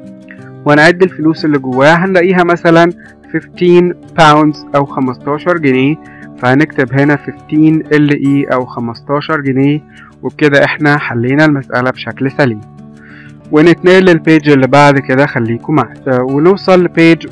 S1: ونعد الفلوس اللي جواه هنلاقيها مثلا 15 باوندز أو 15 جنيه فهنكتب هنا 15 ال اي أو 15 جنيه وبكده احنا حلينا المسألة بشكل سليم ونتنقل للبيج اللي بعد كده خليكم معايا ونوصل لبيج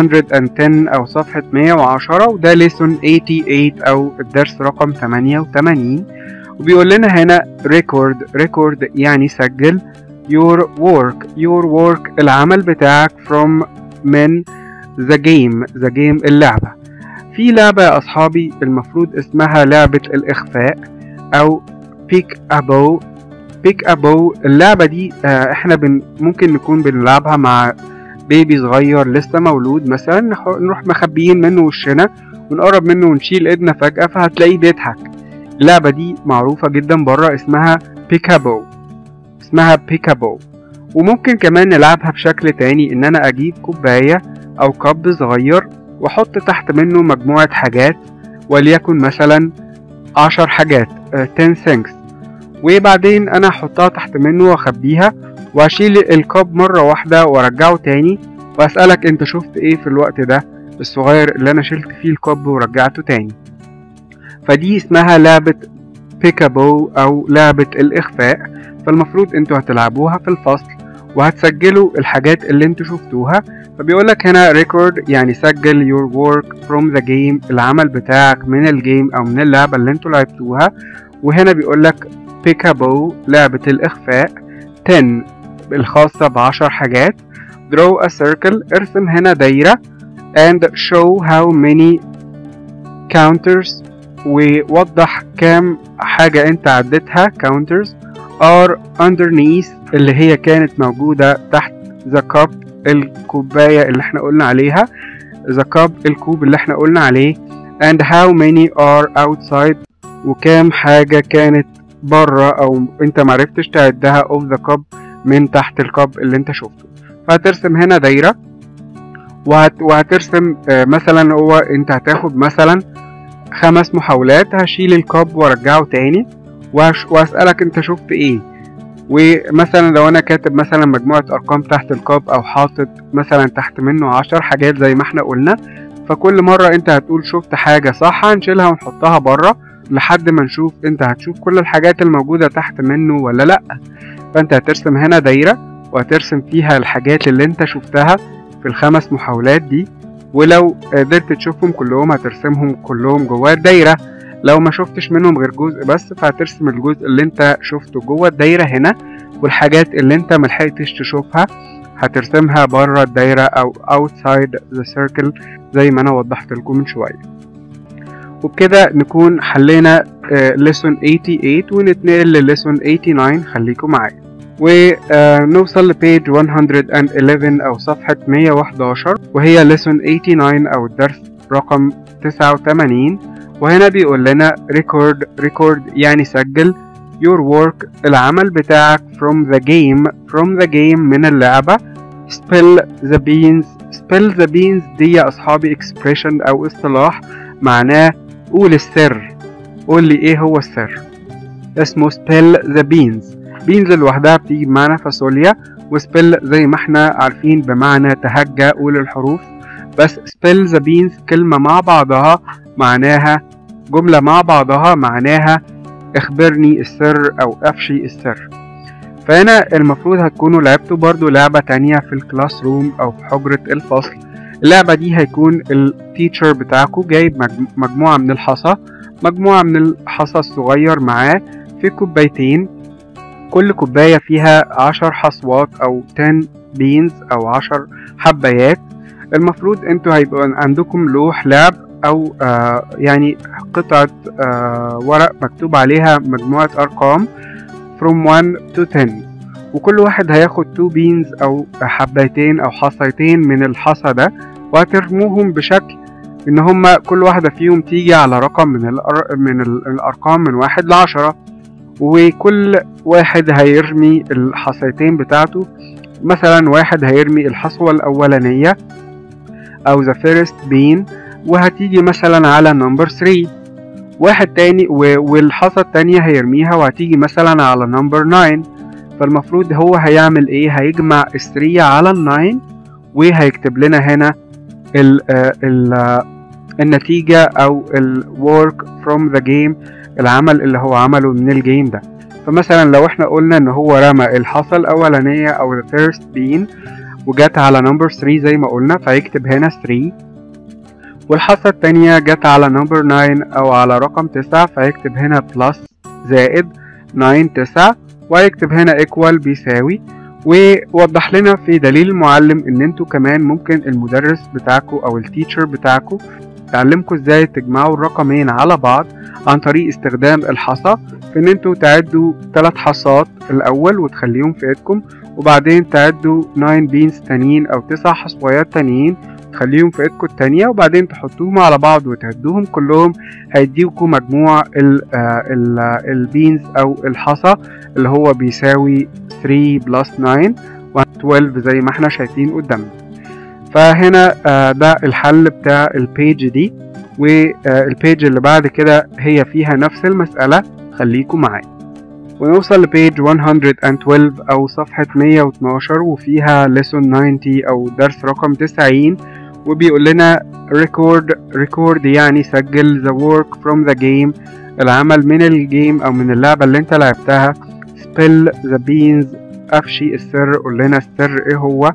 S1: 110 أو صفحة 110 وده ليسون 88 أو الدرس رقم 88 وبيقول لنا هنا ريكورد ريكورد يعني سجل your work your work العمل بتاعك from من the game the game اللعبة في لعبة يا أصحابي المفروض اسمها لعبة الإخفاء أو بيك ابو بيك ابو اللعبة دي آه احنا بن ممكن نكون بنلعبها مع بيبي صغير لسه مولود مثلا نروح مخبيين منه وشنا ونقرب منه ونشيل ايدنا فجأة فهتلاقيه بيضحك اللعبة دي معروفة جدا بره اسمها بيكابو اسمها بيكابو وممكن كمان نلعبها بشكل تاني ان انا اجيب كوباية او كب صغير واحط تحت منه مجموعة حاجات وليكن مثلا عشر حاجات 10 things وبعدين انا احطها تحت منه واخبيها واشيل الكوب مرة واحدة وارجعه تاني واسألك انت شفت ايه في الوقت ده الصغير اللي انا شلت فيه الكوب ورجعته تاني فدي اسمها لعبة بيكابو او لعبة الاخفاء فالمفروض انتوا هتلعبوها في الفصل وهتسجلوا الحاجات اللي انتوا شفتوها فبيقولك هنا ريكورد يعني سجل your work from the game العمل بتاعك من الجيم او من اللعبة اللي انتوا لعبتوها وهنا بيقولك بيكابو لعبة الإخفاء 10 الخاصة بعشر حاجات draw a circle ارسم هنا دايرة and show how many counters ووضح كام حاجة انت عدتها counters are underneath اللي هي كانت موجودة تحت the cup الكوباية اللي احنا قلنا عليها the cup الكوب اللي احنا قلنا عليه and how many are outside وكام حاجة كانت بره او انت معرفتش تعدها of the cup من تحت الكب اللي انت شفته فهترسم هنا دايرة وهت... وهترسم آه، مثلا هو انت هتاخد مثلا خمس محاولات هشيل الكب وارجعه تاني وهش... واسألك انت شفت ايه ومثلا لو انا كاتب مثلا مجموعة ارقام تحت الكاب او حاطط مثلا تحت منه عشر حاجات زي ما احنا قلنا فكل مرة انت هتقول شفت حاجة صح هنشيلها ونحطها بره لحد ما نشوف انت هتشوف كل الحاجات الموجودة تحت منه ولا لأ فانت هترسم هنا دايرة وهترسم فيها الحاجات اللي انت شفتها في الخمس محاولات دي ولو قدرت تشوفهم كلهم هترسمهم كلهم جوه الدايرة لو ما شفتش منهم غير جزء بس فهترسم الجزء اللي انت شفته جوه الدايرة هنا والحاجات اللي انت ملحقتش تشوفها هترسمها بره الدايرة او outside the circle زي ما انا وضحت لكم من شوية وبكده نكون حلينا آه، lesson 88 ونتنقل ل lesson 89 خليكم معايا ونوصل لبيج 111 أو صفحة 111 وهي lesson 89 أو الدرس رقم 89 وهنا بيقول لنا record record يعني سجل your work العمل بتاعك from the game from the game من اللعبة spill the beans spill the beans دي يا أصحابي expression أو اصطلاح معناه قول السر قول لي ايه هو السر اسمه spill the beans beans لوحدها بتيجي بمعنى فاصوليا وسبيل زي ما احنا عارفين بمعنى تهجى قول الحروف بس spill the beans كلمة مع بعضها معناها جملة مع بعضها معناها اخبرني السر او افشي السر فهنا المفروض هتكونوا لعبتوا برضو لعبة تانية في الكلاس روم او في حجرة الفصل اللعبة دي هيكون التيتشر بتاعكو جايب مجم- مجموعة من الحصى مجموعة من الحصى الصغير معاه في كوبايتين كل كوباية فيها عشر حصوات أو 10 بينز أو عشر حبايات المفروض انتوا هيبقى عندكم لوح لعب أو آه يعني قطعة آه ورق مكتوب عليها مجموعة أرقام from 1 to 10 وكل واحد هياخد 2 بينز أو حبايتين أو حصيتين من الحصى ده وهترموهم بشكل إن هما كل واحدة فيهم تيجي على رقم من الأر... من ال- الأرقام من واحد لعشرة وكل واحد هيرمي الحصيتين بتاعته مثلا واحد هيرمي الحصوة الأولانية أو the first bean وهتيجي مثلا على number 3 واحد تاني و- والحصى التانية هيرميها وهتيجي مثلا على number 9 فالمفروض هو هيعمل ايه هيجمع الثري على الناين وهيكتب لنا هنا ال ال النتيجة أو ال work from the game العمل اللي هو عمله من الجيم ده فمثلا لو احنا قلنا ان هو رمى الحصى الأولانية أو the first bean وجت على number 3 زي ما قلنا فيكتب هنا 3 والحصى التانية جت على number 9 أو على رقم 9 فيكتب هنا plus زائد 9 9 ويكتب هنا equal بيساوي ووضح لنا في دليل المعلم ان انتوا كمان ممكن المدرس بتاعكم او التيتشر بتاعكم يعلمكم ازاي تجمعوا الرقمين على بعض عن طريق استخدام الحصى في ان انتوا تعدوا ثلاث حصات الاول وتخليهم في ايدكم وبعدين تعدوا 9 بينز تانيين او تسع حصويات تانيين تخليهم في ايدكم التانية وبعدين تحطوهم على بعض وتهدوهم كلهم هيديكم مجموع ال ال البينز او الحصى اللي هو بيساوي 3 بلس 9 و 12 زي ما احنا شايفين قدامنا فهنا آه، ده الحل بتاع البيج دي والبيج اللي بعد كده هي فيها نفس المسألة خليكم معايا ونوصل لبيج 112 أو صفحة 112 وفيها lesson 90 أو درس رقم 90 وبيقول لنا record record يعني سجل the work from the game العمل من الجيم أو من اللعبة اللي انت لعبتها spill the beans أفشي السر قول لنا السر ايه هو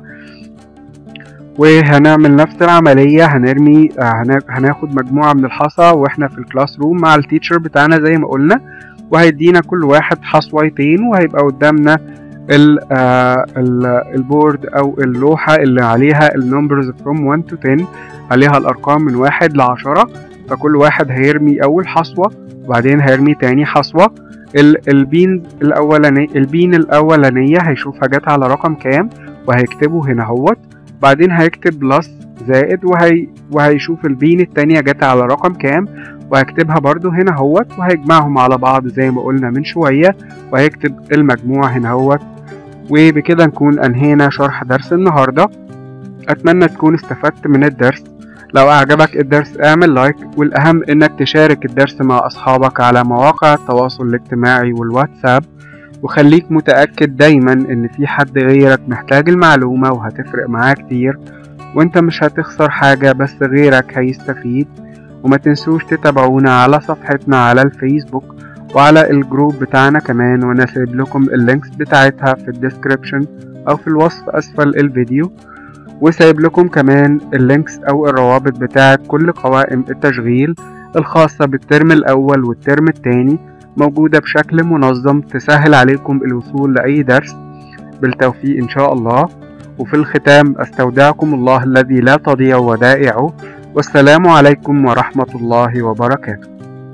S1: وهنعمل نفس العملية هنرمي آه، هنا- هناخد مجموعة من الحصى واحنا في الكلاس روم مع التيتشر بتاعنا زي ما قلنا وهيدينا كل واحد حصويتين وهيبقى قدامنا ال آه ال البورد او اللوحة اللي عليها النمبرز from 1 to 10 عليها الارقام من واحد لعشرة فكل واحد هيرمي أول حصوة وبعدين هيرمي تاني حصوة ال- البين الأولاني البين الأولانية هيشوفها جت على رقم كام وهيكتبه هنا اهوت بعدين هيكتب بلس زائد وهي وهيشوف البين التانية جت على رقم كام وهيكتبها برضو هنا اهوت وهيجمعهم على بعض زي ما قلنا من شوية وهيكتب المجموع هنا اهوت وبكده نكون أنهينا شرح درس النهاردة أتمنى تكون استفدت من الدرس لو أعجبك الدرس اعمل لايك والأهم إنك تشارك الدرس مع أصحابك على مواقع التواصل الاجتماعي والواتساب وخليك متأكد دايما إن في حد غيرك محتاج المعلومة وهتفرق معاه كتير وانت مش هتخسر حاجة بس غيرك هيستفيد وما تنسوش تتابعونا على صفحتنا على الفيسبوك وعلى الجروب بتاعنا كمان وانا سايب لكم اللينكس بتاعتها في الديسكريبشن او في الوصف اسفل الفيديو وسايب لكم كمان اللينكس او الروابط بتاعت كل قوائم التشغيل الخاصة بالترم الاول والترم التاني موجودة بشكل منظم تسهل عليكم الوصول لأي درس بالتوفيق إن شاء الله وفي الختام أستودعكم الله الذي لا تضيع ودائعه والسلام عليكم ورحمة الله وبركاته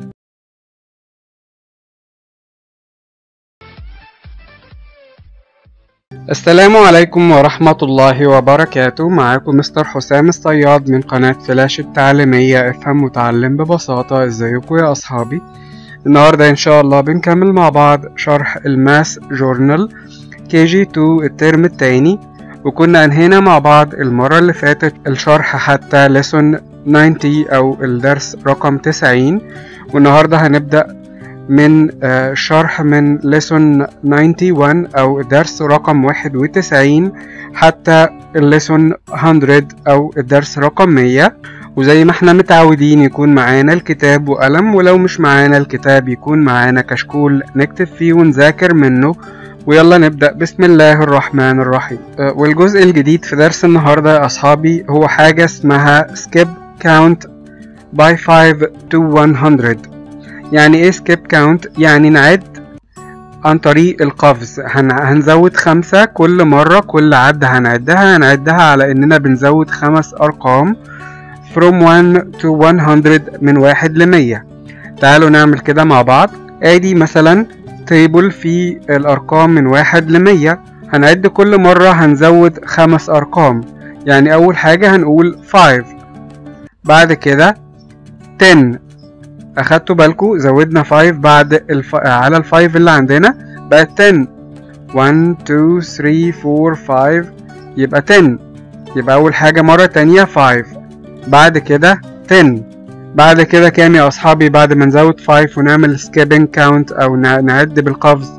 S1: السلام عليكم ورحمة الله وبركاته معاكم مستر حسام الصياد من قناة فلاش التعليمية افهم متعلم ببساطة ازيكم يا أصحابي النهاردة إن شاء الله بنكمل مع بعض شرح الماس جورنال كي جي 2 الترم التاني وكنا أنهينا مع بعض المرة اللي فاتت الشرح حتى لسون 90 أو الدرس رقم 90 والنهاردة هنبدأ من آه، شرح من لسون 91 أو درس رقم 91 حتى الليسون 100 أو الدرس رقم 100 وزي ما احنا متعودين يكون معانا الكتاب وقلم ولو مش معانا الكتاب يكون معانا كشكول نكتب فيه ونذاكر منه ويلا نبدأ بسم الله الرحمن الرحيم أه، والجزء الجديد في درس النهاردة يا أصحابي هو حاجة اسمها skip count by 5 to 100 يعني ايه skip count؟ يعني نعد عن طريق القفز هن... هنزود خمسة كل مرة كل عد هنعدها هنعدها على اننا بنزود خمس ارقام from 1 to 100 من واحد لمية تعالوا نعمل كده مع بعض ادي مثلا تيبل فيه الارقام من واحد لمية هنعد كل مرة هنزود خمس ارقام يعني اول حاجة هنقول 5 بعد كده 10 اخدتوا بالكم زودنا 5 بعد الف... على ال 5 اللي عندنا بقت 10 1 2 3 4 5 يبقى 10 يبقى اول حاجة مرة تانية 5 بعد كده 10 بعد كده كام يا اصحابي بعد ما نزود 5 ونعمل skipping count او نع- نعد بالقفز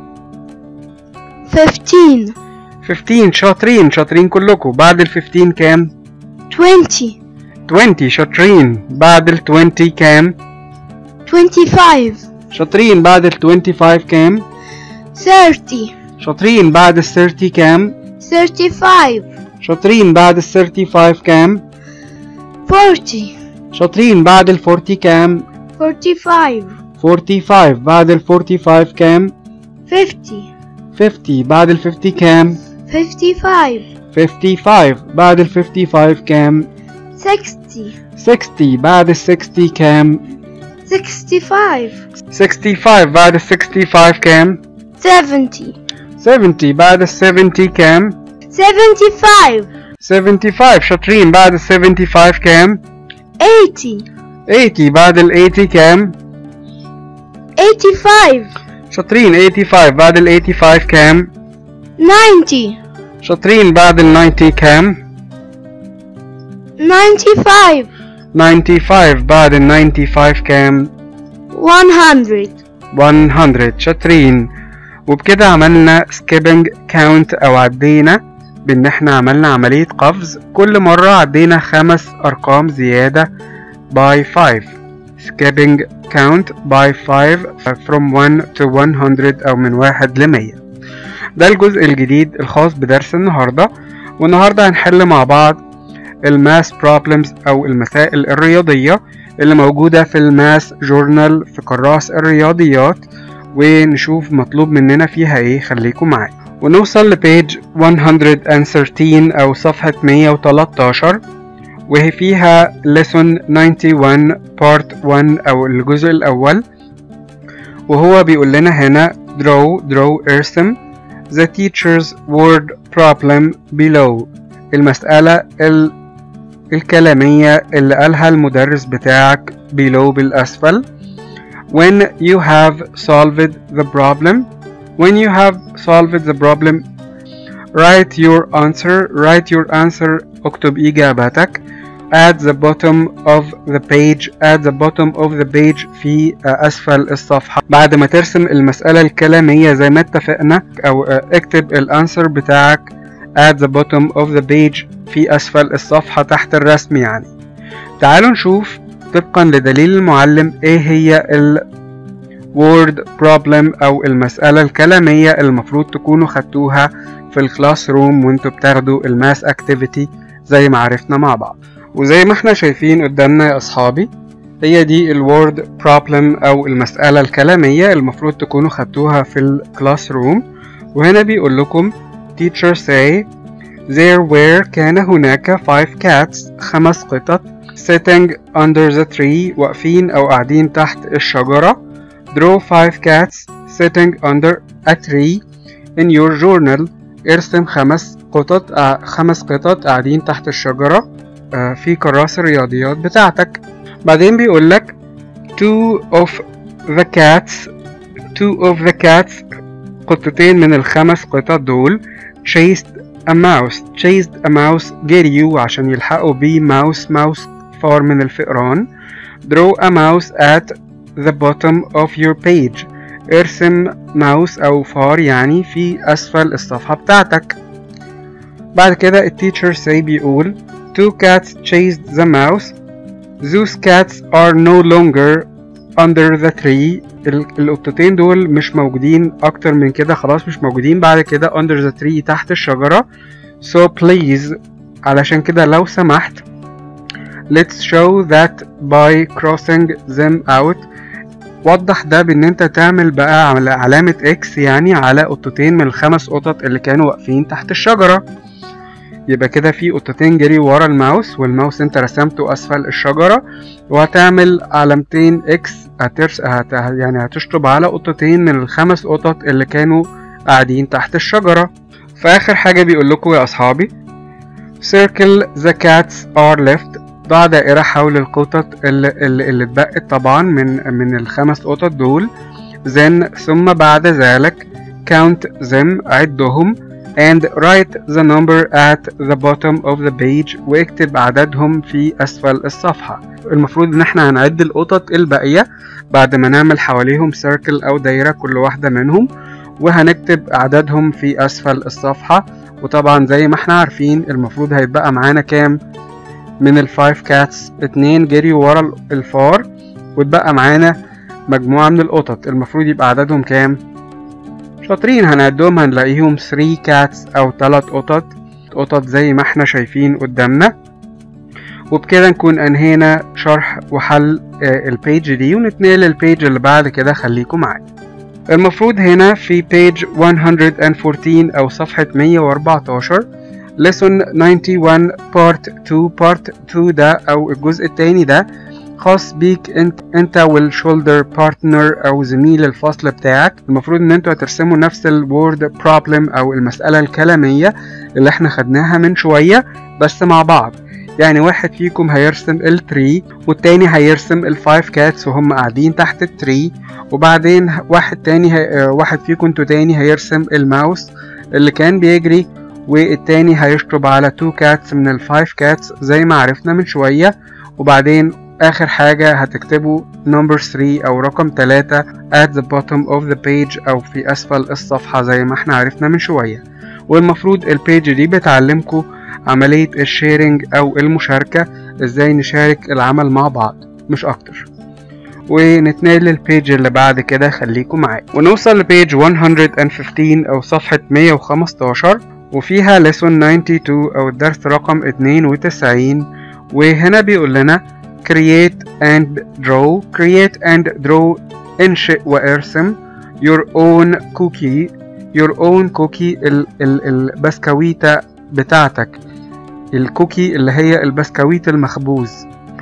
S2: 15
S1: 15 شاطرين شاطرين كلكم بعد ال 15 كام
S2: 20
S1: 20 شاطرين بعد ال 20 كام
S2: 25
S1: شاطرين بعد ال 25 كام
S2: 30
S1: شاطرين بعد ال 30 كام
S2: 35
S1: شاطرين بعد ال 35 كام
S2: 40
S1: شاطرين بعد ال 40 كام
S2: 45
S1: 45 بعد ال 45 كام
S2: 50
S1: 50 بعد ال 50 كام
S2: 55
S1: 55 بعد ال 55 كام
S2: 60
S1: 60 بعد ال 60 كام
S2: 65
S1: 65 بعد ال 65 كام
S2: 70
S1: 70 بعد ال 70 كام
S2: 75
S1: 75 شاطرين بعد ال 75 كام
S2: 80
S1: 80 بعد ال 80 كام
S2: 85
S1: شاطرين 85 بعد ال 85 كام
S2: 90
S1: شاطرين بعد ال 90 كام
S2: 95
S1: 95 بعد ال 95 كام
S2: 100
S1: 100 شاطرين وبكده عملنا skipping count او عدينا بان احنا عملنا عملية قفز كل مرة عدينا خمس ارقام زيادة by 5 skipping count by 5 from 1 to 100 او من واحد لمية ده الجزء الجديد الخاص بدرس النهاردة والنهاردة هنحل مع بعض الماس بروبلمز او المسائل الرياضية اللي موجودة في الماس جورنال في كراس الرياضيات ونشوف مطلوب مننا فيها ايه خليكم معايا ونوصل لبيج 113 او صفحة 113 وهي فيها lesson 91 part 1 أو الجزء الأول وهو بيقول لنا هنا draw draw ارسم the teacher's word problem below المسألة ال الكلامية اللي قالها المدرس بتاعك below بالأسفل when you have solved the problem when you have solved the problem write your answer write your answer اكتب إجابتك at the bottom of the page at the bottom of the page في أسفل الصفحة بعد ما ترسم المسألة الكلامية زي ما اتفقنا أو اكتب الانسر بتاعك at the bottom of the page في أسفل الصفحة تحت الرسم يعني تعالوا نشوف طبقا لدليل المعلم ايه هي ال word problem أو المسألة الكلامية المفروض تكونوا خدتوها في الكلاس روم وانتوا بتاخدوا الماس اكتيفيتي زي ما عرفنا مع بعض وزي ما احنا شايفين قدامنا يا أصحابي هي دي الوورد بروبلم أو المسألة الكلامية المفروض تكونوا خدتوها في الكلاس روم وهنا بيقول لكم teacher say there were كان هناك five cats خمس قطط sitting under the tree واقفين أو قاعدين تحت الشجرة draw five cats sitting under a tree in your journal ارسم خمس قطط خمس قطط قاعدين تحت الشجرة في كراسة الرياضيات بتاعتك بعدين بيقول لك two of the cats two of the cats قطتين من الخمس قطط دول chased a mouse chased a mouse جريوا عشان يلحقوا بيه mouse mouse فار من الفئران draw a mouse at the bottom of your page ارسم ماوس او فار يعني في اسفل الصفحة بتاعتك بعد كده التيتشر سي بيقول two cats chased the mouse those cats are no longer under the tree القطتين دول مش موجودين اكتر من كده خلاص مش موجودين بعد كده under the tree تحت الشجرة so please علشان كده لو سمحت let's show that by crossing them out وضح ده بان انت تعمل بقى علامة اكس يعني على قطتين من الخمس قطط اللي كانوا واقفين تحت الشجرة يبقى كده في قطتين جري ورا الماوس والماوس انت رسمته اسفل الشجرة وهتعمل علامتين اكس هترس هت... يعني هتشطب على قطتين من الخمس قطط اللي كانوا قاعدين تحت الشجرة فآخر حاجة بيقول لكم يا أصحابي circle the cats are left ضع دائرة حول القطط اللي, اللي, اللي اتبقت طبعا من من الخمس قطط دول then ثم بعد ذلك count them عدهم and write the number at the bottom of the page واكتب عددهم في أسفل الصفحة المفروض إن احنا هنعد القطط الباقية بعد ما نعمل حواليهم circle أو دايرة كل واحدة منهم وهنكتب عددهم في أسفل الصفحة وطبعا زي ما احنا عارفين المفروض هيتبقى معانا كام من الفايف كاتس اتنين جري ورا الفار واتبقى معانا مجموعة من القطط المفروض يبقى عددهم كام شاطرين هنعدهم هنلاقيهم 3 كاتس او 3 قطط قطط زي ما احنا شايفين قدامنا وبكده نكون انهينا شرح وحل البيج دي ونتنقل للبيج اللي بعد كده خليكم معايا المفروض هنا في بيج 114 او صفحة 114 lesson 91 part 2 part 2 ده او الجزء التاني ده خاص بيك انت انت والشولدر بارتنر او زميل الفصل بتاعك المفروض ان انتوا هترسموا نفس الوورد بروبلم او المسألة الكلامية اللي احنا خدناها من شوية بس مع بعض يعني واحد فيكم هيرسم التري والتاني هيرسم الفايف كاتس وهم قاعدين تحت التري وبعدين واحد تاني هي... واحد فيكم انتوا تاني هيرسم الماوس اللي كان بيجري والتاني هيشطب على تو كاتس من الفايف كاتس زي ما عرفنا من شوية وبعدين آخر حاجة هتكتبوا number 3 أو رقم 3 at the bottom of the page أو في أسفل الصفحة زي ما احنا عرفنا من شوية والمفروض البيج دي بتعلمكم عملية الشيرنج أو المشاركة ازاي نشارك العمل مع بعض مش أكتر ونتنقل للبيج اللي بعد كده خليكم معايا ونوصل لبيج 115 أو صفحة 115 وفيها lesson 92 أو الدرس رقم 92 وهنا بيقول لنا create and draw create and draw انشئ وارسم your own cookie your own cookie ال ال البسكويتة بتاعتك الكوكي اللي هي البسكويت المخبوز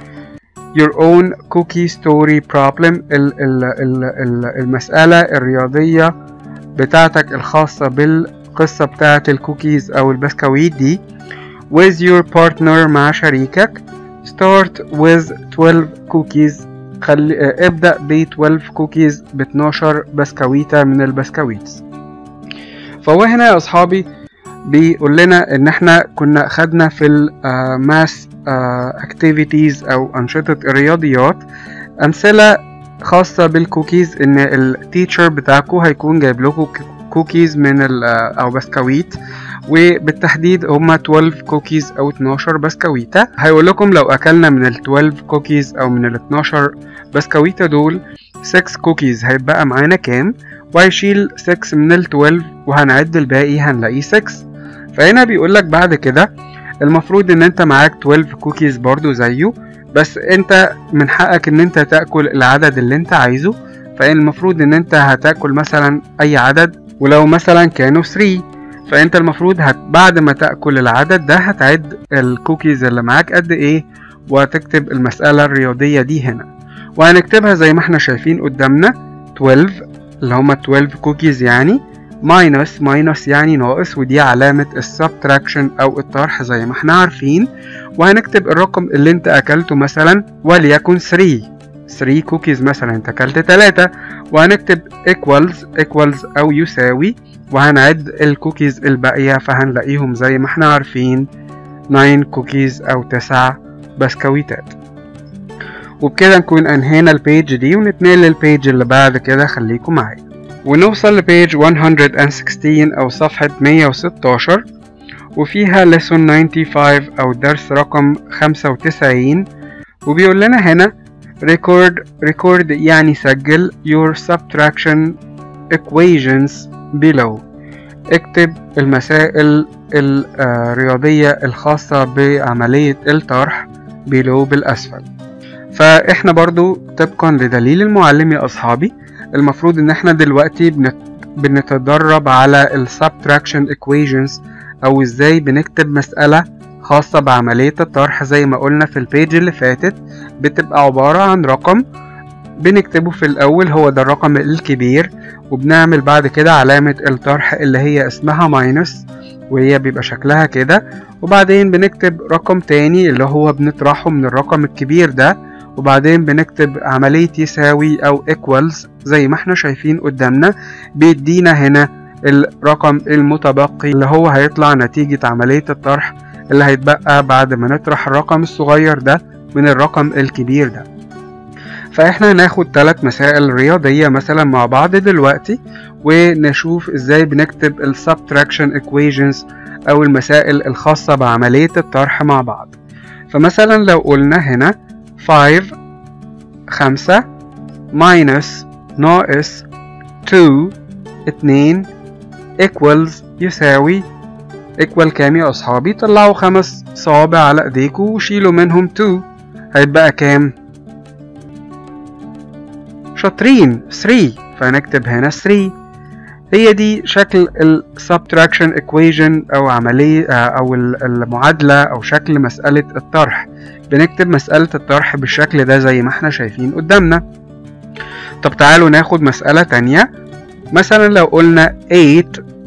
S1: your own cookie story problem ال ال ال ال المسألة الرياضية بتاعتك الخاصة بالقصة بتاعة الكوكيز أو البسكويت دي with your partner مع شريكك start with 12 cookies خلي اه ابدأ ب 12 كوكيز ب 12 بسكويتة من البسكويتس فهو هنا يا أصحابي بيقول لنا ان احنا كنا خدنا في الماس اكتيفيتيز او انشطة الرياضيات امثلة خاصة بالكوكيز ان التيتشر بتاعكم هيكون جايب لكم كوكيز من او بسكويت وبالتحديد هما 12 كوكيز او 12 بسكويتة هيقول لكم لو اكلنا من ال 12 كوكيز او من ال 12 بسكويتة دول 6 كوكيز هيبقى معانا كام وهيشيل 6 من ال 12 وهنعد الباقي هنلاقيه 6 فهنا بيقول لك بعد كده المفروض ان انت معاك 12 كوكيز برضو زيه بس انت من حقك ان انت تاكل العدد اللي انت عايزه فالمفروض ان انت هتاكل مثلا اي عدد ولو مثلا كانوا 3 فانت المفروض هت بعد ما تاكل العدد ده هتعد الكوكيز اللي معاك قد ايه وهتكتب المساله الرياضيه دي هنا وهنكتبها زي ما احنا شايفين قدامنا 12 اللي هما 12 كوكيز يعني ماينس ماينس يعني ناقص ودي علامة السبتراكشن أو الطرح زي ما احنا عارفين وهنكتب الرقم اللي انت أكلته مثلا وليكن 3 3 كوكيز مثلا انت أكلت 3 وهنكتب equals equals أو يساوي وهنعد الكوكيز الباقية فهنلاقيهم زي ما احنا عارفين 9 كوكيز أو 9 بسكويتات وبكده نكون أنهينا البيج دي ونتنقل للبيج اللي بعد كده خليكم معايا ونوصل لبيج 116 أو صفحة 116 وفيها lesson 95 أو درس رقم 95 وبيقول لنا هنا record record يعني سجل your subtraction equations below اكتب المسائل الرياضية الخاصة بعملية الطرح below بالأسفل فإحنا برضو طبقا لدليل المعلم يا أصحابي المفروض ان احنا دلوقتي بنت... بنتدرب على ال subtraction equations او ازاي بنكتب مسألة خاصة بعملية الطرح زي ما قلنا في البيج اللي فاتت بتبقى عبارة عن رقم بنكتبه في الاول هو ده الرقم الكبير وبنعمل بعد كده علامة الطرح اللي هي اسمها ماينس وهي بيبقى شكلها كده وبعدين بنكتب رقم تاني اللي هو بنطرحه من الرقم الكبير ده وبعدين بنكتب عملية يساوي أو equals زي ما احنا شايفين قدامنا بيدينا هنا الرقم المتبقي اللي هو هيطلع نتيجة عملية الطرح اللي هيتبقى بعد ما نطرح الرقم الصغير ده من الرقم الكبير ده فاحنا هناخد ثلاث مسائل رياضية مثلا مع بعض دلوقتي ونشوف ازاي بنكتب ال subtraction equations او المسائل الخاصة بعملية الطرح مع بعض فمثلا لو قلنا هنا 5 خمسة minus ناقص 2 اتنين equals يساوي equal كام يا أصحابي طلعوا خمس صوابع على ايديكوا وشيلوا منهم 2 هيتبقى كام شاطرين 3 فهنكتب هنا 3 هي دي شكل ال subtraction equation أو عملية أو المعادلة أو شكل مسألة الطرح بنكتب مسألة الطرح بالشكل ده زي ما احنا شايفين قدامنا طب تعالوا ناخد مسألة تانية مثلا لو قلنا 8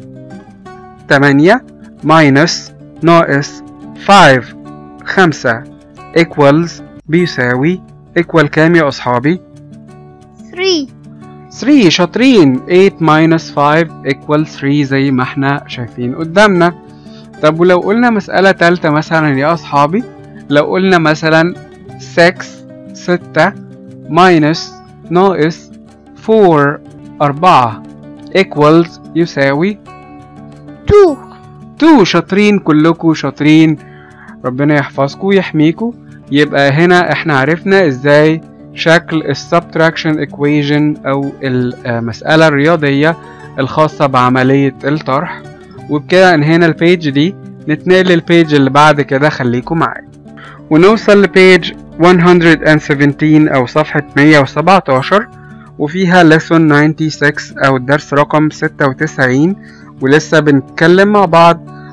S1: 8 minus ناقص 5 5 equals بيساوي equal كام يا أصحابي؟
S2: 3
S1: 3 شاطرين 8 minus 5 equal 3 زي ما احنا شايفين قدامنا طب ولو قلنا مسألة تالتة مثلا يا أصحابي لو قلنا مثلا 6 6 minus ناقص 4 4 equals يساوي
S2: 2
S1: 2 شاطرين كلكم شاطرين ربنا يحفظكم ويحميكم يبقى هنا احنا عرفنا ازاي شكل السبتراكشن equation او المسألة الرياضية الخاصة بعملية الطرح وبكده انهينا البيج دي نتنقل للبيج اللي بعد كده خليكم معايا ونوصل لبيج 117 أو صفحة 117 وفيها lesson 96 أو الدرس رقم 96 ولسه بنتكلم مع بعض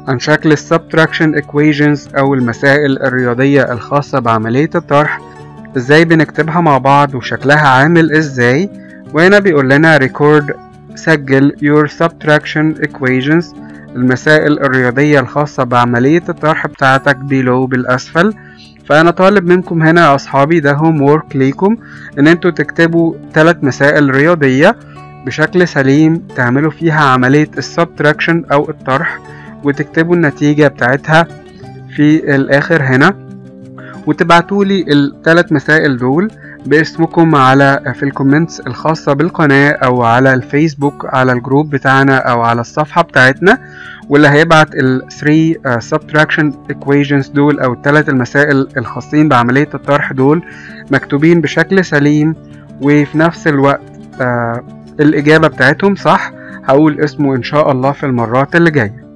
S1: عن شكل ال subtraction equations أو المسائل الرياضية الخاصة بعملية الطرح ازاي بنكتبها مع بعض وشكلها عامل ازاي وهنا بيقول لنا record سجل your subtraction equations المسائل الرياضية الخاصة بعملية الطرح بتاعتك below بالأسفل فأنا طالب منكم هنا يا أصحابي ده هوم وورك ليكم إن انتوا تكتبوا ثلاث مسائل رياضية بشكل سليم تعملوا فيها عملية السبتراكشن أو الطرح وتكتبوا النتيجة بتاعتها في الآخر هنا وتبعتولي الثلاث مسائل دول باسمكم على في الكومنتس الخاصة بالقناة أو على الفيسبوك على الجروب بتاعنا أو على الصفحة بتاعتنا واللي هيبعت ال 3 uh, subtraction equations دول أو الثلاث المسائل الخاصين بعملية الطرح دول مكتوبين بشكل سليم وفي نفس الوقت uh, الإجابة بتاعتهم صح هقول اسمه إن شاء الله في المرات اللي جاية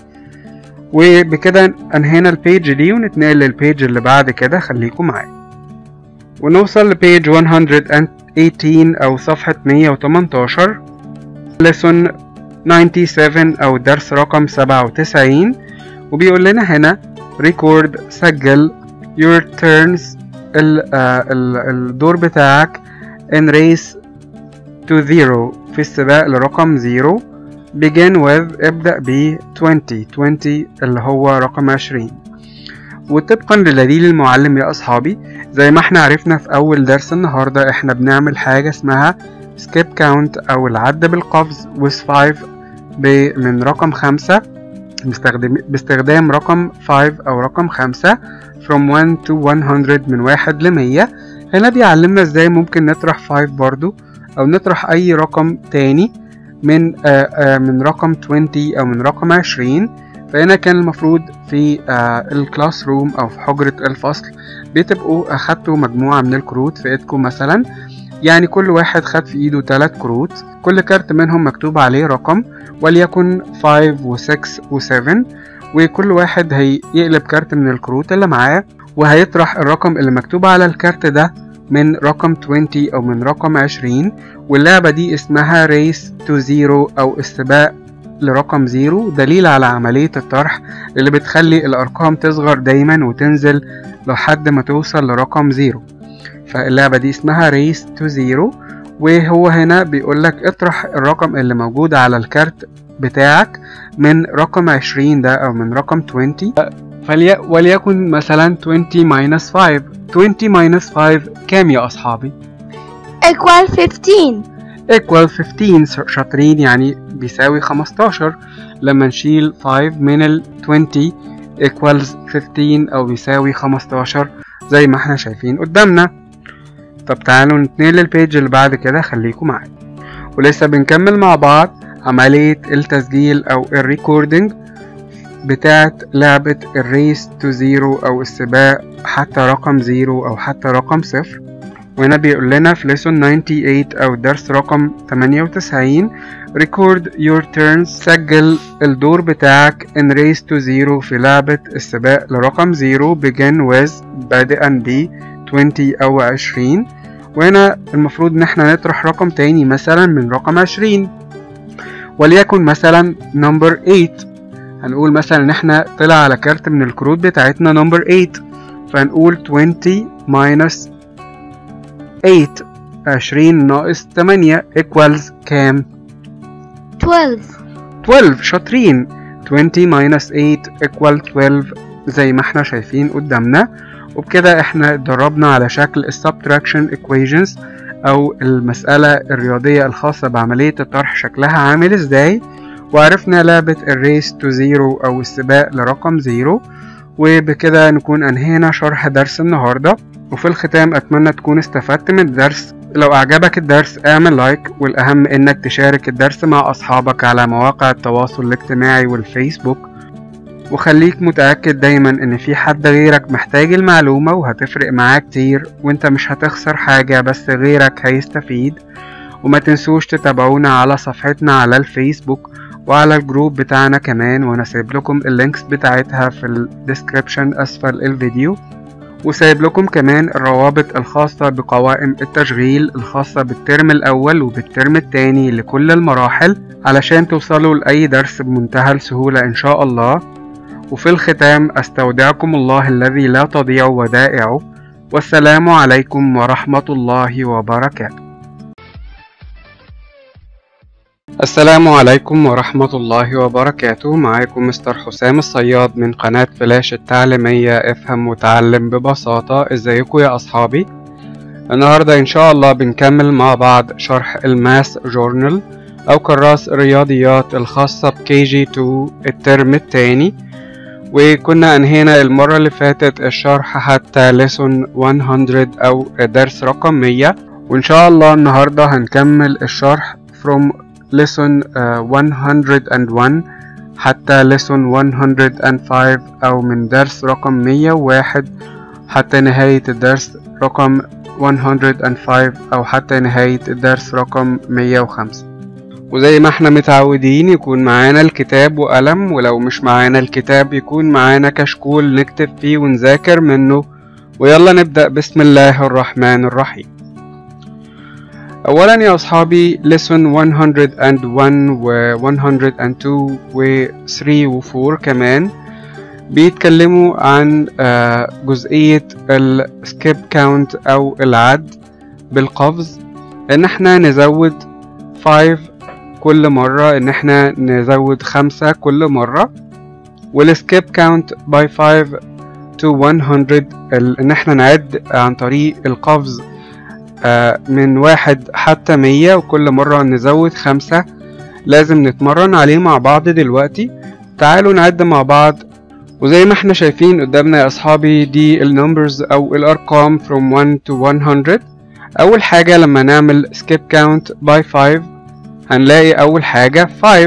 S1: وبكده انهينا البيج دي ونتنقل للبيج اللي بعد كده خليكم معايا ونوصل لبيج 118 أو صفحة 118 lesson 97 أو درس رقم 97 وبيقول لنا هنا record سجل your turns ال, آه ال, الدور بتاعك in race to zero في السباق لرقم zero begin with ابدأ ب 20 20 اللي هو رقم 20 وطبقا لدليل المعلم يا أصحابي زي ما احنا عرفنا في أول درس النهاردة احنا بنعمل حاجة اسمها skip count أو العد بالقفز with 5 من رقم 5 باستخدام, باستخدام رقم 5 أو رقم 5 from 1 to 100 من 1 ل 100 هنا بيعلمنا ازاي ممكن نطرح 5 برضو أو نطرح أي رقم تاني من آآ آآ من رقم 20 أو من رقم 20 فهنا كان المفروض في الكلاس روم او في حجرة الفصل بتبقوا اخدتوا مجموعة من الكروت في ايدكم مثلا يعني كل واحد خد في ايده تلات كروت كل كارت منهم مكتوب عليه رقم وليكن 5 و 6 و 7 وكل واحد هيقلب كارت من الكروت اللي معاه وهيطرح الرقم اللي مكتوب على الكارت ده من رقم 20 او من رقم 20 واللعبة دي اسمها ريس تو زيرو او السباق لرقم زيرو دليل على عملية الطرح اللي بتخلي الأرقام تصغر دايما وتنزل لحد ما توصل لرقم زيرو فاللعبة دي اسمها ريس تو زيرو وهو هنا بيقولك اطرح الرقم اللي موجود على الكارت بتاعك من رقم عشرين ده أو من رقم 20 فلي... وليكن مثلا 20 minus 5 20 minus 5 كام يا أصحابي؟
S2: equal 15
S1: equal 15 شاطرين يعني بيساوي 15 لما نشيل 5 من ال 20 equals 15 أو بيساوي 15 زي ما احنا شايفين قدامنا طب تعالوا نتنقل للبيج اللي بعد كده خليكم معايا ولسه بنكمل مع بعض عملية التسجيل أو الريكوردينج بتاعت لعبة الريس تو زيرو أو السباق حتى رقم زيرو أو حتى رقم صفر وهنا بيقول لنا في lesson 98 أو درس رقم 98 record your turns سجل الدور بتاعك in race to zero في لعبة السباق لرقم زيرو begin with بادئا ب 20 أو 20 وهنا المفروض إن احنا نطرح رقم تاني مثلا من رقم 20 وليكن مثلا number 8 هنقول مثلا إن احنا طلع على كارت من الكروت بتاعتنا number 8 فهنقول 20 minus 8 20 ناقص 8 equals كام؟
S2: 12
S1: 12 شاطرين 20 minus 8 equal 12 زي ما احنا شايفين قدامنا وبكده احنا اتدربنا على شكل subtraction equations او المسألة الرياضية الخاصة بعملية الطرح شكلها عامل ازاي وعرفنا لعبة الريس تو زيرو او السباق لرقم زيرو وبكده نكون انهينا شرح درس النهارده وفي الختام اتمنى تكون استفدت من الدرس لو اعجبك الدرس اعمل لايك والاهم انك تشارك الدرس مع اصحابك على مواقع التواصل الاجتماعي والفيسبوك وخليك متأكد دايما ان في حد غيرك محتاج المعلومة وهتفرق معاه كتير وانت مش هتخسر حاجة بس غيرك هيستفيد وما تنسوش تتابعونا على صفحتنا على الفيسبوك وعلى الجروب بتاعنا كمان وانا سايب لكم اللينكس بتاعتها في الديسكريبشن اسفل الفيديو وسايب لكم كمان الروابط الخاصة بقوائم التشغيل الخاصة بالترم الأول وبالترم التاني لكل المراحل علشان توصلوا لأي درس بمنتهى السهولة إن شاء الله وفي الختام أستودعكم الله الذي لا تضيع ودائعه والسلام عليكم ورحمة الله وبركاته السلام عليكم ورحمة الله وبركاته معاكم مستر حسام الصياد من قناة فلاش التعليمية افهم وتعلم ببساطة ازيكم يا أصحابي النهاردة إن شاء الله بنكمل مع بعض شرح الماس جورنال أو كراس الرياضيات الخاصة بكي جي 2 الترم التاني وكنا أنهينا المرة اللي فاتت الشرح حتى ليسون 100 أو درس رقم 100 وإن شاء الله النهاردة هنكمل الشرح from lesson uh, 101 حتى lesson 105 أو من درس رقم 101 حتى نهاية الدرس رقم 105 أو حتى نهاية الدرس رقم 105 وزي ما احنا متعودين يكون معانا الكتاب وقلم ولو مش معانا الكتاب يكون معانا كشكول نكتب فيه ونذاكر منه ويلا نبدأ بسم الله الرحمن الرحيم أولا يا أصحابي lesson 101 و 102 و 3 و 4 كمان بيتكلموا عن جزئية السكيب كاونت أو العد بالقفز إن احنا نزود 5 كل مرة إن احنا نزود خمسة كل مرة والسكيب كاونت باي 5 to 100 إن احنا نعد عن طريق القفز من واحد حتى مية وكل مرة نزود خمسة لازم نتمرن عليه مع بعض دلوقتي تعالوا نعد مع بعض وزي ما احنا شايفين قدامنا يا اصحابي دي النمبرز او الارقام from 1 to 100 اول حاجة لما نعمل skip count by 5 هنلاقي اول حاجة 5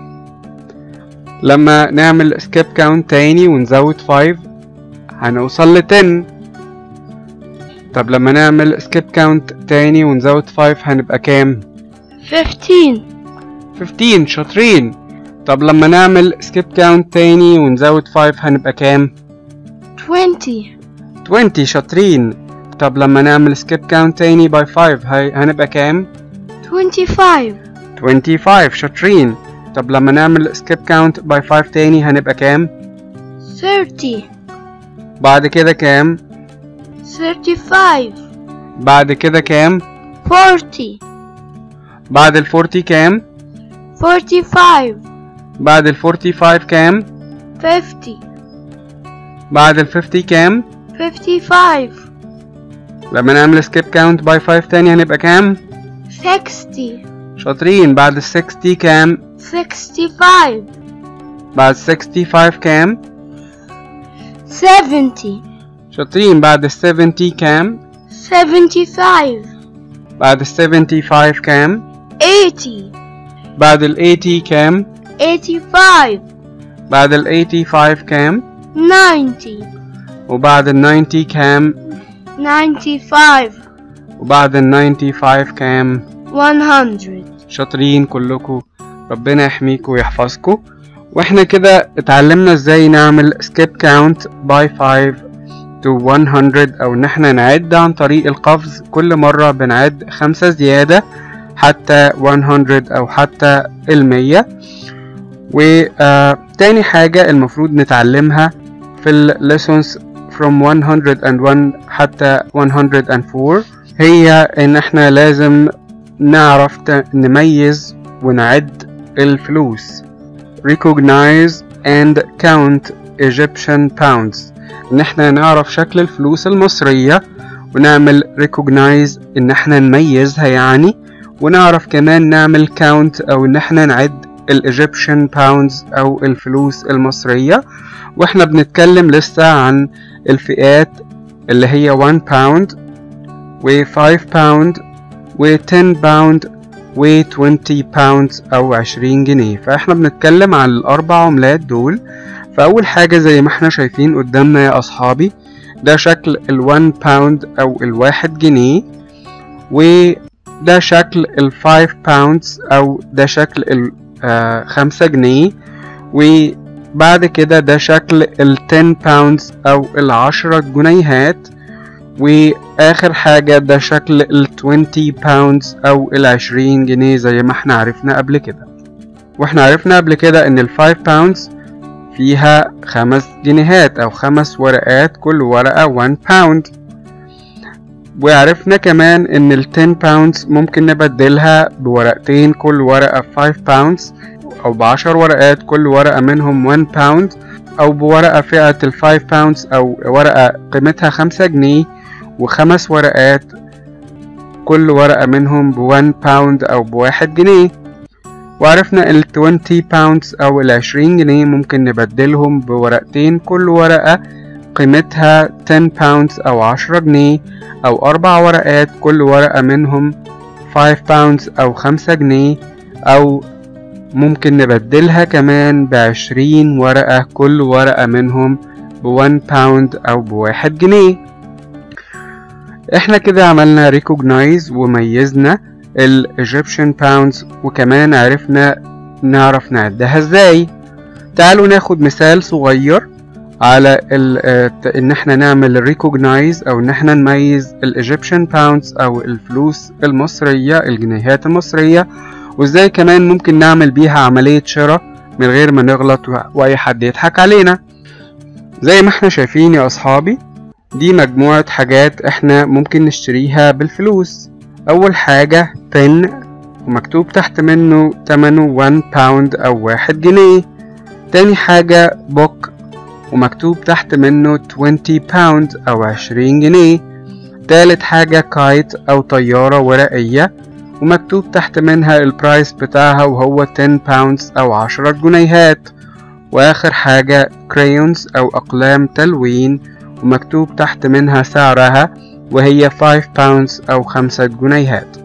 S1: لما نعمل skip count تاني ونزود 5 هنوصل ل 10 طب لما نعمل skip count تاني ونزود 5 هنبقى كام
S2: 15
S1: 15 شاطرين طب لما نعمل skip count تاني ونزود 5 هنبقى كام
S2: 20
S1: 20 شاطرين طب لما نعمل skip count تاني by 5 هي هنبقى كام
S2: 25
S1: 25 شاطرين طب لما نعمل skip count by 5 تاني هنبقى كام
S2: 30
S1: بعد كده كام
S2: 35
S1: بعد كده كام
S2: 40
S1: بعد ال 40 كام
S2: 45
S1: بعد ال 45 كام
S2: 50
S1: بعد ال 50 كام
S2: 55
S1: لما نعمل skip count by 5 تاني هنبقى كام
S2: 60
S1: شاطرين بعد ال 60 كام
S2: 65
S1: بعد 65 كام
S2: 70
S1: شاطرين بعد ال 70 كام
S2: 75
S1: بعد ال 75 كام
S2: 80
S1: بعد ال 80 كام
S2: 85
S1: بعد ال 85 كام
S2: 90
S1: وبعد ال 90 كام
S2: 95
S1: وبعد ال 95 كام
S2: 100
S1: شاطرين كلكم ربنا يحميكم ويحفظكم واحنا كده اتعلمنا ازاي نعمل skip count by 5 to 100 او ان احنا نعد عن طريق القفز كل مرة بنعد خمسة زيادة حتى 100 او حتى المية وتاني حاجة المفروض نتعلمها في ال lessons from 101 حتى 104 هي ان احنا لازم نعرف نميز ونعد الفلوس recognize and count Egyptian pounds ان احنا نعرف شكل الفلوس المصرية ونعمل recognize ان احنا نميزها يعني ونعرف كمان نعمل count او ان احنا نعد الإيجيبشن باوندز او الفلوس المصرية واحنا بنتكلم لسه عن الفئات اللي هي 1 باوند و 5 باوند و 10 باوند و 20 باوند او 20 جنيه فاحنا بنتكلم عن الاربع عملات دول فاول حاجة زي ما احنا شايفين قدامنا يا اصحابي ده شكل ال 1 باوند او الواحد جنيه وده شكل ال 5 باوندز او ده شكل ال آه خمسة جنيه وبعد كده ده شكل ال 10 باوندز او العشرة جنيهات واخر حاجة ده شكل ال 20 باوندز او ال 20 جنيه زي ما احنا عرفنا قبل كده واحنا عرفنا قبل كده ان ال 5 باوندز فيها خمس جنيهات أو خمس ورقات كل ورقة 1 باوند وعرفنا كمان إن ال 10 باوندز ممكن نبدلها بورقتين كل ورقة 5 باوندز أو بعشر ورقات كل ورقة منهم 1 باوند أو بورقة فئة ال 5 باوندز أو ورقة قيمتها خمسة جنيه وخمس ورقات كل ورقة منهم بوان باوند أو بواحد جنيه وعرفنا ال 20 باوندز أو ال 20 جنيه ممكن نبدلهم بورقتين كل ورقة قيمتها 10 باوندز أو 10 جنيه أو أربع ورقات كل ورقة منهم 5 باوندز أو 5 جنيه أو ممكن نبدلها كمان بعشرين ورقة كل ورقة منهم بوان باوند أو بواحد جنيه احنا كده عملنا recognize وميزنا ال Egyptian pounds وكمان عرفنا نعرف نعدها ازاي تعالوا ناخد مثال صغير على ال ان احنا نعمل recognize او ان احنا نميز ال Egyptian pounds او الفلوس المصرية الجنيهات المصرية وازاي كمان ممكن نعمل بيها عملية شراء من غير ما نغلط واي حد يضحك علينا زي ما احنا شايفين يا اصحابي دي مجموعة حاجات احنا ممكن نشتريها بالفلوس اول حاجة بن ومكتوب تحت منه تمنه 1 باوند او واحد جنيه تاني حاجة بوك ومكتوب تحت منه 20 باوند او عشرين جنيه تالت حاجة كايت او طيارة ورقية ومكتوب تحت منها البرايس بتاعها وهو 10 باوندز أو 10 جنيهات وآخر حاجة كريونز أو أقلام تلوين ومكتوب تحت منها سعرها وهي 5 باوندز أو 5 جنيهات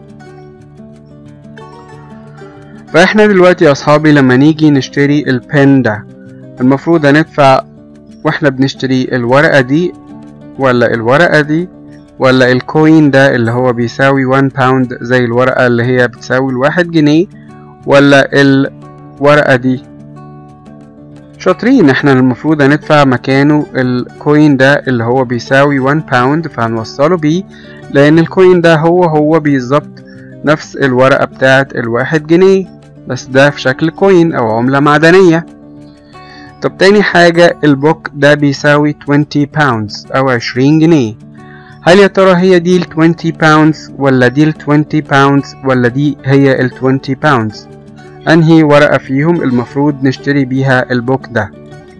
S1: فإحنا دلوقتي يا أصحابي لما نيجي نشتري البن ده المفروض هندفع وإحنا بنشتري الورقة دي ولا الورقة دي ولا الكوين ده اللي هو بيساوي 1 باوند زي الورقة اللي هي بتساوي الواحد جنيه ولا الورقة دي شاطرين احنا المفروض هندفع مكانه الكوين ده اللي هو بيساوي 1 باوند فهنوصله بيه لان الكوين ده هو هو بالظبط نفس الورقة بتاعة الواحد جنيه بس ده في شكل كوين او عملة معدنية طب تاني حاجة البوك ده بيساوي 20 باوندز او 20 جنيه هل يا ترى هي دي ال 20 باوندز ولا دي ال 20 باوندز ولا دي هي ال 20 باوندز انهي ورقة فيهم المفروض نشتري بيها البوك ده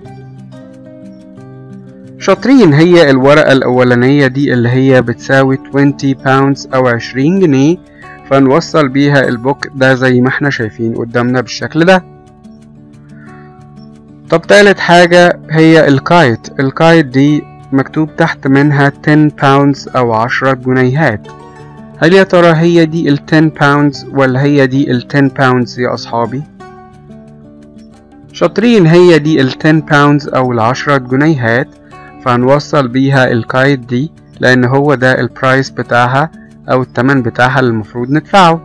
S1: شاطرين هي الورقة الأولانية دي اللي هي بتساوي 20 باوندز أو 20 جنيه فنوصل بيها البوك ده زي ما احنا شايفين قدامنا بالشكل ده طب تالت حاجة هي الكايت الكايت دي مكتوب تحت منها 10 باوندز أو 10 جنيهات هل يا ترى هي دي ال 10 باوندز ولا هي دي ال 10 باوندز يا أصحابي؟ شاطرين هي دي ال 10 باوندز أو العشرة جنيهات فهنوصل بيها الكايت دي لأن هو ده البرايس بتاعها أو التمن بتاعها اللي المفروض ندفعه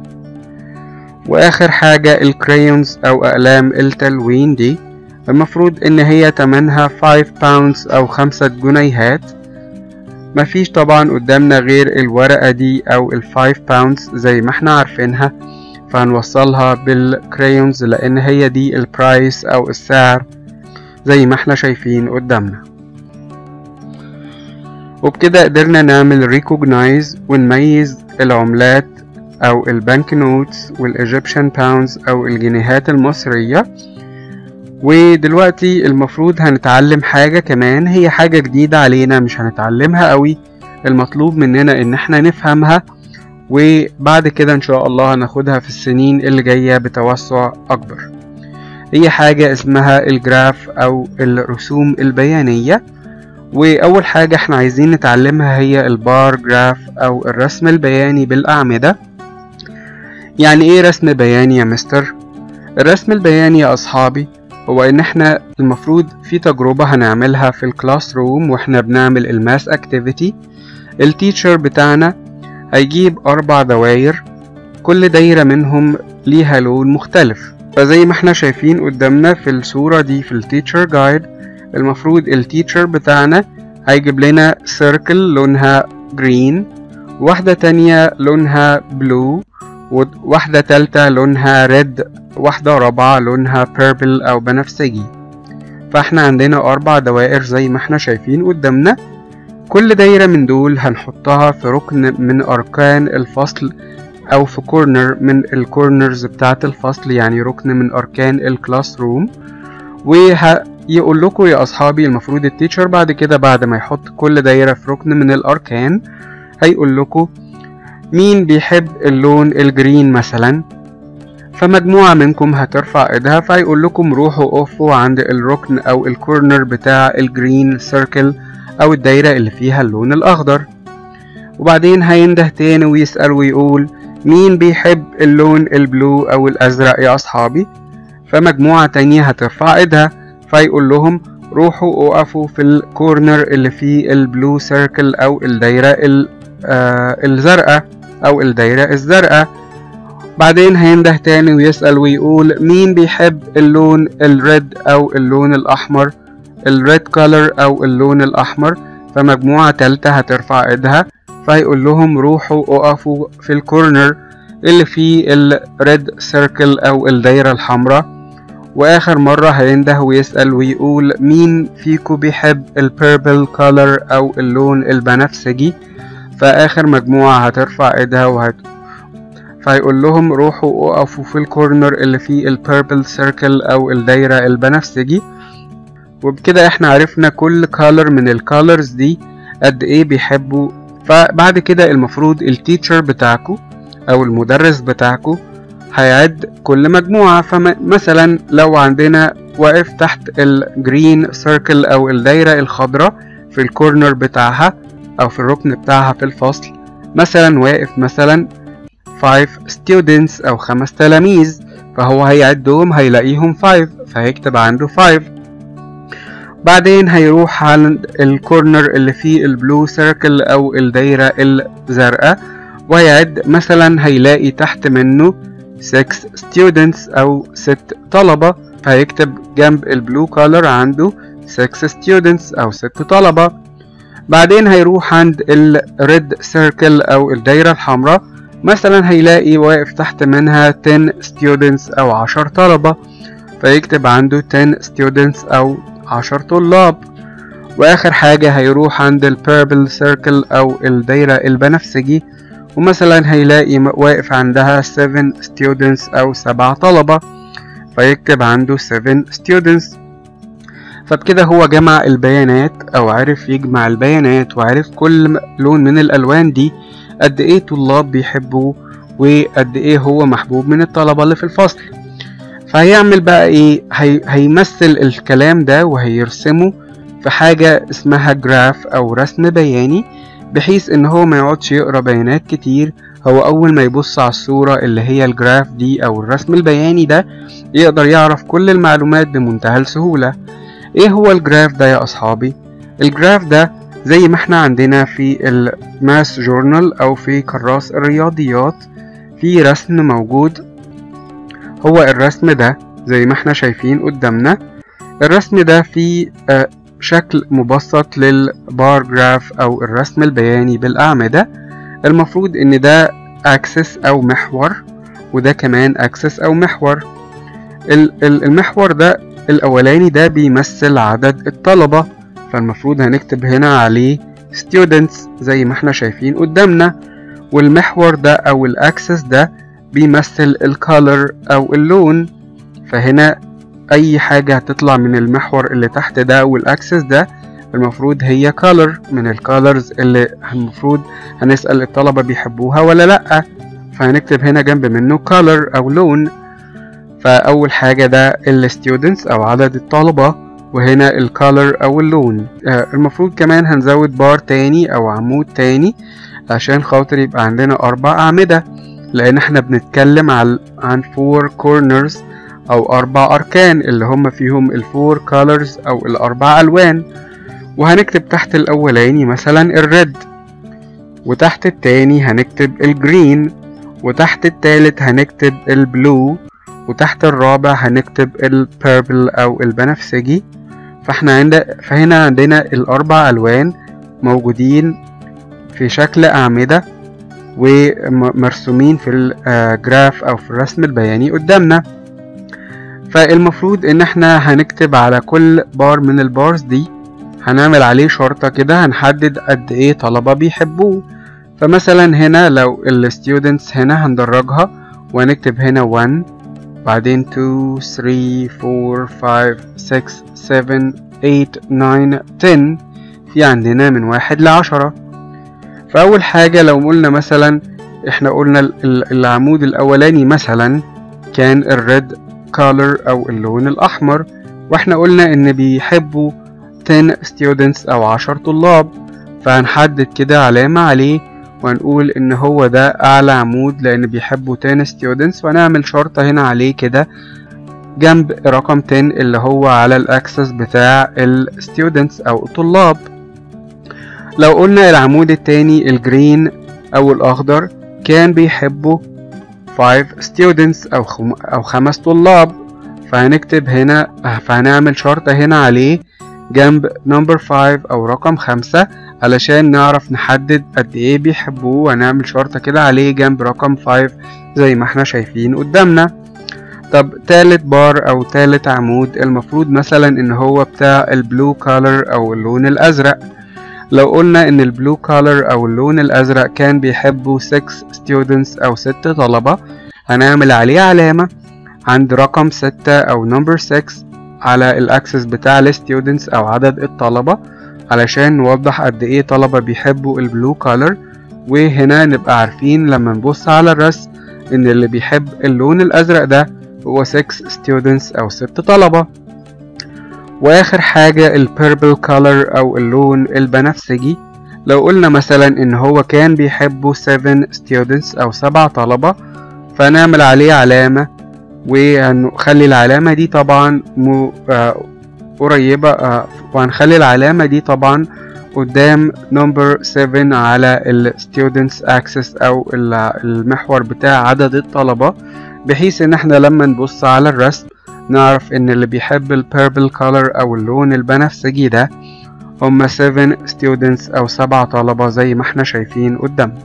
S1: وآخر حاجة الكريونز أو أقلام التلوين دي المفروض إن هي تمنها 5 باوندز أو خمسة جنيهات مفيش طبعا قدامنا غير الورقة دي أو ال 5 باوندز زي ما احنا عارفينها فهنوصلها بالكريونز لأن هي دي البرايس أو السعر زي ما احنا شايفين قدامنا وبكده قدرنا نعمل ريكوجنايز ونميز العملات أو البنك نوتس والإيجيبشن باوندز أو الجنيهات المصرية ودلوقتي المفروض هنتعلم حاجة كمان هي حاجة جديدة علينا مش هنتعلمها قوي المطلوب مننا ان احنا نفهمها وبعد كده ان شاء الله هناخدها في السنين اللي جاية بتوسع اكبر هي حاجة اسمها الجراف او الرسوم البيانية واول حاجة احنا عايزين نتعلمها هي البار جراف او الرسم البياني بالاعمدة يعني ايه رسم بياني يا مستر الرسم البياني يا اصحابي هو ان احنا المفروض في تجربة هنعملها في الكلاس روم واحنا بنعمل الماس اكتيفيتي التيتشر بتاعنا هيجيب اربع دواير كل دايرة منهم ليها لون مختلف فزي ما احنا شايفين قدامنا في الصورة دي في التيتشر جايد المفروض التيتشر بتاعنا هيجيب لنا سيركل لونها جرين واحدة تانية لونها بلو وواحدة تالتة لونها ريد واحدة رابعة لونها بيربل أو بنفسجي فاحنا عندنا أربع دوائر زي ما احنا شايفين قدامنا كل دايرة من دول هنحطها في ركن من أركان الفصل أو في كورنر من الكورنرز بتاعة الفصل يعني ركن من أركان الكلاس روم ويقول لكم يا أصحابي المفروض التيتشر بعد كده بعد ما يحط كل دايرة في ركن من الأركان هيقول لكم مين بيحب اللون الجرين مثلا فمجموعة منكم هترفع ايدها فيقول لكم روحوا اقفوا عند الركن او الكورنر بتاع الجرين سيركل او الدايرة اللي فيها اللون الاخضر وبعدين هينده تاني ويسأل ويقول مين بيحب اللون البلو او الازرق يا اصحابي فمجموعة تانية هترفع ايدها فيقول لهم روحوا اقفوا في الكورنر اللي فيه البلو سيركل او الدايرة آه الزرقاء او الدايرة الزرقاء بعدين هينده تاني ويسأل ويقول مين بيحب اللون الريد أو اللون الأحمر الريد كولر أو اللون الأحمر فمجموعة تالتة هترفع ايدها فيقول لهم روحوا اقفوا في الكورنر اللي فيه الريد سيركل أو الدايرة الحمراء وآخر مرة هينده ويسأل ويقول مين فيكو بيحب البيربل كولر أو اللون البنفسجي فآخر مجموعة هترفع ايدها وهت فيقول لهم روحوا اقفوا في الكورنر اللي فيه البيربل سيركل او الدايرة البنفسجي وبكده احنا عرفنا كل كالر من الكالرز دي قد ايه بيحبوا فبعد كده المفروض التيتشر بتاعكو او المدرس بتاعكو هيعد كل مجموعة فمثلا لو عندنا واقف تحت الجرين سيركل او الدايرة الخضراء في الكورنر بتاعها او في الركن بتاعها في الفصل مثلا واقف مثلا 5 students أو خمس تلاميذ فهو هيعدهم هيلاقيهم 5 فهيكتب عنده 5 بعدين هيروح عند الكورنر اللي فيه البلو سيركل أو الدايرة الزرقاء ويعد مثلا هيلاقي تحت منه 6 students أو 6 طلبة فهيكتب جنب البلو كولر عنده 6 students أو 6 طلبة بعدين هيروح عند الريد سيركل أو الدايرة الحمراء مثلا هيلاقي واقف تحت منها 10 students أو 10 طلبة فيكتب عنده 10 students أو 10 طلاب وآخر حاجة هيروح عند ال purple circle أو الدايرة البنفسجي ومثلا هيلاقي واقف عندها 7 students أو 7 طلبة فيكتب عنده 7 students فبكده هو جمع البيانات أو عرف يجمع البيانات وعرف كل لون من الألوان دي قد ايه طلاب بيحبوه وقد ايه هو محبوب من الطلبة اللي في الفصل فهيعمل بقى ايه هي هيمثل الكلام ده وهيرسمه في حاجة اسمها جراف او رسم بياني بحيث ان هو ما يقعدش يقرا بيانات كتير هو اول ما يبص على الصورة اللي هي الجراف دي او الرسم البياني ده يقدر يعرف كل المعلومات بمنتهى السهولة ايه هو الجراف ده يا اصحابي الجراف ده زي ما احنا عندنا في الماس جورنال او في كراس الرياضيات في رسم موجود هو الرسم ده زي ما احنا شايفين قدامنا الرسم ده فيه شكل مبسط للبار جراف او الرسم البياني بالاعمدة المفروض ان ده اكسس او محور وده كمان اكسس او محور المحور ده الاولاني ده بيمثل عدد الطلبة فالمفروض هنكتب هنا عليه students زي ما احنا شايفين قدامنا والمحور ده او الاكسس ده بيمثل الكالر او اللون فهنا اي حاجة هتطلع من المحور اللي تحت ده والاكسس ده المفروض هي كالر من الكالرز اللي المفروض هنسأل الطلبة بيحبوها ولا لأ فهنكتب هنا جنب منه كالر او لون فاول حاجة ده الستودنتس او عدد الطلبة وهنا الكالر او اللون آه المفروض كمان هنزود بار تاني او عمود تاني عشان خاطر يبقى عندنا اربع اعمدة لان احنا بنتكلم عن عن فور كورنرز او اربع اركان اللي هم فيهم الفور كالرز او الاربع الوان وهنكتب تحت الاولاني مثلا الريد وتحت التاني هنكتب الجرين وتحت التالت هنكتب البلو وتحت الرابع هنكتب البيربل او البنفسجي فاحنا عند فهنا عندنا الاربع الوان موجودين في شكل اعمدة ومرسومين في الجراف او في الرسم البياني قدامنا فالمفروض ان احنا هنكتب على كل بار من البارز دي هنعمل عليه شرطة كده هنحدد قد ايه طلبة بيحبوه فمثلا هنا لو ال students هنا هندرجها وهنكتب هنا 1 بعدين 2 3 4 5 6 7 8 9 10 في عندنا من واحد لعشرة فأول حاجة لو قلنا مثلا احنا قلنا العمود الأولاني مثلا كان الريد كولر أو اللون الأحمر واحنا قلنا إن بيحبوا 10 students أو عشر طلاب فهنحدد كده علامة عليه وهنقول إن هو ده أعلى عمود لأن بيحبوا 10 students وهنعمل شرطة هنا عليه كده جنب رقم 10 اللي هو على الأكسس بتاع ال students أو الطلاب لو قلنا العمود التاني الجرين أو الأخضر كان بيحبوا 5 students أو خم أو خمس طلاب فهنكتب هنا فهنعمل شرطة هنا عليه جنب نمبر 5 أو رقم خمسة علشان نعرف نحدد قد ايه بيحبوه وهنعمل شرطة كده عليه جنب رقم 5 زي ما احنا شايفين قدامنا طب تالت بار او تالت عمود المفروض مثلا ان هو بتاع البلو كولر او اللون الازرق لو قلنا ان البلو كولر او اللون الازرق كان بيحبوا 6 students او 6 طلبة هنعمل عليه علامة عند رقم 6 او نمبر 6 على الاكسس بتاع الستودنتس او عدد الطلبة علشان نوضح قد ايه طلبة بيحبوا البلو كولر وهنا نبقى عارفين لما نبص على الرسم ان اللي بيحب اللون الازرق ده هو 6 students او 6 طلبة واخر حاجة البيربل كولر او اللون البنفسجي لو قلنا مثلا ان هو كان بيحبه 7 students او 7 طلبة فنعمل عليه علامة وهنخلي العلامة دي طبعا م... آه قريبة آه وهنخلي العلامة دي طبعا قدام نمبر 7 على ال students access او المحور بتاع عدد الطلبة بحيث ان احنا لما نبص على الرسم نعرف ان اللي بيحب البيربل كولر او اللون البنفسجي ده هما 7 students او 7 طلبة زي ما احنا شايفين قدامنا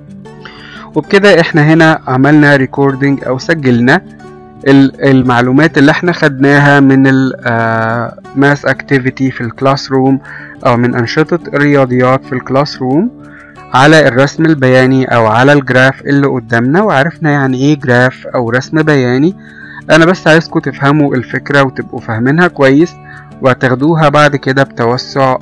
S1: وبكده احنا هنا عملنا ريكوردنج او سجلنا المعلومات اللي احنا خدناها من الماس اكتيفيتي في الكلاس روم او من انشطة الرياضيات في الكلاس روم على الرسم البياني او على الجراف اللي قدامنا وعرفنا يعني ايه جراف او رسم بياني انا بس عايزكم تفهموا الفكرة وتبقوا فاهمينها كويس وهتاخدوها بعد كده بتوسع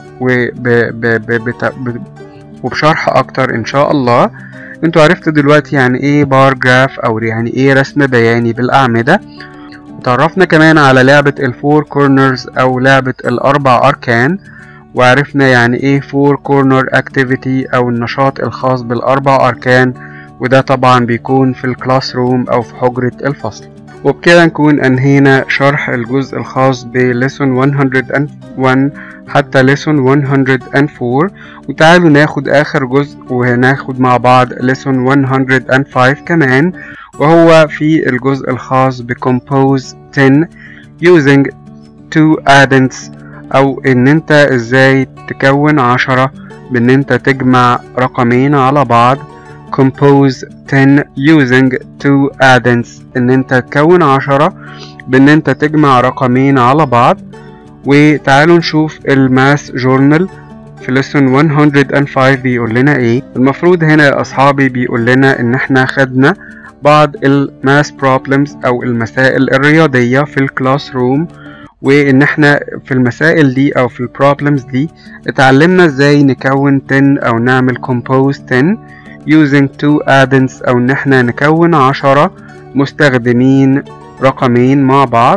S1: وبشرح اكتر ان شاء الله انتوا عرفتوا دلوقتي يعني ايه بار جراف او يعني ايه رسم بياني بالاعمدة وتعرفنا كمان على لعبة الفور كورنرز او لعبة الاربع اركان وعرفنا يعني ايه فور كورنر اكتيفيتي او النشاط الخاص بالاربع اركان وده طبعا بيكون في الكلاس روم او في حجرة الفصل وبكده نكون انهينا شرح الجزء الخاص بليسون 101 حتى ليسون 104 وتعالوا ناخد اخر جزء وهناخد مع بعض ليسون 105 كمان وهو في الجزء الخاص بكومبوز 10 using two addends او ان انت ازاي تكون عشرة بان انت تجمع رقمين على بعض compose 10 using two addends ان انت تكون عشرة بان انت تجمع رقمين على بعض وتعالوا نشوف الماس جورنال في لسون 105 بيقول لنا ايه المفروض هنا يا اصحابي بيقول لنا ان احنا خدنا بعض الماس بروبلمز او المسائل الرياضية في الكلاس روم وان احنا في المسائل دي او في البروبلمز دي اتعلمنا ازاي نكون 10 او نعمل compose 10 using two addends او ان احنا نكون عشرة مستخدمين رقمين مع بعض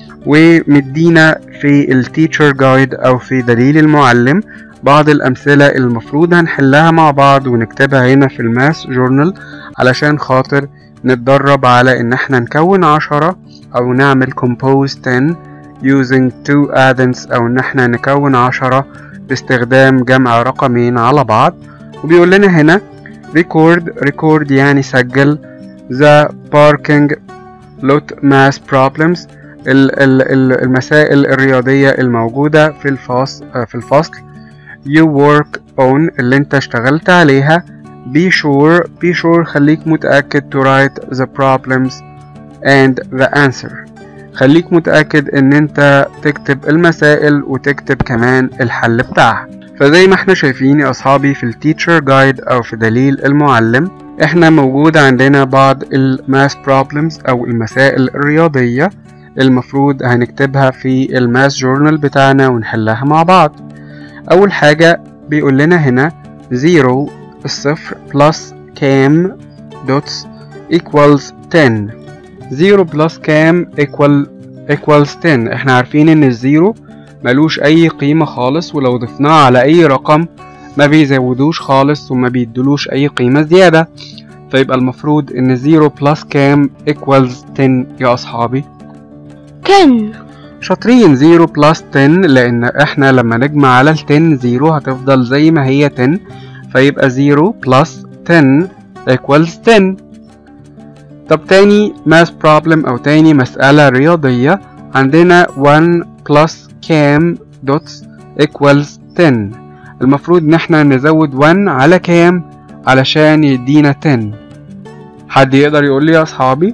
S1: ومدينا في التيتشر جايد او في دليل المعلم بعض الامثلة المفروض هنحلها مع بعض ونكتبها هنا في الماس جورنال علشان خاطر نتدرب على ان احنا نكون عشرة او نعمل compose 10 using two addends او ان احنا نكون عشرة باستخدام جمع رقمين على بعض وبيقول لنا هنا record record يعني سجل the parking lot mass problems ال ال المسائل الرياضية الموجودة في الفصل في الفصل you work on اللي انت اشتغلت عليها be sure be sure خليك متأكد to write the problems and the answer خليك متأكد ان انت تكتب المسائل وتكتب كمان الحل بتاعها فزي ما احنا شايفين يا اصحابي في التيتشر جايد او في دليل المعلم احنا موجود عندنا بعض الماس بروبلمز او المسائل الرياضية المفروض هنكتبها في الماس جورنال بتاعنا ونحلها مع بعض اول حاجة بيقول لنا هنا 0 الصفر بلس كام دوتس equals 10 0 بلس كام equal equals 10 احنا عارفين ان الزيرو ملوش اي قيمة خالص ولو ضفناه على اي رقم ما بيزودوش خالص وما بيدلوش اي قيمة زيادة فيبقى المفروض ان 0 بلس كام equals 10 يا اصحابي
S2: 10
S1: شاطرين 0 بلس 10 لان احنا لما نجمع على ال 10 0 هتفضل زي ما هي 10 فيبقى 0 بلس 10 equals 10 طب تاني math problem او تاني مسألة رياضية عندنا 1 plus كام dots equals 10 المفروض ان احنا نزود 1 على كام علشان يدينا 10 حد يقدر يقول لي يا اصحابي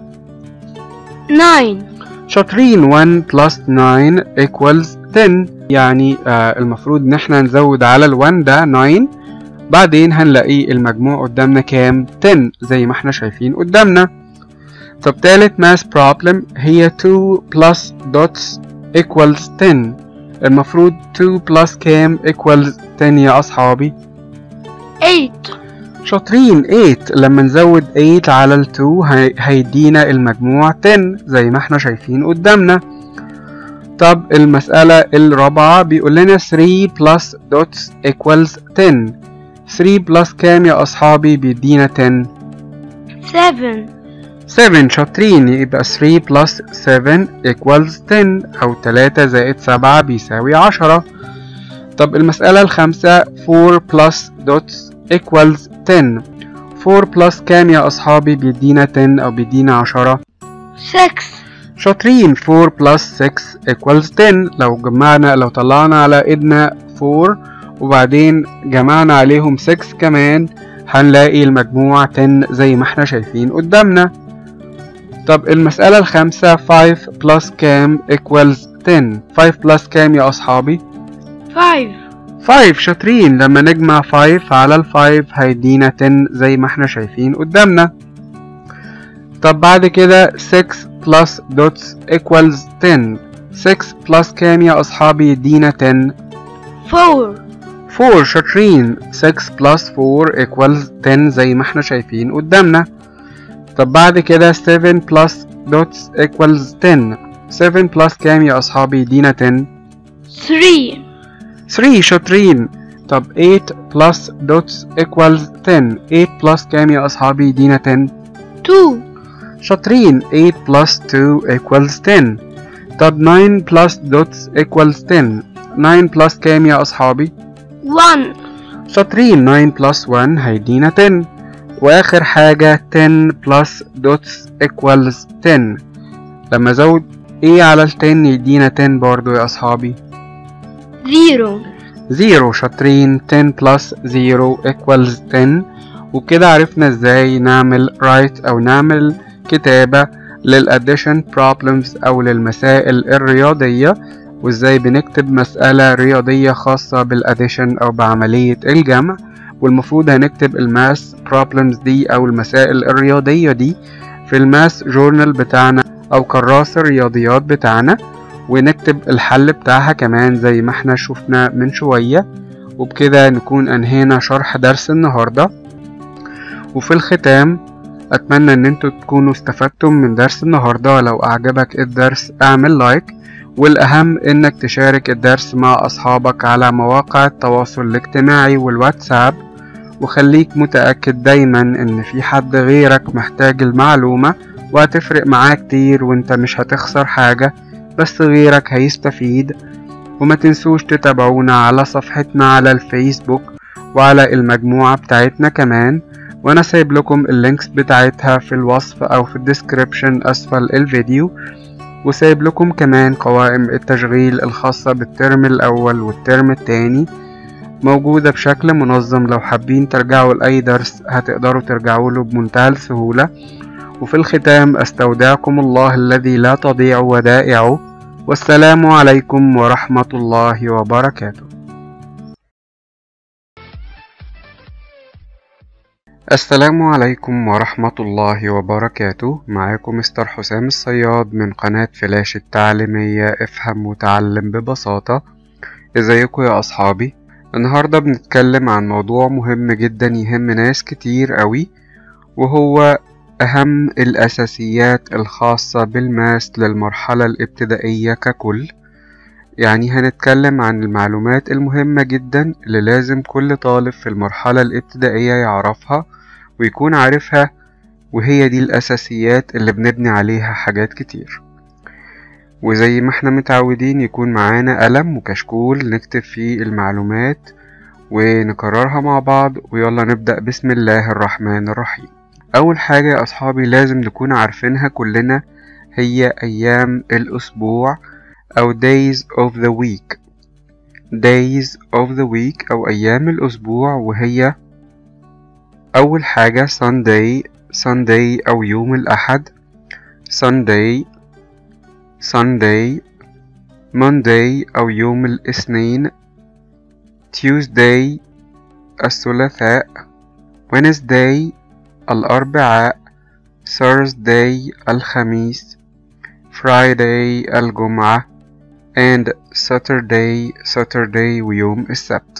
S2: 9
S1: شاطرين 1 plus 9 equals 10 يعني آه المفروض ان احنا نزود على ال 1 ده 9 بعدين هنلاقي المجموع قدامنا كام 10 زي ما احنا شايفين قدامنا طب تالت math problem هي 2 plus dots equals 10 المفروض 2 plus كام equals 10 يا أصحابي
S2: 8
S1: شاطرين 8 لما نزود 8 على ال 2 هي- هيدينا المجموع 10 زي ما احنا شايفين قدامنا طب المسألة الرابعة بيقول لنا 3 plus dots equals 10 3 plus كام يا أصحابي بيدينا 10
S2: 7
S1: 7 شاطرين يبقى 3 plus 7 equals 10 أو 3 زائد 7 بيساوي 10 طب المسألة الخامسة 4 plus dots equals 10 4 plus كام يا أصحابي بيدينا 10 أو بيدينا 10
S2: 6
S1: شاطرين 4 plus 6 equals 10 لو جمعنا لو طلعنا على ايدنا 4 وبعدين جمعنا عليهم 6 كمان هنلاقي المجموع 10 زي ما احنا شايفين قدامنا طب المسألة الخامسة 5 plus كام equals 10 5 plus كام يا أصحابي
S2: 5
S1: 5 شاطرين لما نجمع 5 على ال 5 هيدينا 10 زي ما احنا شايفين قدامنا طب بعد كده 6 plus dots equals 10 6 plus كام يا أصحابي يدينا 10
S2: 4
S1: 4 شاطرين 6 plus 4 equals 10 زي ما احنا شايفين قدامنا طب بعد كده 7 plus dots equals 10 7 plus كام يا أصحابي يدينا 10
S2: 3
S1: 3 شاطرين طب 8 plus dots equals 10 8 plus كام يا أصحابي يدينا 10
S2: 2
S1: شاطرين 8 plus 2 equals 10 طب 9 plus dots equals 10 9 plus كام يا أصحابي
S2: 1
S1: شاطرين 9 plus 1 هيدينا 10 وآخر حاجة 10 plus dots equals 10 لما أزود ايه على ال 10 يدينا 10 برضو يا أصحابي
S2: 0
S1: 0 شاطرين 10 plus 0 equals 10 وبكده عرفنا ازاي نعمل write او نعمل كتابة للaddition problems او للمسائل الرياضية وازاي بنكتب مسألة رياضية خاصة بالaddition او بعملية الجمع والمفروض هنكتب الماس problems دي او المسائل الرياضية دي في الماس جورنال بتاعنا او كراس الرياضيات بتاعنا ونكتب الحل بتاعها كمان زي ما احنا شفنا من شوية وبكده نكون انهينا شرح درس النهاردة وفي الختام اتمنى ان انتوا تكونوا استفدتم من درس النهاردة لو اعجبك الدرس اعمل لايك والاهم انك تشارك الدرس مع اصحابك على مواقع التواصل الاجتماعي والواتساب وخليك متأكد دايما ان في حد غيرك محتاج المعلومة وهتفرق معاه كتير وانت مش هتخسر حاجة بس غيرك هيستفيد وما تنسوش تتابعونا على صفحتنا على الفيسبوك وعلى المجموعة بتاعتنا كمان وانا سايب لكم اللينكس بتاعتها في الوصف او في الديسكريبشن اسفل الفيديو وسايب لكم كمان قوائم التشغيل الخاصة بالترم الاول والترم التاني موجودة بشكل منظم لو حابين ترجعوا لأي درس هتقدروا ترجعوا له بمنتهى السهولة وفي الختام أستودعكم الله الذي لا تضيع ودائعه والسلام عليكم ورحمة الله وبركاته السلام عليكم ورحمة الله وبركاته معاكم مستر حسام الصياد من قناة فلاش التعليمية افهم وتعلم ببساطة ازيكم يا أصحابي النهاردة بنتكلم عن موضوع مهم جدا يهم ناس كتير قوي وهو أهم الأساسيات الخاصة بالماس للمرحلة الابتدائية ككل يعني هنتكلم عن المعلومات المهمة جدا اللي لازم كل طالب في المرحلة الابتدائية يعرفها ويكون عارفها وهي دي الأساسيات اللي بنبني عليها حاجات كتير وزي ما احنا متعودين يكون معانا قلم وكشكول نكتب فيه المعلومات ونكررها مع بعض ويلا نبدأ بسم الله الرحمن الرحيم أول حاجة يا أصحابي لازم نكون عارفينها كلنا هي أيام الأسبوع أو days of the week days of the week أو أيام الأسبوع وهي أول حاجة Sunday Sunday أو يوم الأحد Sunday Sunday Monday أو يوم الاثنين Tuesday الثلاثاء Wednesday الأربعاء Thursday الخميس Friday الجمعة and Saturday Saturday ويوم السبت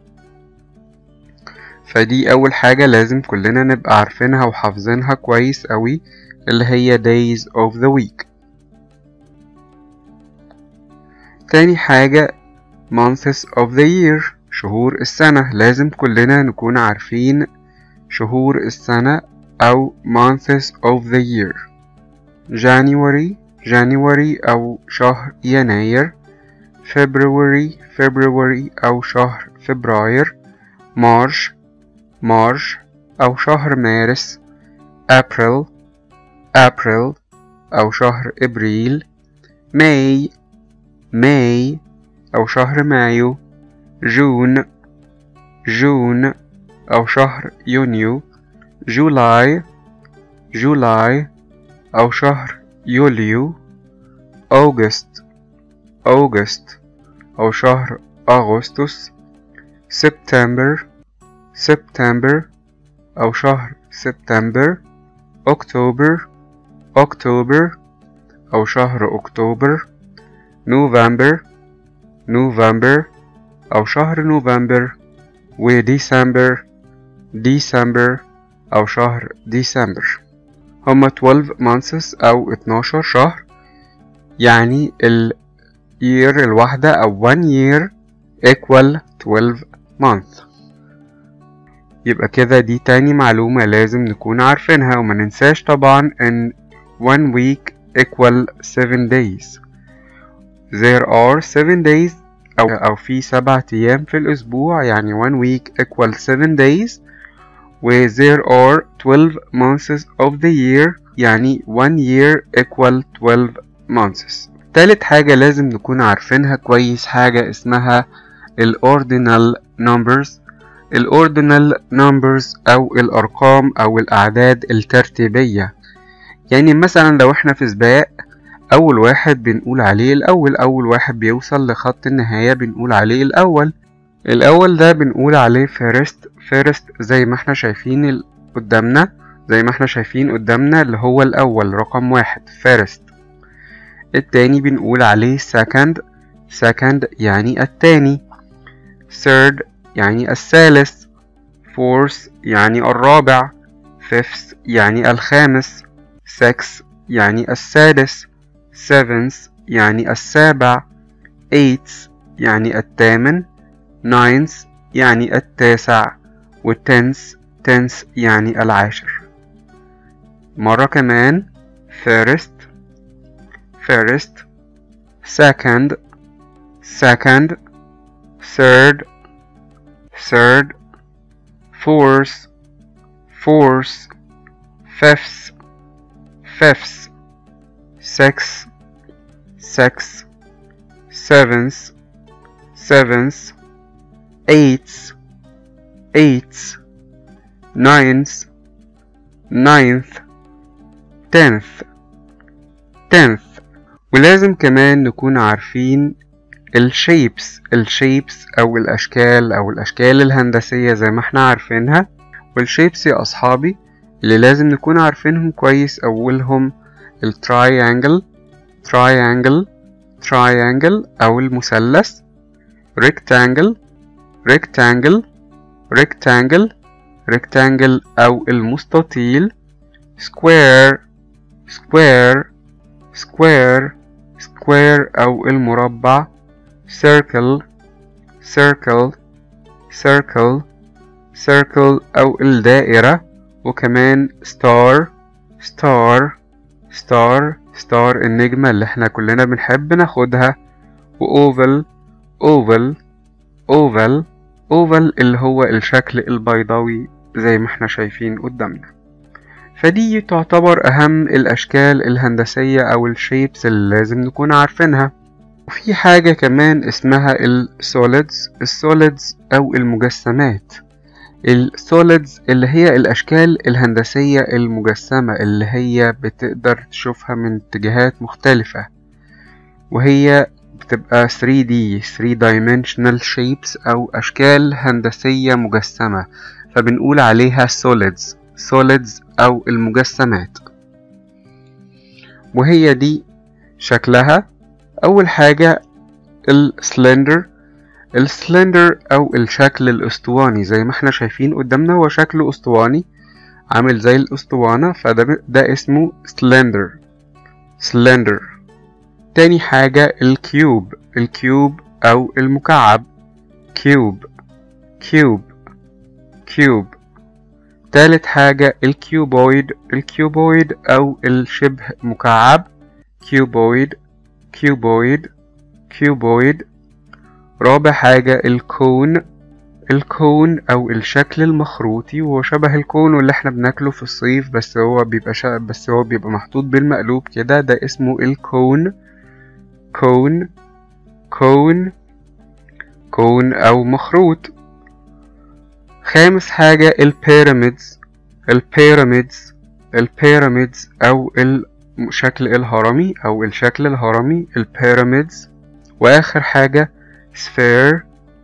S1: فدي أول حاجة لازم كلنا نبقى عارفينها وحافظينها كويس قوي اللي هي days of the week تاني حاجة months of the year شهور السنة لازم كلنا نكون عارفين شهور السنة أو months of the year January January أو شهر يناير February February أو شهر فبراير March March أو شهر مارس April April أو شهر إبريل May May أو شهر مايو June June أو شهر يونيو جولاي جولاي أو شهر يوليو أوغست أوغست أو شهر أغسطس سبتمبر سبتمبر أو شهر سبتمبر أكتوبر أكتوبر أو شهر أكتوبر نوفمبر نوفمبر أو شهر نوفمبر وديسمبر ديسمبر أو شهر ديسمبر هما 12 months أو 12 شهر يعني ال year الواحدة أو one year equal 12 month يبقى كده دي تاني معلومة لازم نكون عارفينها وما ننساش طبعا ان one week equal 7 days there are 7 days أو, أو في سبعة أيام في الأسبوع يعني one week equal 7 days و there are 12 months of the year يعني one year equal 12 months تالت حاجة لازم نكون عارفينها كويس حاجة اسمها ال ordinal numbers ال ordinal numbers أو الأرقام أو الأعداد الترتيبية يعني مثلا لو احنا في سباق أول واحد بنقول عليه الأول أول واحد بيوصل لخط النهاية بنقول عليه الأول الأول ده بنقول عليه فيرست فيرست زي ما احنا شايفين قدامنا زي ما احنا شايفين قدامنا اللي هو الأول رقم واحد فيرست التاني بنقول عليه second second يعني التاني third يعني الثالث fourth يعني الرابع fifth يعني الخامس sixth يعني السادس seventh يعني السابع eighth يعني الثامن ninth يعني التاسع والتنس تنس يعني العاشر مرة كمان first first second second third third fourth fourth fifth fifth sixth sixth seventh seventh eighth eighth ninth ninth tenth tenth ولازم كمان نكون عارفين الشيبس الشيبس أو الأشكال أو الأشكال الهندسية زي ما احنا عارفينها والشيبس يا أصحابي اللي لازم نكون عارفينهم كويس أولهم التراينجل triangle triangle أو المثلث rectangle rectangle rectangle rectangle أو المستطيل square square square square أو المربع circle circle circle circle أو الدائرة وكمان star star star star النجمة اللي احنا كلنا بنحب ناخدها وoval oval oval oval اللي هو الشكل البيضاوي زي ما احنا شايفين قدامنا فدي تعتبر أهم الأشكال الهندسية أو الشيبس اللي لازم نكون عارفينها وفي حاجة كمان اسمها السوليدز السوليدز أو المجسمات السوليدز اللي هي الأشكال الهندسية المجسمة اللي هي بتقدر تشوفها من اتجاهات مختلفة وهي بتبقى 3D 3 dimensional shapes أو أشكال هندسية مجسمة فبنقول عليها solids solids أو المجسمات وهي دي شكلها أول حاجة السلندر السلندر أو الشكل الأسطواني زي ما احنا شايفين قدامنا هو شكله أسطواني عامل زي الأسطوانة فده ده اسمه سلندر سلندر تاني حاجة الكيوب الكيوب أو المكعب كيوب كيوب كيوب تالت حاجة الكيوبويد الكيوبويد أو الشبه مكعب كيوبويد كيوبويد كيوبويد رابع حاجة الكون الكون أو الشكل المخروطي وهو شبه الكون واللي احنا بناكله في الصيف بس هو بيبقى شا... بس هو بيبقى محطوط بالمقلوب كده ده اسمه الكون كون كون كون أو مخروط خامس حاجة البيراميدز البيراميدز البيراميدز أو الشكل الهرمي أو الشكل الهرمي البيراميدز وآخر حاجة sphere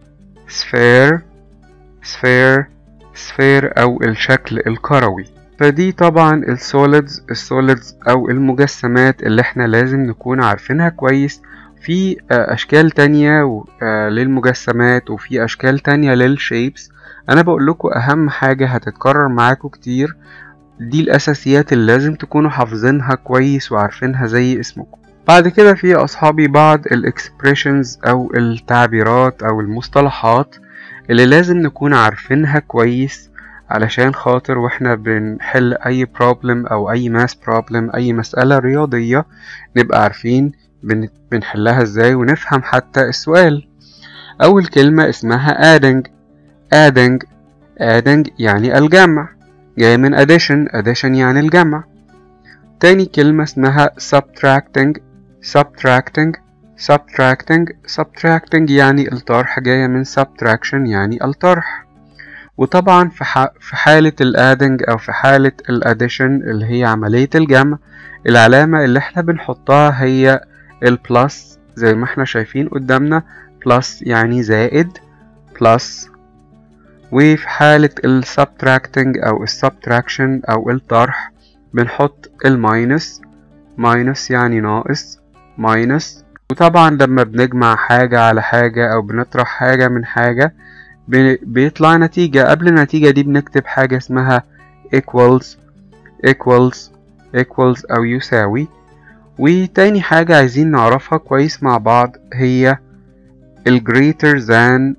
S1: sphere sphere sphere أو الشكل الكروي فدي طبعا السوليدز السوليدز أو المجسمات اللي احنا لازم نكون عارفينها كويس في أشكال تانية للمجسمات وفي أشكال تانية للشيبس أنا بقول لكم أهم حاجة هتتكرر معاكم كتير دي الأساسيات اللي لازم تكونوا حافظينها كويس وعارفينها زي اسمكم بعد كده في أصحابي بعض الإكسبريشنز أو التعبيرات أو المصطلحات اللي لازم نكون عارفينها كويس علشان خاطر واحنا بنحل أي بروبلم أو أي ماس بروبلم أي مسألة رياضية نبقى عارفين بنحلها ازاي ونفهم حتى السؤال أول كلمة اسمها adding adding adding يعني الجمع جاي من addition addition يعني الجمع تاني كلمة اسمها subtracting subtracting subtracting subtracting يعني الطرح جاية من subtraction يعني الطرح وطبعا في, ح... في حالة الادنج أو في حالة الاديشن اللي هي عملية الجمع العلامة اللي احنا بنحطها هي البلس زي ما احنا شايفين قدامنا بلس يعني زائد بلس وفي حالة السبتراكتنج أو السبتراكشن أو الطرح بنحط الماينس ماينس يعني ناقص ماينس وطبعا لما بنجمع حاجة على حاجة أو بنطرح حاجة من حاجة بيطلع نتيجة قبل النتيجة دي بنكتب حاجة اسمها equals equals equals أو يساوي وتاني حاجة عايزين نعرفها كويس مع بعض هي ال greater than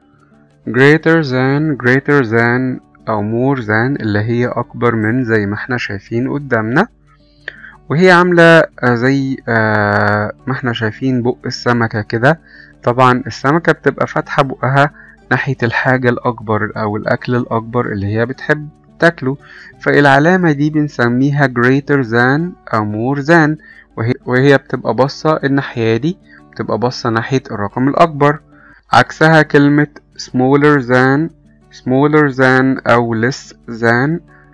S1: greater than greater than أو more than اللي هي أكبر من زي ما احنا شايفين قدامنا وهي عاملة زي ما احنا شايفين بق السمكة كده طبعا السمكة بتبقى فاتحة بقها ناحية الحاجة الأكبر أو الأكل الأكبر اللي هي بتحب تاكله فالعلامة دي بنسميها greater than أو more than وهي, وهي بتبقى باصة الناحية دي بتبقى باصة ناحية الرقم الأكبر عكسها كلمة smaller than smaller than أو less than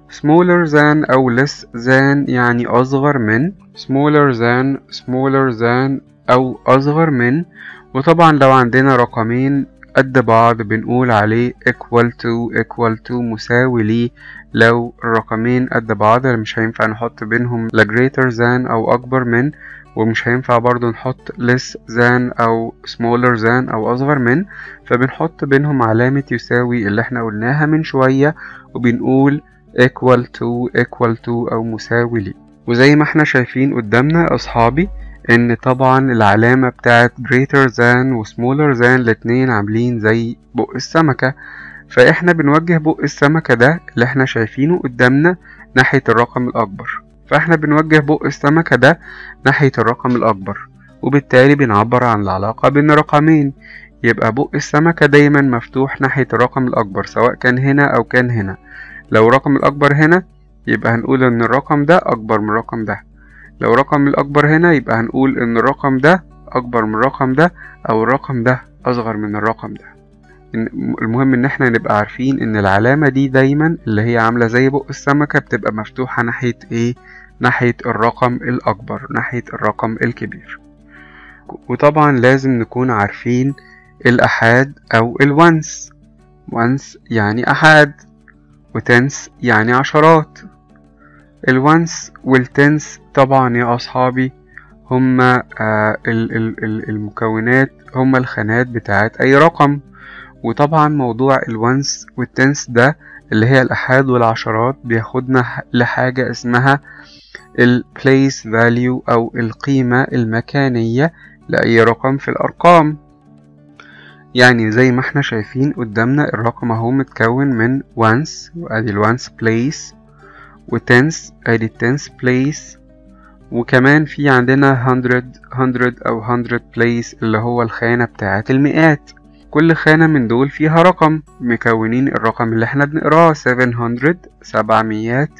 S1: smaller than أو less than يعني أصغر من smaller than smaller than أو أصغر من وطبعا لو عندنا رقمين قد بعض بنقول عليه equal to equal to مساوي ليه لو الرقمين قد بعض مش هينفع نحط بينهم لا greater than أو أكبر من ومش هينفع برضو نحط less than أو smaller than أو أصغر من فبنحط بينهم علامة يساوي اللي احنا قلناها من شوية وبنقول equal to equal to أو مساوي ليه وزي ما احنا شايفين قدامنا يا أصحابي إن طبعا العلامة بتاعت greater than و smaller than الاتنين عاملين زي بق السمكة فاحنا بنوجه بق السمكة ده اللي احنا شايفينه قدامنا ناحية الرقم الأكبر فاحنا بنوجه بق السمكة ده ناحية الرقم الأكبر وبالتالي بنعبر عن العلاقة بين رقمين يبقى بق السمكة دايما مفتوح ناحية الرقم الأكبر سواء كان هنا أو كان هنا لو الرقم الأكبر هنا يبقى هنقول إن الرقم ده أكبر من الرقم ده لو الرقم الأكبر هنا يبقى هنقول إن الرقم ده أكبر من الرقم ده أو الرقم ده أصغر من الرقم ده المهم إن احنا نبقى عارفين إن العلامة دي دايما اللي هي عاملة زي بق السمكة بتبقى مفتوحة ناحية إيه؟ ناحية الرقم الأكبر ناحية الرقم الكبير وطبعا لازم نكون عارفين الأحاد أو الونس once يعني أحاد وتنس يعني عشرات الونس والتنس طبعا يا أصحابي هما آه ال ال ال المكونات هما الخانات بتاعت أي رقم وطبعا موضوع الونس والتنس ده اللي هي الأحاد والعشرات بياخدنا لحاجة اسمها ال place value أو القيمة المكانية لأي رقم في الأرقام يعني زي ما احنا شايفين قدامنا الرقم اهو متكون من ones وادي ال ones place وتنس ادي التنس place وكمان في عندنا hundred hundred او hundred place اللي هو الخانة بتاعة المئات كل خانة من دول فيها رقم مكونين الرقم اللي احنا بنقراه 700 سبعميات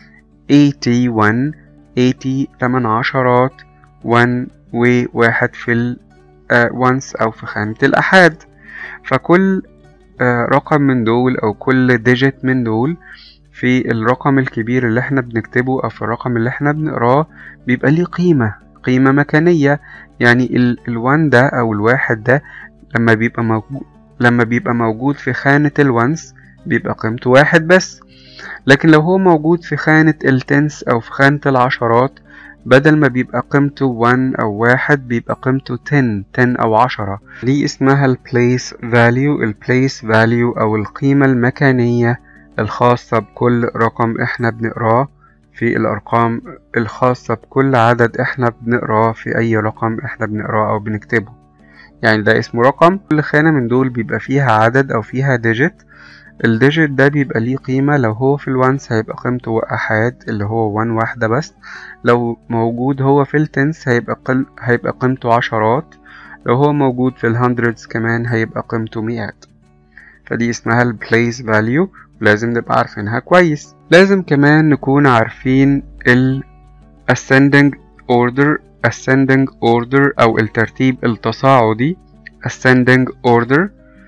S1: 81 80 تمن عشرات 1 وواحد في ال once أو في خانة الأحاد فكل رقم من دول أو كل ديجيت من دول في الرقم الكبير اللي احنا بنكتبه أو في الرقم اللي احنا بنقراه بيبقى ليه قيمة قيمة مكانية يعني الوان ده أو الواحد ده لما بيبقى موجود لما بيبقى موجود في خانة الوانس بيبقى قيمته واحد بس لكن لو هو موجود في خانة التنس أو في خانة العشرات بدل ما بيبقى قيمته 1 أو واحد بيبقى قيمته 10 10 أو عشرة دي اسمها ال place value ال place value أو القيمة المكانية الخاصة بكل رقم احنا بنقراه في الأرقام الخاصة بكل عدد احنا بنقراه في أي رقم احنا بنقراه أو بنكتبه يعني ده اسمه رقم كل خانة من دول بيبقى فيها عدد أو فيها ديجيت الديجيت ده بيبقى ليه قيمة لو هو في الوانس هيبقى قيمته أحاد اللي هو وان واحدة بس لو موجود هو في التنس هيبقى قل... هيبقى قيمته عشرات لو هو موجود في الهندردز كمان هيبقى قيمته مئات فدي اسمها ال place value لازم نبقى عارفينها كويس لازم كمان نكون عارفين ال ascending order ascending order أو الترتيب التصاعدي ascending order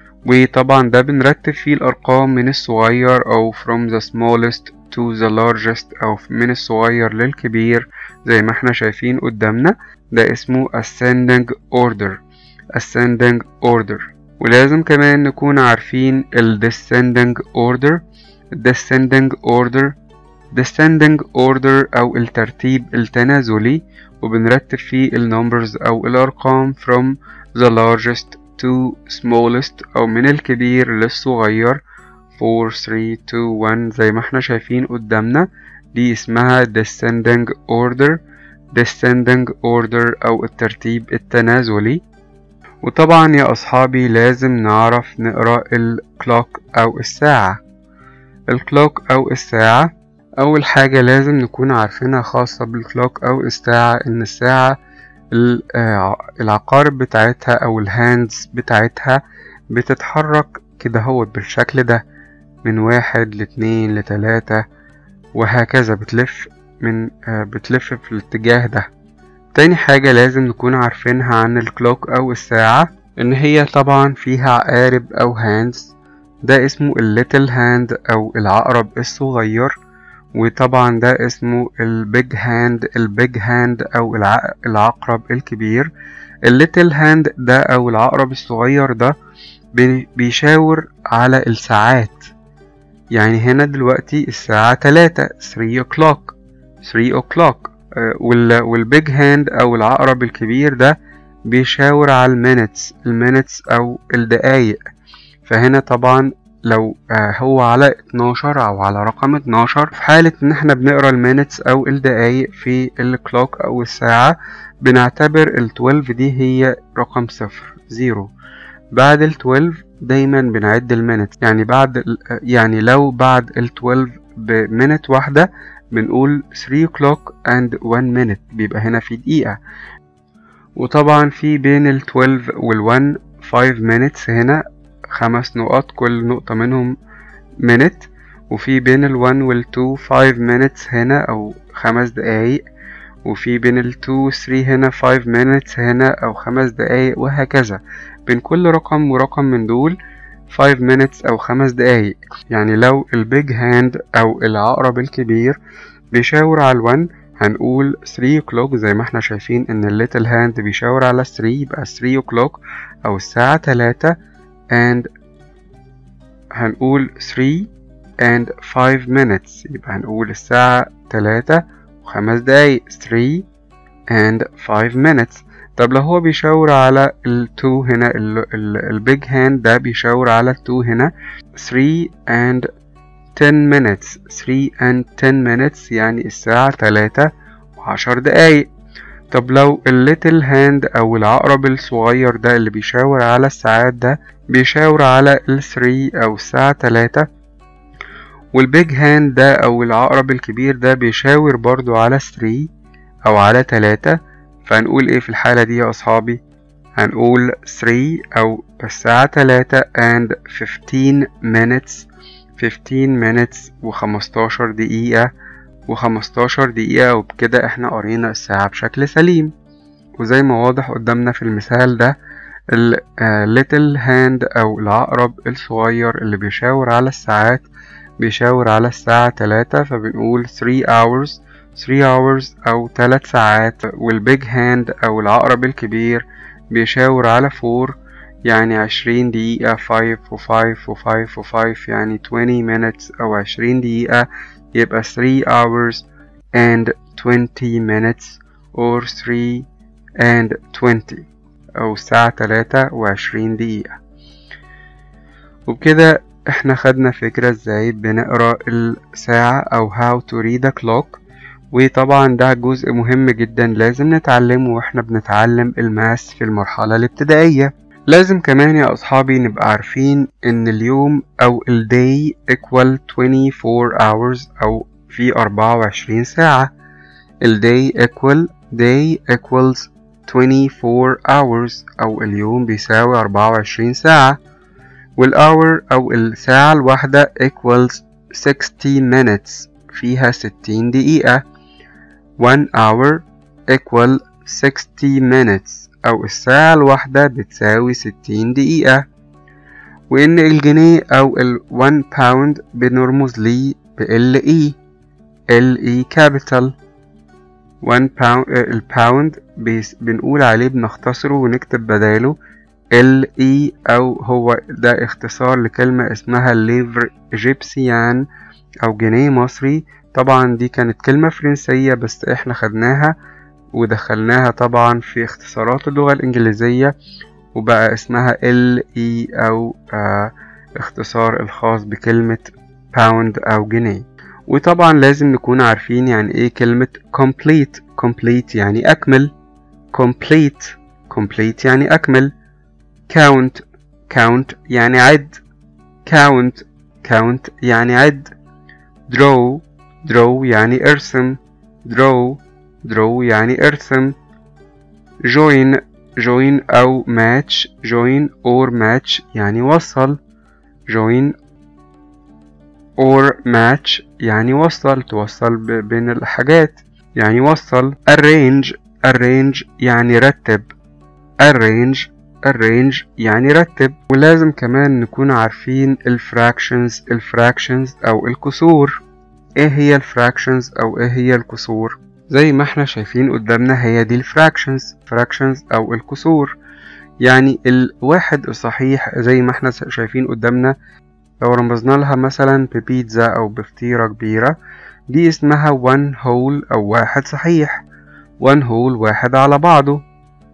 S1: وطبعا ده بنرتب فيه الأرقام من الصغير أو from the smallest to the largest أو من الصغير للكبير زي ما احنا شايفين قدامنا ده اسمه ascending order ascending order ولازم كمان نكون عارفين ال descending order descending order descending order أو الترتيب التنازلي وبنرتب فيه ال numbers أو الأرقام from the largest to smallest أو من الكبير للصغير 4 3 2 1 زي ما احنا شايفين قدامنا دي اسمها descending order descending order أو الترتيب التنازلي وطبعا يا أصحابي لازم نعرف نقرأ الكلوك أو الساعة الكلوك أو الساعة أول حاجة لازم نكون عارفينها خاصة بالكلوك أو الساعة إن الساعة العقارب بتاعتها أو الهاندز بتاعتها بتتحرك كده هو بالشكل ده من واحد لاتنين لتلاتة وهكذا بتلف من بتلف في الاتجاه ده تاني حاجة لازم نكون عارفينها عن الكلوك أو الساعة إن هي طبعا فيها عقارب أو هاندز ده اسمه الليتل هاند أو العقرب الصغير وطبعا ده اسمه البيج هاند البيج هاند او الع- العقرب الكبير الليتل هاند ده او العقرب الصغير ده بي- بيشاور على الساعات يعني هنا دلوقتي الساعة تلاتة 3 o'clock 3 o'clock آه، وال والبيج هاند أو العقرب الكبير ده بيشاور على المينتس المينتس أو الدقايق فهنا طبعا لو آه، هو على 12 أو على رقم 12 في حالة إن احنا بنقرا المينتس أو الدقايق في الكلوك أو الساعة بنعتبر ال 12 دي هي رقم صفر زيرو بعد ال 12 دايما بنعد المينت يعني بعد ال- يعني لو بعد ال 12 بمينت واحدة بنقول 3 o'clock and 1 minute بيبقى هنا في دقيقة وطبعا في بين ال 12 وال 1 5 minutes هنا خمس نقط كل نقطة منهم minute وفي بين ال 1 وال 2 5 minutes هنا أو خمس دقايق وفي بين ال 2 و 3 هنا 5 minutes هنا أو خمس دقايق وهكذا بين كل رقم ورقم من دول 5 minutes أو خمس دقايق يعني لو البيج هاند أو العقرب الكبير بيشاور على الون هنقول 3 o'clock زي ما احنا شايفين ان الليتل هاند بيشاور على 3 يبقى 3 o'clock أو الساعة 3 and هنقول 3 and 5 minutes يبقى هنقول الساعة 3 وخمس دقايق 3 and 5 minutes طب لو هو بيشاور على ال 2 هنا البيج هاند ده بيشاور على ال 2 هنا 3 and 10 minutes 3 and 10 minutes يعني الساعة 3 وعشر دقايق طب لو الليتل هاند أو العقرب الصغير ده اللي بيشاور على الساعات ده بيشاور على ال 3 أو الساعة 3 والبيج هاند ده أو العقرب الكبير ده بيشاور برضو على 3 أو على 3 فهنقول ايه في الحالة دي يا أصحابي هنقول 3 أو الساعة 3 and 15 minutes 15 minutes و15 دقيقة و15 دقيقة وبكده احنا قرينا الساعة بشكل سليم وزي ما واضح قدامنا في المثال ده ال uh, little hand أو العقرب الصغير اللي بيشاور على الساعات بيشاور على الساعة 3 فبنقول 3 hours 3 hours أو 3 ساعات والبيج هاند أو العقرب الكبير بيشاور على 4 يعني 20 دقيقة 5 و 5 و 5 و 5 يعني 20 minutes أو 20 دقيقة يبقى 3 hours and 20 minutes or 3 and 20 أو الساعة 3 وعشرين دقيقة وبكده احنا خدنا فكرة ازاي بنقرا الساعة أو how to read a clock وطبعا ده جزء مهم جدا لازم نتعلمه واحنا بنتعلم الماس في المرحلة الابتدائية لازم كمان يا أصحابي نبقى عارفين إن اليوم أو ال day equal 24 hours أو في 24 ساعة ال day equal day equals 24 hours أو اليوم بيساوي 24 ساعة والhour أو الساعة الواحدة equals 60 minutes فيها 60 دقيقة 1 hour equal 60 minutes أو الساعة الواحدة بتساوي 60 دقيقة وإن الجنيه أو ال 1 pound بنرمز ليه ب LE LE capital 1 pound الباوند بنقول عليه بنختصره ونكتب بداله LE أو هو ده اختصار لكلمة اسمها ليفر إيجيبسيان أو جنيه مصري طبعا دي كانت كلمة فرنسية بس احنا خدناها ودخلناها طبعا في اختصارات اللغة الإنجليزية وبقى اسمها LE أو آه اختصار الخاص بكلمة باوند أو جنيه وطبعا لازم نكون عارفين يعني ايه كلمة complete complete يعني أكمل complete complete يعني أكمل count count يعني عد count count يعني عد draw draw يعني ارسم draw draw يعني ارسم join join أو match join or match يعني وصل join or match يعني وصل توصل بين الحاجات يعني وصل arrange arrange يعني رتب arrange arrange يعني رتب ولازم كمان نكون عارفين الفراكشنز الفراكشنز أو الكسور ايه هي الفراكشنز او ايه هي الكسور زي ما احنا شايفين قدامنا هي دي الفراكشنز فراكشنز او الكسور يعني الواحد الصحيح زي ما احنا شايفين قدامنا لو رمزنا لها مثلا ببيتزا او بفطيرة كبيرة دي اسمها one whole او واحد صحيح one whole واحد على بعضه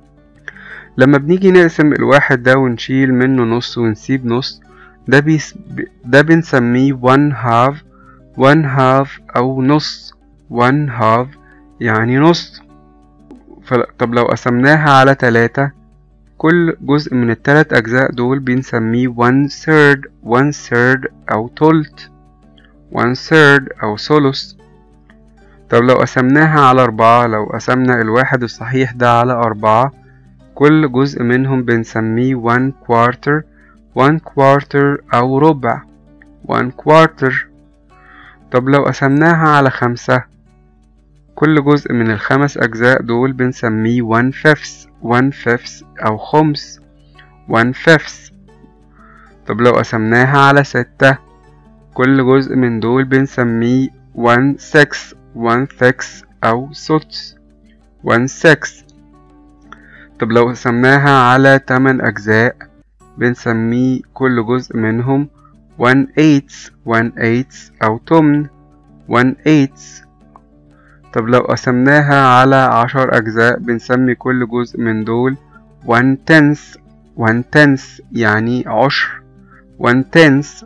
S1: لما بنيجي نقسم الواحد ده ونشيل منه نص ونسيب نص ده بيس ده بنسميه one half one half أو نص one half يعني نص طب لو قسمناها على تلاتة كل جزء من التلات أجزاء دول بنسميه one third one third أو تلت one third أو ثلث طب لو قسمناها على أربعة لو قسمنا الواحد الصحيح ده على أربعة كل جزء منهم بنسميه one quarter one quarter أو ربع one quarter طب لو قسمناها على خمسة كل جزء من الخمس أجزاء دول بنسميه one fifth one fifth أو خمس one fifth طب لو قسمناها على ستة كل جزء من دول بنسميه one sixth one sixth أو سدس one sixth طب لو قسمناها على تمن أجزاء بنسميه كل جزء منهم one eighth one eighth أو تمن one eighth طب لو قسمناها على عشر أجزاء بنسمي كل جزء من دول one tenth one tenth يعني عشر one tenth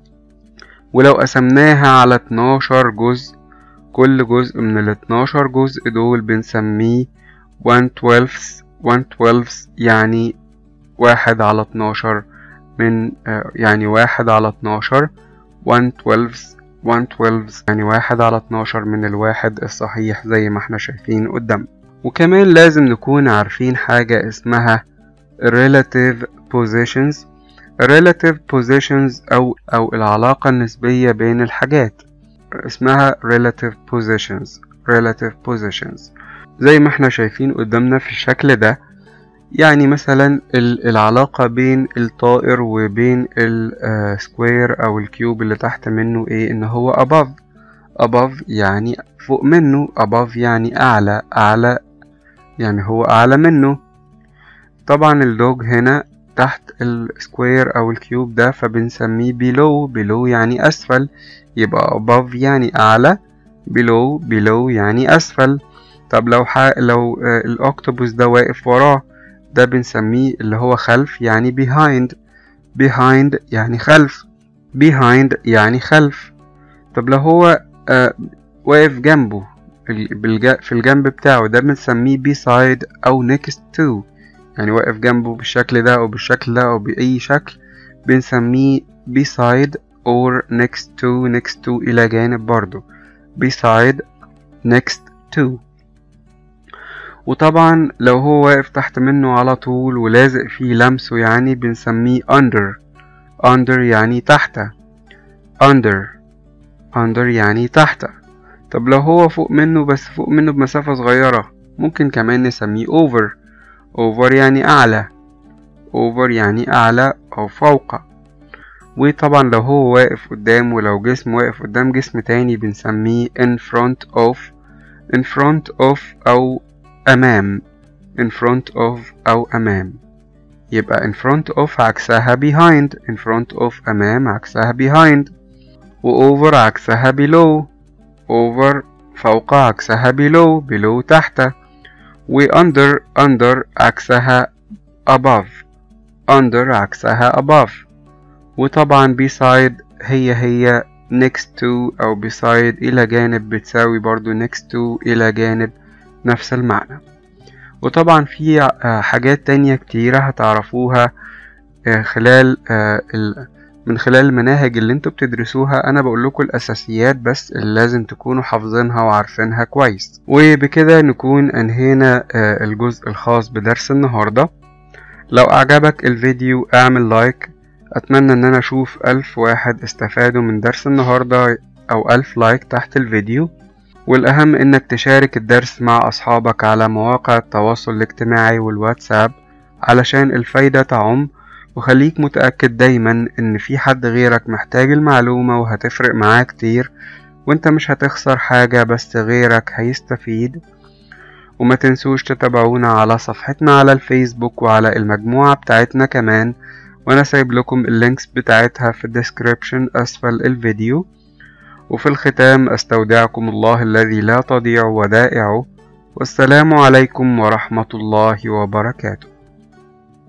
S1: ولو قسمناها على اتناشر جزء كل جزء من الاتناشر جزء دول بنسميه one twelfth one twelfth يعني واحد على اتناشر من يعني واحد على اتناشر one twelfth one twelfth يعني واحد على اتناشر من الواحد الصحيح زي ما احنا شايفين قدام وكمان لازم نكون عارفين حاجة اسمها relative positions relative positions أو أو العلاقة النسبية بين الحاجات اسمها relative positions relative positions زي ما احنا شايفين قدامنا في الشكل ده يعني مثلا العلاقة بين الطائر وبين السكوير أو الكيوب اللي تحت منه ايه ان هو above above يعني فوق منه above يعني أعلى أعلى يعني هو أعلى منه طبعا اللوج هنا تحت السكوير أو الكيوب ده فبنسميه below below يعني أسفل يبقى above يعني أعلى below below يعني أسفل طب لو ح... لو الأكتوبوس ده واقف وراه ده بنسميه اللي هو خلف يعني behind behind يعني خلف behind يعني خلف طب لو هو آه واقف جنبه في الجنب بتاعه ده بنسميه beside أو next to يعني واقف جنبه بالشكل ده أو بالشكل ده أو بأي شكل بنسميه beside or next to next to إلى جانب برضو beside next to وطبعا لو هو واقف تحت منه على طول ولازق فيه لمسه يعني بنسميه under under يعني تحت under under يعني تحت طب لو هو فوق منه بس فوق منه بمسافة صغيرة ممكن كمان نسميه over over يعني أعلى over يعني أعلى أو فوق وطبعا لو هو واقف قدام ولو جسم واقف قدام جسم تاني بنسميه in front of in front of أو أمام in front of أو أمام يبقى in front of عكسها behind in front of أمام عكسها behind و over عكسها below over فوق عكسها below below تحت و under under عكسها above under عكسها above وطبعا beside هي هي next to أو beside إلى جانب بتساوي برضو next to إلى جانب نفس المعنى وطبعا في حاجات تانية كتيرة هتعرفوها خلال من خلال المناهج اللي انتوا بتدرسوها انا بقول لكم الاساسيات بس اللي لازم تكونوا حافظينها وعارفينها كويس وبكده نكون انهينا الجزء الخاص بدرس النهارده لو اعجبك الفيديو اعمل لايك اتمنى ان انا اشوف الف واحد استفادوا من درس النهارده او الف لايك تحت الفيديو والأهم إنك تشارك الدرس مع أصحابك على مواقع التواصل الاجتماعي والواتساب علشان الفايدة تعم وخليك متأكد دايما إن في حد غيرك محتاج المعلومة وهتفرق معاه كتير وانت مش هتخسر حاجة بس غيرك هيستفيد وما تنسوش تتابعونا على صفحتنا على الفيسبوك وعلى المجموعة بتاعتنا كمان وانا سايب لكم اللينكس بتاعتها في الديسكريبشن اسفل الفيديو وفي الختام استودعكم الله الذي لا تضيع ودائعه والسلام عليكم ورحمة الله وبركاته